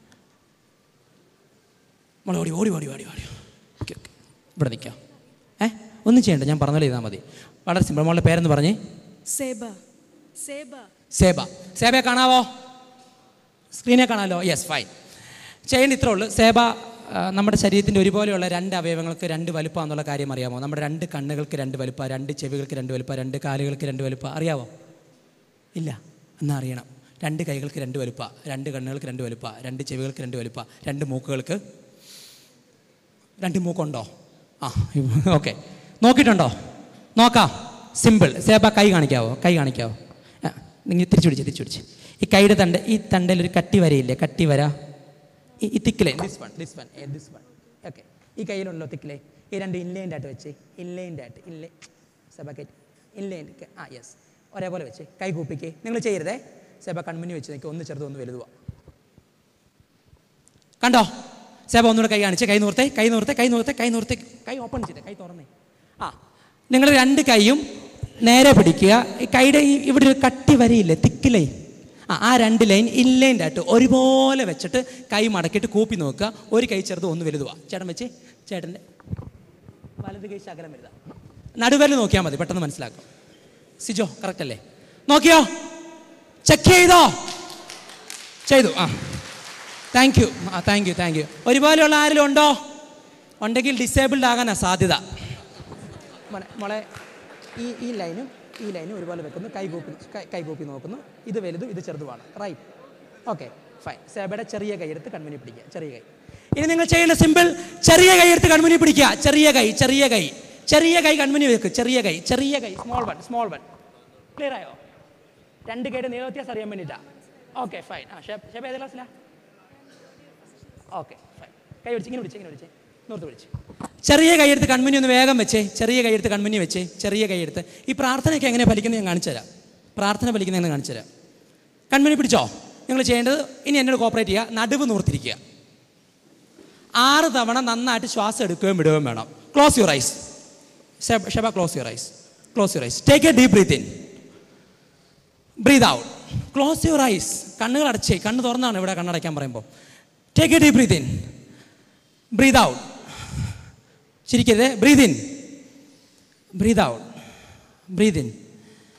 മോളെ ഓടി ഓടി ഓടി ഓടി ഓടി ഓക്കെ ഓക്കെ ഇവിടെ നിൽക്കാം ഏ ഒന്നും ചെയ്യണ്ട ഞാൻ പറഞ്ഞാൽ ചെയ്താൽ മതി വളരെ സിമ്പിൾ മോളുടെ പേരെന്ന് പറഞ്ഞേ Seba. Seba. സേബ സേബയെ കാണാവോ സ്ക്രീനെ കാണാമല്ലോ യെസ് ഫൈൻ ചെയ്യേണ്ട ഇത്രേ ഉള്ളൂ സേബ ആ, നമ്മുടെ ശരീരത്തിൻ്റെ ഒരുപോലെയുള്ള രണ്ട് അവയവങ്ങൾക്ക് രണ്ട് വലുപ്പം എന്നുള്ള കാര്യം അറിയാമോ നമ്മുടെ രണ്ട് കണ്ണുകൾക്ക് രണ്ട് വലുപ്പം രണ്ട് ചെവികൾക്ക് രണ്ട് വലുപ്പം രണ്ട് കാലുകൾക്ക് രണ്ട് വലുപ്പം അറിയാവോ ഇല്ല എന്നാ അറിയണം രണ്ട് കൈകൾക്ക് രണ്ട് വലുപ്പ രണ്ട് കണ്ണുകൾക്ക് രണ്ട് വലുപ്പ രണ്ട് ചെവികൾക്ക് രണ്ട് വലുപ്പ രണ്ട് മൂക്കുകൾക്ക് രണ്ട് മൂക്കുണ്ടോ ആ ഓക്കെ നോക്കിയിട്ടുണ്ടോ നോക്കാം സിമ്പിൾ സേബ കൈ കാണിക്കാവോ കൈ കാണിക്കാവോ ആ, നിങ്ങൾ തിരിച്ചു പിടിച്ച് തിരിച്ചു പിടിച്ച് ഈ കൈയുടെ തണ്ട് ഈ തണ്ടയിൽ ഒരു കട്ടി വരയില്ലേ കട്ടി വര ഈ ഈ തിക്കിലേ this one this one this one okay ഈ കയ്യിലുണ്ടല്ലോ തിക്കിലേ ഈ രണ്ട് ഇൻലൈൻഡ് ആയിട്ട് വെച്ച് ഇൻലൈൻഡ് ആയിട്ട് ഇല്ലേ സെബക്കറ്റ് ഇൻലൈൻഡ് ആ യെസ് ഒരേപോലെ വെച്ച് കൈ കൂപ്പിക്ക് നിങ്ങൾ ചെയ്യരുതേ സെബ കൺമുന്നി വെച്ച് നിൽക്കുക ഒന്ന് ചെറുത് ഒന്ന് വലുതുവാ കണ്ടോ സേബ ഒന്നുകൂടെ കൈ കാണിച്ച് കൈ നൂർത്തെ കൈ നൂർത്തെ കൈ നൂർത്തെ കൈ നൂർത്തെ കൈ ഓപ്പൺ ചെയ്തേ കൈ തുറന്നേ ആ നിങ്ങൾ രണ്ട് കൈയും നേരെ പിടിക്കുക ഈ കൈയുടെ ഈ ഇവിടെ ഒരു കട്ടി വരയില്ലേ തിക്കിലേ ആ ആ രണ്ട് ലൈൻ ഇൻലൈൻഡ് ആയിട്ട് ഒരുപോലെ വെച്ചിട്ട് കൈ മടക്കിയിട്ട് കൂപ്പി നോക്കുക ഒരു കൈ ചെറുത് ഒന്ന് വലുതുവാ ചേട്ടൻ വെച്ച് ചേട്ടൻ്റെ വലത് കൈ ശകലം വലുതാ നടുവരൽ നോക്കിയാൽ മതി പെട്ടെന്ന് മനസ്സിലാക്കും സിജോ കറക്റ്റ് അല്ലേ നോക്കിയോ ചെക്ക് ചെയ്തോ ചെയ്തു ആ താങ്ക് യു ആ താങ്ക് യു താങ്ക് യു ഒരുപോലെയുള്ള ആരെങ്കിലും ഉണ്ടോ ഉണ്ടെങ്കിൽ ഡിസേബിൾഡ് ആകാനാ സാധ്യത മോനെ മോളെ ഈ ഈ ലൈനും ഈ ലൈനും ഒരുപോലെ വെക്കുന്നു കൈ കൂപ്പി കൈ- കൈ കൂപ്പി നോക്കുന്നു ഇത് വലുതും ഇത് ചെറുതുമാണ് റൈറ്റ് ഓക്കെ ഫൈൻ സേബയുടെ ചെറിയ കൈ എടുത്ത് കൺമുനി പിടിക്കുക ചെറിയ കൈ ഇനി നിങ്ങൾ ചെയ്യേണ്ട സിമ്പിൾ ചെറിയ കൈ എടുത്ത് കൺമുനി പിടിക്കുക ചെറിയ കൈ ചെറിയ കൈ ചെറിയ കൈ കൺമുനി വെക്ക് ചെറിയ കൈ ചെറിയ കൈ small one small one clear ആയോ രണ്ട് കൈയുടെ നീള വ്യത്യാസം അറിയാൻ വേണ്ടിയിട്ടാ ഓക്കെ ഫൈൻ ആ ഷേപ്പ് ഷേപ്പ് ഏത് ക്ലാസ്സിലാ ഓക്കെ ഫൈൻ കൈ പിടിച്ച് ഇങ്ങനെ പിടിച്ച് ഇങ്ങനെ പിടിച്ച് നൂർത്ത് പിടിച്ച് ചെറിയ കൈയെടുത്ത് കൺമുനി ഒന്ന് വേഗം വെച്ചേ ചെറിയ കൈയെടുത്ത് കൺമുനി വെച്ചേ ചെറിയ കൈയെടുത്ത് ഈ പ്രാർത്ഥനയൊക്കെ എങ്ങനെ ഫലിക്കുന്നത് ഞാൻ കാണിച്ചു തരാം പ്രാർത്ഥന ഫലിക്കുന്നതെന്ന് കാണിച്ചു തരാം കൺമുനി പിടിച്ചോ നിങ്ങൾ ചെയ്യേണ്ടത് ഇനി എന്നോട് കോപ്പറേറ്റ് ചെയ്യുക നടുവ് നൂർത്തിരിക്കുക ആറ് തവണ നന്നായിട്ട് ശ്വാസം എടുക്കുകയും വിടുകയും വേണം ക്ലോസ് യുവർ ഐസ് ഷബ close your eyes close your eyes take a deep breath in breath out close your eyes കണ്ണുകൾ അടച്ചേ കണ്ണ് തുറന്നാണ് ഇവിടെ കണ്ണടയ്ക്കാൻ പറയുമ്പോൾ take a deep breath in breath out ചിരിക്കരുത് breath in breath out breath in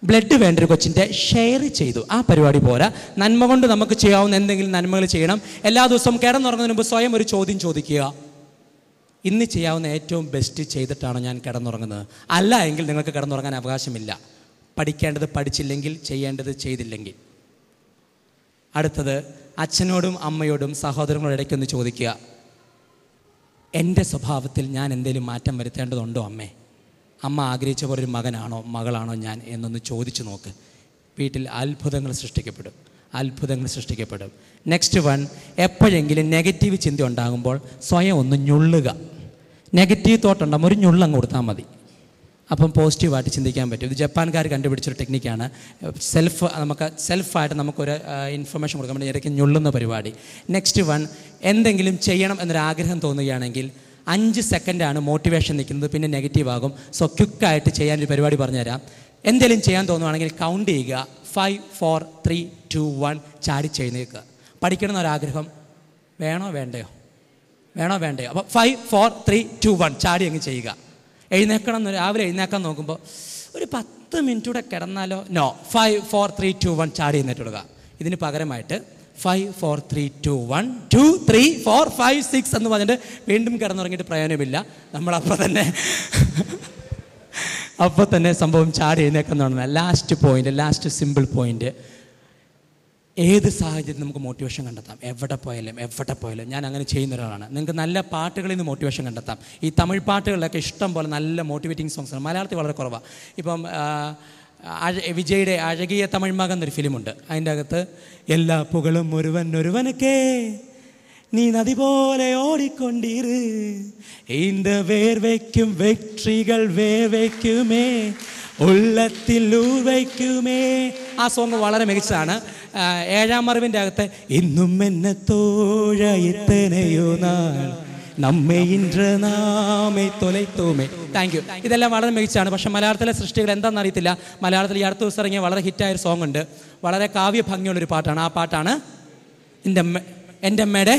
blood വേണ്ട ഒരു കൊച്ചിൻ്റെ ഷെയർ ചെയ്തു ആ പരിപാടി പോരാ നന്മ കൊണ്ട് നമുക്ക് ചെയ്യാവുന്ന എന്തെങ്കിലും നന്മകൾ ചെയ്യണം എല്ലാ ദിവസവും കിടന്നുറങ്ങുന്നതിന് മുമ്പ് സ്വയം ഒരു ചോദ്യം ചോദിക്കുക ഇന്ന് ചെയ്യാവുന്ന ഏറ്റവും ബെസ്റ്റ് ചെയ്തിട്ടാണ് ഞാൻ കിടന്നുറങ്ങുന്നത് അല്ല എങ്കിൽ നിങ്ങൾക്ക് കിടന്നുറങ്ങാൻ അവകാശമില്ല പഠിക്കേണ്ടത് പഠിച്ചില്ലെങ്കിൽ ചെയ്യേണ്ടത് ചെയ്തില്ലെങ്കിൽ അടുത്തത് അച്ഛനോടും അമ്മയോടും സഹോദരങ്ങളോടും ഇടയ്ക്കൊന്ന് ചോദിക്കുക എൻ്റെ സ്വഭാവത്തിൽ ഞാൻ എന്തെങ്കിലും മാറ്റം വരുത്തേണ്ടതുണ്ടോ അമ്മേ അമ്മ ആഗ്രഹിച്ച പോലെ ഒരു മകനാണോ മകളാണോ ഞാൻ എന്നൊന്ന് ചോദിച്ചു നോക്ക് വീട്ടിൽ അത്ഭുതങ്ങൾ സൃഷ്ടിക്കപ്പെടും അത്ഭുതങ്ങൾ സൃഷ്ടിക്കപ്പെടും നെക്സ്റ്റ് വൺ എപ്പോഴെങ്കിലും നെഗറ്റീവ് ചിന്ത ഉണ്ടാകുമ്പോൾ സ്വയം ഒന്ന് ഞുള്ളുക നെഗറ്റീവ് തോട്ട് ഉണ്ടാകുമ്പോൾ ഒരു ഞുള്ളങ്ങ് കൊടുത്താൽ മതി അപ്പം പോസിറ്റീവായിട്ട് ചിന്തിക്കാൻ പറ്റും ഇത് ജപ്പാൻകാർ കണ്ടുപിടിച്ചൊരു ടെക്നിക്കാണ് സെൽഫ് നമുക്ക് സെൽഫായിട്ട് നമുക്കൊരു ഇൻഫർമേഷൻ കൊടുക്കാൻ വേണ്ടി ഇടയ്ക്ക് ഞുള്ളുന്ന പരിപാടി നെക്സ്റ്റ് വൺ എന്തെങ്കിലും ചെയ്യണം എന്നൊരു ആഗ്രഹം തോന്നുകയാണെങ്കിൽ അഞ്ച് സെക്കൻഡാണ് മോട്ടിവേഷൻ നിൽക്കുന്നത് പിന്നെ നെഗറ്റീവ് ആകും സോ ക്വിക്കായിട്ട് ചെയ്യാനൊരു പരിപാടി പറഞ്ഞുതരാം എന്തെങ്കിലും ചെയ്യാൻ തോന്നുവാണെങ്കിൽ കൗണ്ട് ചെയ്യുക five four three two one ചാടി ചെയ്യുന്നേക്കുക പഠിക്കണം എന്നൊരാഗ്രഹം വേണോ വേണ്ടയോ വേണോ വേണ്ടയോ അപ്പോൾ five four three two one ചാടി അങ്ങ് ചെയ്യുക എഴുന്നേക്കണം എന്ന് രാവിലെ എഴുന്നേക്കാൻ നോക്കുമ്പോൾ ഒരു പത്ത് മിനിറ്റ് കൂടെ കിടന്നാലോ no five four three two one ചാടി എന്നിട്ടിടുക ഇതിന് പകരമായിട്ട് five four three two one two three four five six എന്ന് പറഞ്ഞിട്ട് വീണ്ടും കിടന്നുറങ്ങിയിട്ട് പ്രയോജനമില്ല നമ്മളപ്പോൾ തന്നെ അപ്പോൾ തന്നെ സംഭവം ചാടി എഴുന്നേക്കുന്ന last point last simple point ഏത് സാഹചര്യത്തിൽ നമുക്ക് മോട്ടിവേഷൻ കണ്ടെത്താം എവിടെ പോയാലും എവിടെ പോയാലും ഞാൻ അങ്ങനെ ചെയ്യുന്ന ഒരാളാണ് നിങ്ങൾക്ക് നല്ല പാട്ടുകളിൽ നിന്ന് മോട്ടിവേഷൻ കണ്ടെത്താം ഈ തമിഴ് പാട്ടുകളിലൊക്കെ ഇഷ്ടം പോലെ നല്ല മോട്ടിവേറ്റിംഗ് സോങ്സ് ആണ് മലയാളത്തിൽ വളരെ കുറവാണ് ഇപ്പം ആ, അഴ വിജയുടെ അഴകിയ തമിഴ് മകൻ എന്നൊരു ഫിലിമുണ്ട് അതിൻ്റെ അകത്ത് എല്ലാ പുകളും ഒരുവൻ ഒരുവനൊക്കെ നീ നദി പോലെ ഓടിക്കൊണ്ടിரு இந்த വേർവയ്ക്കും വെற்றிകൾ വേർവയ്ക്കുമേ ഉള്ളത്തിൽ ഊർവയ്ക്കുമേ ആ സോങ് വളരെ മികച്ചതാണ് ആ, ഏഴാം അറിവിൻ്റെ അകത്ത് ഇന്നും എന്നെ തോഴ എത്തനയോ നാൾ നമ്മെ ഇன்று നാമെ തൊലൈത്തോമേ താങ്ക് യു ഇതെല്ലാം വളരെ മികച്ചാണ് പക്ഷെ മലയാളത്തിലെ സൃഷ്ടികൾ എന്താണെന്ന് അറിയത്തില്ല മലയാളത്തിൽ ഈ അടുത്ത ദിവസം ഇറങ്ങിയ വളരെ ഹിറ്റായ ഒരു സോങ് ഉണ്ട് വളരെ കാവ്യ ഭംഗിയുള്ളൊരു പാട്ടാണ് ആ പാട്ടാണ് എൻ്റെ അമ്മ എൻ്റെ അമ്മയുടെ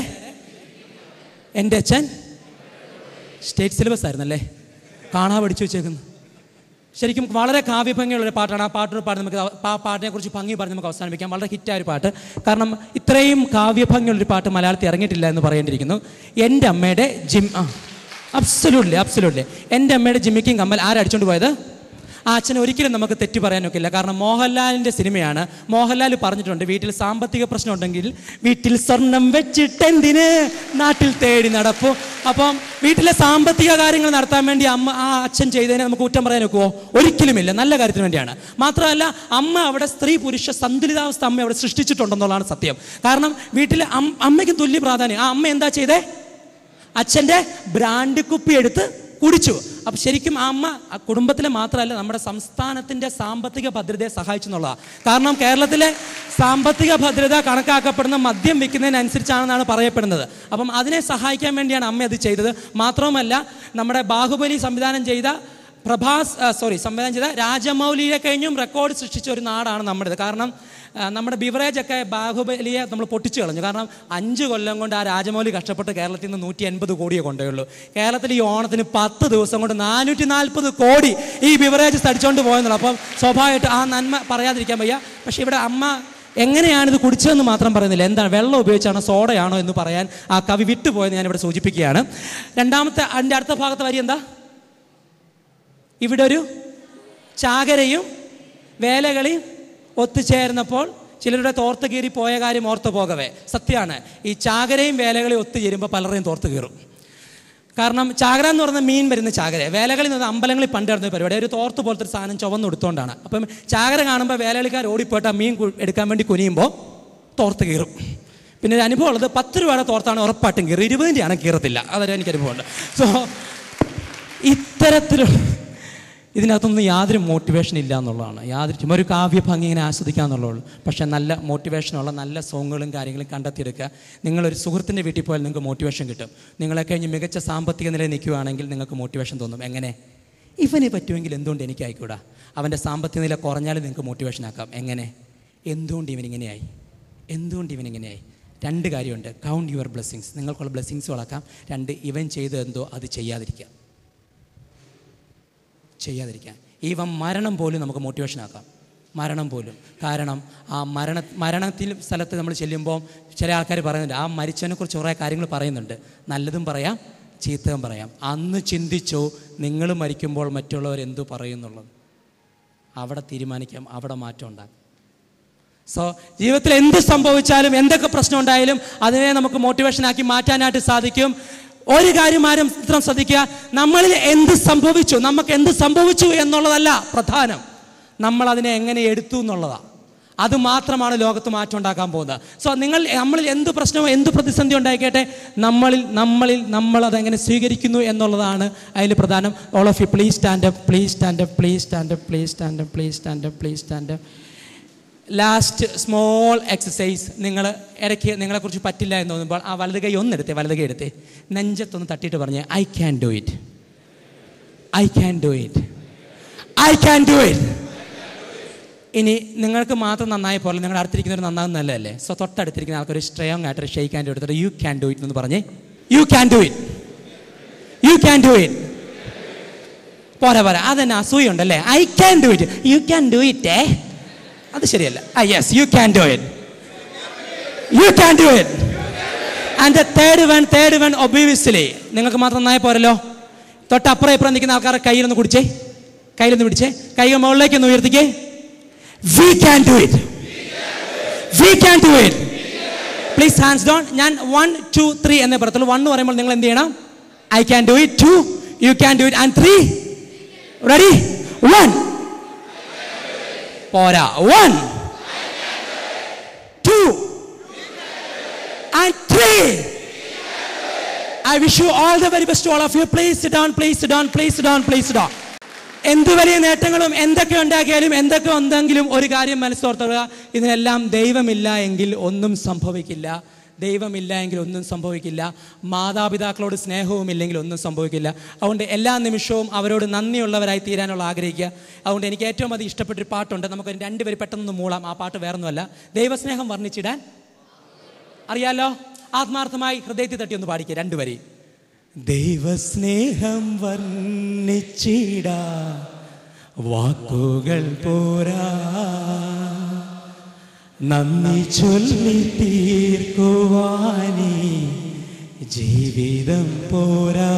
എൻ്റെ അച്ഛൻ സ്റ്റേറ്റ് സിലബസ് ആയിരുന്നല്ലേ കാണാ പഠിച്ചു വെച്ചേക്കുന്നു ശരിക്കും വളരെ കാവ്യഭംഗിയുള്ള ഒരു പാട്ടാണ് ആ പാട്ടിന് പാടി നമുക്ക് ആ പാട്ടിനെ കുറിച്ച് ഭംഗി പറഞ്ഞ് നമുക്ക് അവസാനിപ്പിക്കാം വളരെ ഹിറ്റായ ഒരു പാട്ട് കാരണം ഇത്രയും കാവ്യഭംഗിയുള്ളൊരു പാട്ട് മലയാളത്തിൽ ഇറങ്ങിയിട്ടില്ല എന്ന് പറയേണ്ടിയിരിക്കുന്നു എൻ്റെ അമ്മയുടെ ജിം ആ അബ്സലൂട്ട്ലി അബ്സലൂട്ട്ലി എൻ്റെ അമ്മയുടെ ജിമ്മിക്കും കമ്മൽ ആരടിച്ചോണ്ട് പോയത് ആ അച്ഛൻ ഒരിക്കലും നമുക്ക് തെറ്റ് പറയാനൊക്കില്ല കാരണം മോഹൻലാലിൻ്റെ സിനിമയാണ് മോഹൻലാൽ പറഞ്ഞിട്ടുണ്ട് വീട്ടിൽ സാമ്പത്തിക പ്രശ്നം ഉണ്ടെങ്കിൽ വീട്ടിൽ സ്വർണം വെച്ചിട്ടെന്തിന് നാട്ടിൽ തേടി നടപ്പു അപ്പം വീട്ടിലെ സാമ്പത്തിക കാര്യങ്ങൾ നടത്താൻ വേണ്ടി അമ്മ ആ അച്ഛൻ ചെയ്തതിനെ നമുക്ക് കുറ്റം പറയാൻ ഒക്കുമോ ഒരിക്കലുമില്ല നല്ല കാര്യത്തിന് വേണ്ടിയാണ് മാത്രമല്ല അമ്മ അവിടെ സ്ത്രീ പുരുഷ സന്തുലിതാവസ്ഥ അമ്മ അവിടെ സൃഷ്ടിച്ചിട്ടുണ്ടെന്നുള്ളതാണ് സത്യം കാരണം വീട്ടിൽ അമ്മയ്ക്ക് തുല്യ പ്രാധാന്യം ആ അമ്മ എന്താ ചെയ്തേ അച്ഛൻ്റെ ബ്രാൻഡ് കുപ്പി എടുത്ത് കുടിച്ചു അപ്പം ശരിക്കും ആ അമ്മ ആ കുടുംബത്തിലെ മാത്രമല്ല നമ്മുടെ സംസ്ഥാനത്തിൻ്റെ സാമ്പത്തിക ഭദ്രതയെ സഹായിച്ചു എന്നുള്ളതാണ് കാരണം കേരളത്തിലെ സാമ്പത്തിക ഭദ്രത കണക്കാക്കപ്പെടുന്ന മദ്യം വിൽക്കുന്നതിനനുസരിച്ചാണെന്നാണ് പറയപ്പെടുന്നത് അപ്പം അതിനെ സഹായിക്കാൻ വേണ്ടിയാണ് അമ്മ അത് ചെയ്തത് മാത്രവുമല്ല നമ്മുടെ ബാഹുബലി സംവിധാനം ചെയ്ത പ്രഭാസ് സോറി സംവിധാനം ചെയ്ത രാജമൗലിയെ കഴിഞ്ഞും റെക്കോർഡ് സൃഷ്ടിച്ച ഒരു നാടാണ് നമ്മുടേത് കാരണം ആ, നമ്മുടെ ബിവറേജ് ഒക്കെ ബാഹുബലിയെ നമ്മൾ പൊട്ടിച്ചു കളഞ്ഞു കാരണം അഞ്ച് കൊല്ലം കൊണ്ട് ആ രാജമൗലി കഷ്ടപ്പെട്ട് കേരളത്തിൽ നിന്ന് നൂറ്റി എൺപത് കോടിയെ കൊണ്ടുള്ളൂ കേരളത്തിൽ ഈ ഓണത്തിന് പത്ത് ദിവസം കൊണ്ട് നാനൂറ്റി നാൽപ്പത് കോടി ഈ ബിവറേജ് തടിച്ചുകൊണ്ട് പോയെന്നുള്ളൂ അപ്പം സ്വാഭാവികമായിട്ട് ആ നന്മ പറയാതിരിക്കാൻ വയ്യ പക്ഷേ ഇവിടെ അമ്മ എങ്ങനെയാണ് ഇത് കുടിച്ചതെന്ന് മാത്രം പറയുന്നില്ല എന്താണ് വെള്ളം ഉപയോഗിച്ചാണോ സോഡയാണോ എന്ന് പറയാൻ ആ കവി വിട്ടുപോയെന്ന് ഞാനിവിടെ സൂചിപ്പിക്കുകയാണ് രണ്ടാമത്തെ അതിൻ്റെ അടുത്ത ഭാഗത്തെ വരി എന്താ ഇവിടെ ഒരു ചാകരയും വേലകളിയും ഒത്തുചേർന്നപ്പോൾ ചിലരുടെ തോർത്ത് കീറി പോയ കാര്യം ഓർത്ത് പോകവേ സത്യമാണ് ഈ ചാകരയും വേലകളെയും ഒത്തുചേരുമ്പോൾ പലരെയും തോർത്ത് കീറും കാരണം ചാകര എന്ന് പറയുന്ന മീൻ വരുന്ന ചാകര വേലകളിൽ നിന്ന് അമ്പലങ്ങളിൽ പണ്ട് നടന്ന ഒരു പരിപാടി ഒരു തോർത്ത് പോലത്തെ ഒരു സാധനം ചുവന്ന് എടുത്തുകൊണ്ടാണ് അപ്പം ചാകര കാണുമ്പോൾ വേലകളിക്കാർ ഓടിപ്പോയിട്ട് ആ മീൻ കു- എടുക്കാൻ വേണ്ടി കുനിയുമ്പോൾ തോർത്ത് കീറും പിന്നെ ഒരു അനുഭവം ഉള്ളത് പത്ത് രൂപയുടെ തോർത്താണ് ഉറപ്പായിട്ടും കീറി ഇരുപതിൻ്റെയാണ് കീറത്തില്ല അതൊരു എനിക്ക് അനുഭവമുണ്ട് സോ ഇത്തരത്തിലുള്ള ഇതിനകത്തൊന്നും യാതൊരു മോട്ടിവേഷൻ ഇല്ല എന്നുള്ളതാണ് യാതൊരു ചുമ്മാ ഒരു കാവ്യ ഭംഗി ഇങ്ങനെ ആസ്വദിക്കുക എന്നുള്ളൂ പക്ഷേ നല്ല മോട്ടിവേഷനുള്ള നല്ല സോങ്ങുകളും കാര്യങ്ങളും കണ്ടെത്തിയെടുക്കുക നിങ്ങളൊരു സുഹൃത്തിൻ്റെ വീട്ടിൽ പോയാൽ നിങ്ങൾക്ക് മോട്ടിവേഷൻ കിട്ടും നിങ്ങളെ കഴിഞ്ഞ് മികച്ച സാമ്പത്തിക നിലയിൽ നിൽക്കുകയാണെങ്കിൽ നിങ്ങൾക്ക് മോട്ടിവേഷൻ തോന്നും എങ്ങനെ ഇവനെ പറ്റുമെങ്കിൽ എന്തുകൊണ്ട് എനിക്ക് ആയിക്കൂടാ അവൻ്റെ സാമ്പത്തിക നില കുറഞ്ഞാലും നിങ്ങൾക്ക് മോട്ടിവേഷൻ ആക്കാം എങ്ങനെ എന്തുകൊണ്ട് ഇവനിങ്ങനെയായി എന്തുകൊണ്ട് ഇവനിങ്ങനെയായി രണ്ട് കാര്യമുണ്ട് കൗണ്ട് യുവർ ബ്ലെസ്സിങ്സ് നിങ്ങൾക്കുള്ള ബ്ലെസ്സിങ്സ് വളക്കാം രണ്ട് ഇവൻ ചെയ്തതെന്തോ അത് ചെയ്യാതിരിക്കുക ചെയ്യാതിരിക്കാൻ ഈവൻ മരണം പോലും നമുക്ക് മോട്ടിവേഷൻ ആക്കാം മരണം പോലും കാരണം ആ മരണ മരണത്തിൽ സ്ഥലത്ത് നമ്മൾ ചെല്ലുമ്പോൾ ചില ആൾക്കാർ പറയുന്നുണ്ട് ആ മരിച്ചതിനെക്കുറിച്ച് കുറേ കാര്യങ്ങൾ പറയുന്നുണ്ട് നല്ലതും പറയാം ചീത്തയും പറയാം അന്ന് ചിന്തിച്ചോ നിങ്ങൾ മരിക്കുമ്പോൾ മറ്റുള്ളവർ എന്തു പറയുന്നുള്ളത് അവിടെ തീരുമാനിക്കാം അവിടെ മാറ്റം ഉണ്ടാകും സോ ജീവിതത്തിൽ എന്ത് സംഭവിച്ചാലും എന്തൊക്കെ പ്രശ്നം ഉണ്ടായാലും അതിനെ നമുക്ക് മോട്ടിവേഷൻ ആക്കി മാറ്റാനായിട്ട് സാധിക്കും ഒരു കാര്യം ആരും ഇത്രം ശ്രദ്ധിക്കുക നമ്മളിൽ എന്ത് സംഭവിച്ചു നമുക്ക് എന്ത് സംഭവിച്ചു എന്നുള്ളതല്ല പ്രധാനം നമ്മൾ അതിനെ എങ്ങനെ എടുത്തു എന്നുള്ളതാണ് അത് മാത്രമാണ് ലോകത്ത് മാറ്റം ഉണ്ടാക്കാൻ പോകുന്നത് സോ നിങ്ങൾ നമ്മളിൽ എന്ത് പ്രശ്നമോ എന്ത് പ്രതിസന്ധി ഉണ്ടായിക്കട്ടെ നമ്മളിൽ നമ്മളിൽ നമ്മൾ അതെങ്ങനെ സ്വീകരിക്കുന്നു എന്നുള്ളതാണ് അതിൽ പ്രധാനം all of you please stand up please stand up please stand up please stand up please stand up please stand up last small exercise നിങ്ങൾ ഇടയ്ക്ക് നിങ്ങളെക്കുറിച്ച് പറ്റില്ല എന്ന് തോന്നുമ്പോൾ ആ വലത് കൈ ഒന്നെടുത്തേ വലത് കൈ എടുത്തേ നെഞ്ചത്തൊന്ന് തട്ടിയിട്ട് പറഞ്ഞേ I can do it I can do it I can do it ഇനി നിങ്ങൾക്ക് മാത്രം നന്നായി പോലെ നിങ്ങളുടെ അടുത്തിരിക്കുന്നവർ നന്നാകും നല്ലതല്ലേ സോ തൊട്ടടുത്തിരിക്കുന്ന ആൾക്കൊരു സ്ട്രോങ് ആയിട്ടൊരു ഷെയ്ക്ക് ഹാൻഡ് എടുത്തിട്ട് യു ക്യാൻ ഡു ഇറ്റ് എന്ന് പറഞ്ഞേ you can do it you can do it പോരാ പോരാ അതെന്നെ അസൂയുണ്ടല്ലേ I can do it you can do it ഏ അത് ശരിയല്ല ആ yes you can do it you can do it and the third one third one obviously നിങ്ങൾക്ക് മാത്രം നന്നായി പോരല്ലോ തൊട്ടപ്പുറം ഇപ്പുറം നിൽക്കുന്ന ആൾക്കാരെ കയ്യിലൊന്ന് കുടിച്ചേ കയ്യിലൊന്ന് പിടിച്ചേ കൈ മുകളിലേക്ക് ഒന്ന് ഉയർത്തിക്കേ we can do it we can do it please hands down ഞാൻ വൺ ടു ത്രീ എന്നേ പറയത്തുള്ളൂ വൺ പറയുമ്പോൾ നിങ്ങൾ എന്ത് ചെയ്യണം I can do it two you can do it and three ready one പോരാ one two and three I wish you all the very best all of you please down please down please down please down എന്ത് വലിയ നേട്ടങ്ങളും എന്തൊക്കെ ഉണ്ടാക്കിയാലും എന്തൊക്കെ ഉണ്ടെങ്കിലും ഒരു കാര്യം മനസ്സോർത്തുക ഇതിനെല്ലാം ദൈവമില്ല എങ്കിൽ ഒന്നും സംഭവിക്കില്ല ദൈവമില്ല എങ്കിൽ ഒന്നും സംഭവിക്കില്ല മാതാപിതാക്കളോട് സ്നേഹവും ഇല്ലെങ്കിൽ ഒന്നും സംഭവിക്കില്ല അതുകൊണ്ട് എല്ലാ നിമിഷവും അവരോട് നന്ദിയുള്ളവരായി തീരാനുള്ള ആഗ്രഹിക്കുക അതുകൊണ്ട് എനിക്ക് ഏറ്റവും അധികം ഇഷ്ടപ്പെട്ടൊരു പാട്ടുണ്ട് നമുക്ക് രണ്ടുപേര് പെട്ടെന്ന് മൂളാം ആ പാട്ട് വേറൊന്നുമല്ല ദൈവസ്നേഹം വർണ്ണിച്ചിടാൻ അറിയാലോ ആത്മാർത്ഥമായി ഹൃദയത്തിൽ തട്ടി ഒന്ന് പാടിക്കുക രണ്ടുപേരെയും ദൈവസ്നേഹം വർണ്ണിച്ചിടാ വാക്കുകൾ പോരാ നന്ദി ചൊല്ലി തീർക്കുവാനേ ജീവിതം പോരാ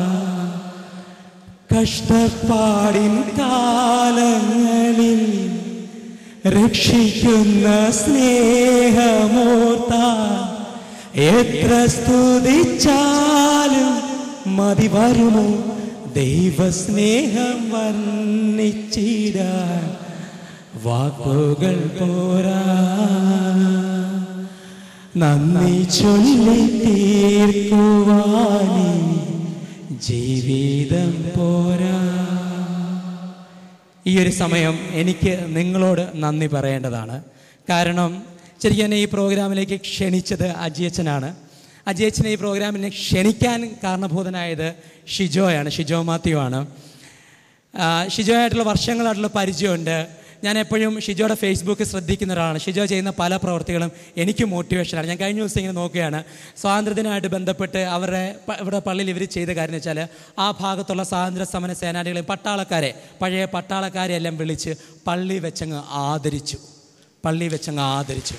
കഷ്ടപ്പാടിൻ കാലങ്ങളിൽ രക്ഷിക്കുന്ന സ്നേഹമോർത്ത എത്ര സ്തുതിച്ചാലും മതി വരുമോ ദൈവസ്നേഹം വർണ്ണിച്ചിടാൻ വാക്കുകൾ പോരാ നന്ദി ചൊല്ലി തീർക്കുവാനേ ജീവിതം പോരാ ഈ ഒരു സമയം എനിക്ക് നിങ്ങളോട് നന്ദി പറയേണ്ടതാണ് കാരണം ശരിക്കും എന്നെ ഈ പ്രോഗ്രാമിലേക്ക് ക്ഷണിച്ചത് അജിയച്ചനാണ് അജിയച്ചനെ ഈ പ്രോഗ്രാമിനെ ക്ഷണിക്കാൻ കാരണഭൂതനായത് ഷിജോയാണ് ഷിജോ മാത്യു ആണ് ആ, ഷിജോയായിട്ടുള്ള വർഷങ്ങളായിട്ടുള്ള പരിചയമുണ്ട് ഞാൻ എപ്പോഴും ഷിജോയുടെ ഫേസ്ബുക്ക് ശ്രദ്ധിക്കുന്ന ഒരാളാണ് ഷിജോ ചെയ്യുന്ന പല പ്രവർത്തികളും എനിക്ക് മോട്ടിവേഷനാണ് ഞാൻ കഴിഞ്ഞ ദിവസം ഇങ്ങനെ നോക്കുകയാണ് സ്വാതന്ത്ര്യദിനമായിട്ട് ബന്ധപ്പെട്ട് അവരുടെ പ- ഇവിടെ പള്ളിയിൽ ഇവർ ചെയ്ത കാര്യം എന്ന് വെച്ചാൽ ആ ഭാഗത്തുള്ള സ്വാതന്ത്ര്യ സമര സേനാനികളെ പട്ടാളക്കാരെ പഴയ പട്ടാളക്കാരെ എല്ലാം വിളിച്ച് പള്ളി വെച്ചങ്ങ് ആദരിച്ചു പള്ളി വെച്ചങ്ങ് ആദരിച്ചു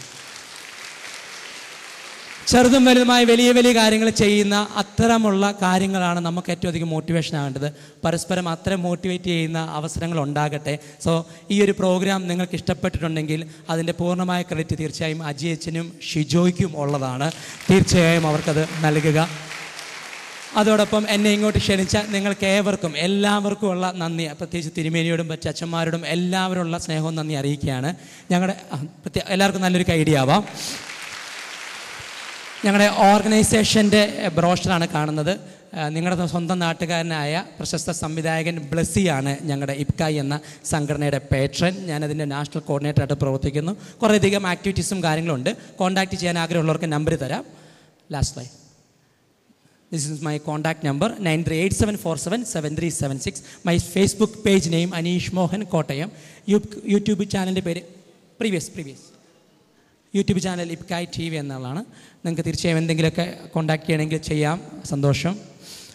ചെറുതും വലുതുമായ വലിയ വലിയ കാര്യങ്ങൾ ചെയ്യുന്ന അത്തരമുള്ള കാര്യങ്ങളാണ് നമുക്ക് ഏറ്റവും അധികം മോട്ടിവേഷൻ ആകേണ്ടത് പരസ്പരം അത്തരം മോട്ടിവേറ്റ് ചെയ്യുന്ന അവസരങ്ങൾ ഉണ്ടാകട്ടെ സോ ഈ ഒരു പ്രോഗ്രാം നിങ്ങൾക്ക് ഇഷ്ടപ്പെട്ടിട്ടുണ്ടെങ്കിൽ അതിൻ്റെ പൂർണ്ണമായ ക്രെഡിറ്റ് തീർച്ചയായും അജിയച്ചനും ഷിജോയ്ക്കും ഉള്ളതാണ് തീർച്ചയായും അവർക്കത് നൽകുക അതോടൊപ്പം എന്നെ ഇങ്ങോട്ട് ക്ഷണിച്ച നിങ്ങൾക്ക് ഏവർക്കും എല്ലാവർക്കും ഉള്ള നന്ദി പ്രത്യേകിച്ച് തിരുമേനിയോടും മറ്റ് അച്ഛന്മാരോടും എല്ലാവരുള്ള സ്നേഹവും നന്ദി അറിയിക്കുകയാണ് ഞങ്ങളുടെ ആ, പ്രത്യേക എല്ലാവർക്കും നല്ലൊരു കൈഡി ആവാം ഞങ്ങളുടെ ഓർഗനൈസേഷൻ്റെ ബ്രോഷറാണ് കാണുന്നത് ആ, നിങ്ങളുടെ സ്വന്തം നാട്ടുകാരനായ പ്രശസ്ത സംവിധായകൻ ബ്ലസ്സിയാണ് ഞങ്ങളുടെ ഇപ്കായ് എന്ന സംഘടനയുടെ പേട്രൻ ഞാനതിൻ്റെ നാഷണൽ കോർഡിനേറ്ററായിട്ട് പ്രവർത്തിക്കുന്നു കുറേയധികം ആക്ടിവിറ്റീസും കാര്യങ്ങളുണ്ട് കോൺടാക്റ്റ് ചെയ്യാൻ ആഗ്രഹമുള്ളവർക്ക് നമ്പർ തരാം lastly this is my contact number nine three eight seven four seven seven three seven six my Facebook page name Anish Mohan Kottayam യു- യൂട്യൂബ് ചാനലിൻ്റെ പേര് പ്രീവിയസ് പ്രീവിയസ് യൂട്യൂബ് ചാനൽ ഇപ്കായ് ടി വി എന്നുള്ളതാണ് നിങ്ങൾക്ക് തീർച്ചയായും എന്തെങ്കിലുമൊക്കെ കോൺടാക്ട് ചെയ്യണമെങ്കിൽ ചെയ്യാം സന്തോഷം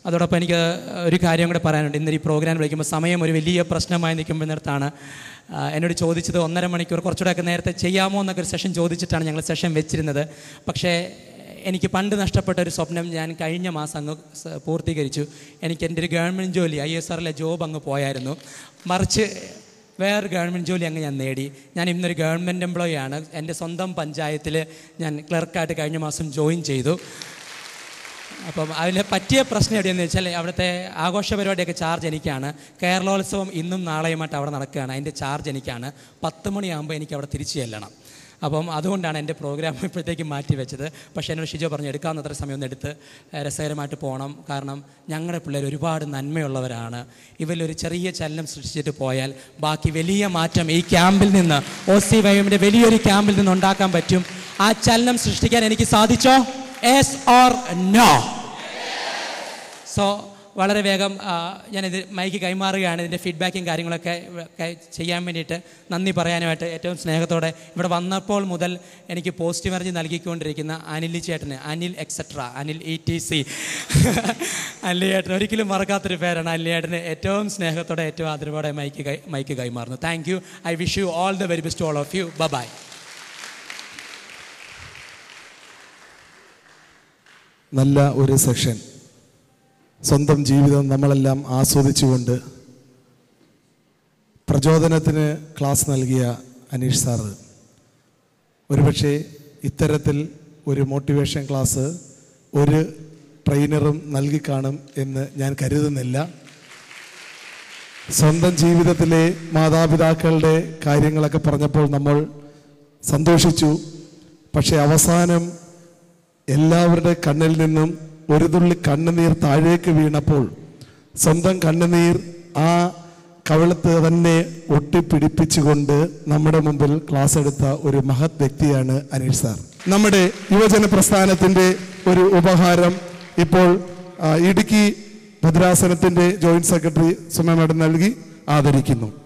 അതോടൊപ്പം എനിക്ക് ഒരു കാര്യം കൂടെ പറയാനുണ്ട് ഇന്നൊരു ഈ പ്രോഗ്രാം വിളിക്കുമ്പോൾ സമയം ഒരു വലിയ പ്രശ്നമായി നിൽക്കുമ്പോഴത്താണ് എന്നോട് ചോദിച്ചത് ഒന്നര മണിക്കൂർ കുറച്ചുകൂടെയൊക്കെ നേരത്തെ ചെയ്യാമോ എന്നൊക്കെ ഒരു സെഷൻ ചോദിച്ചിട്ടാണ് ഞങ്ങൾ സെഷൻ വെച്ചിരുന്നത് പക്ഷേ എനിക്ക് പണ്ട് നഷ്ടപ്പെട്ട ഒരു സ്വപ്നം ഞാൻ കഴിഞ്ഞ മാസം അങ്ങ് സ- പൂർത്തീകരിച്ചു എനിക്ക് എൻ്റെ ഒരു ഗവൺമെൻറ് ജോലി ഐ എസ് ആറിലെ ജോബ് അങ്ങ് പോയായിരുന്നു മറിച്ച് വേറൊരു ഗവൺമെൻറ് ജോലി അങ്ങ് ഞാൻ നേടി ഞാൻ ഇന്നൊരു ഗവൺമെൻറ് എംപ്ലോയി ആണ് എൻ്റെ സ്വന്തം പഞ്ചായത്തിൽ ഞാൻ ക്ലർക്കായിട്ട് കഴിഞ്ഞ മാസം ജോയിൻ ചെയ്തു അപ്പം അതിൽ പറ്റിയ പ്രശ്നം എവിടെയെന്ന് വെച്ചാൽ അവിടുത്തെ ആഘോഷ പരിപാടിയൊക്കെ ചാർജ് എനിക്കാണ് കേരളോത്സവം ഇന്നും നാളെയുമായിട്ട് അവിടെ നടക്കുകയാണ് അതിൻ്റെ ചാർജ് എനിക്കാണ് പത്ത് മണിയാകുമ്പോൾ എനിക്ക് അവിടെ തിരിച്ചു ചെല്ലണം അപ്പം അതുകൊണ്ടാണ് എൻ്റെ പ്രോഗ്രാം ഇപ്പോഴത്തേക്ക് മാറ്റി വെച്ചത് പക്ഷേ എന്നോട് ഷിജോ പറഞ്ഞു എടുക്കാവുന്നത്ര സമയം ഒന്ന് എടുത്ത് ഏഹ്, രസകരമായിട്ട് പോകണം കാരണം ഞങ്ങളുടെ പിള്ളേർ ഒരുപാട് നന്മയുള്ളവരാണ് ഇവരിലൊരു ചെറിയ ചലനം സൃഷ്ടിച്ചിട്ട് പോയാൽ ബാക്കി വലിയ മാറ്റം ഈ ക്യാമ്പിൽ നിന്ന് ഒ സി വൈഎമ്മിൻ്റെ വലിയൊരു ക്യാമ്പിൽ നിന്ന് ഉണ്ടാക്കാൻ പറ്റും ആ ചലനം സൃഷ്ടിക്കാൻ എനിക്ക് സാധിച്ചോ എസ് ഓർ നോ സോ വളരെ വേഗം ആ, ഞാനിത് മൈക്ക് കൈമാറുകയാണ് ഇതിൻ്റെ ഫീഡ്ബാക്കും കാര്യങ്ങളൊക്കെ ഒക്കെ ചെയ്യാൻ വേണ്ടിയിട്ട് നന്ദി പറയാനുമായിട്ട് ഏറ്റവും സ്നേഹത്തോടെ ഇവിടെ വന്നപ്പോൾ മുതൽ എനിക്ക് പോസിറ്റീവ് എനർജി നൽകിക്കൊണ്ടിരിക്കുന്ന അനിൽ ചേട്ടന് Anil etcetera Anil E T C Anil ചേട്ടൻ ഒരിക്കലും മറക്കാത്തൊരു പേരാണ് അനിൽ ചേട്ടന് ഏറ്റവും സ്നേഹത്തോടെ ഏറ്റവും ആദരവോടെ മൈക്ക് കൈ മൈക്ക് കൈമാറുന്നു thank you I wish you all the very best all of you bye നല്ല ഒരു സെക്ഷൻ സ്വന്തം ജീവിതം നമ്മളെല്ലാം ആസ്വദിച്ചുകൊണ്ട് പ്രചോദനത്തിന് ക്ലാസ് നൽകിയ അനീഷ് സാറ് ഒരുപക്ഷെ ഇത്തരത്തിൽ ഒരു മോട്ടിവേഷൻ ക്ലാസ് ഒരു ട്രെയിനറും നൽകി കാണും എന്ന് ഞാൻ കരുതുന്നില്ല സ്വന്തം ജീവിതത്തിലെ മാതാപിതാക്കളുടെ കാര്യങ്ങളൊക്കെ പറഞ്ഞപ്പോൾ നമ്മൾ സന്തോഷിച്ചു പക്ഷെ അവസാനം എല്ലാവരുടെ കണ്ണിൽ നിന്നും ഒരു തുള്ളി കണ്ണുനീർ താഴേക്ക് വീണപ്പോൾ സ്വന്തം കണ്ണുനീർ ആ കവിളത്ത് തന്നെ ഒട്ടിപ്പിടിപ്പിച്ചുകൊണ്ട് നമ്മുടെ മുമ്പിൽ ക്ലാസ് എടുത്ത ഒരു മഹത് വ്യക്തിയാണ് അനീഷ് സാർ നമ്മുടെ യുവജന പ്രസ്ഥാനത്തിൻ്റെ ഒരു ഉപഹാരം ഇപ്പോൾ ആ, ഇടുക്കി ഭദ്രാസനത്തിൻ്റെ ജോയിന്റ് സെക്രട്ടറി സുമ മാഡം നൽകി ആദരിക്കുന്നു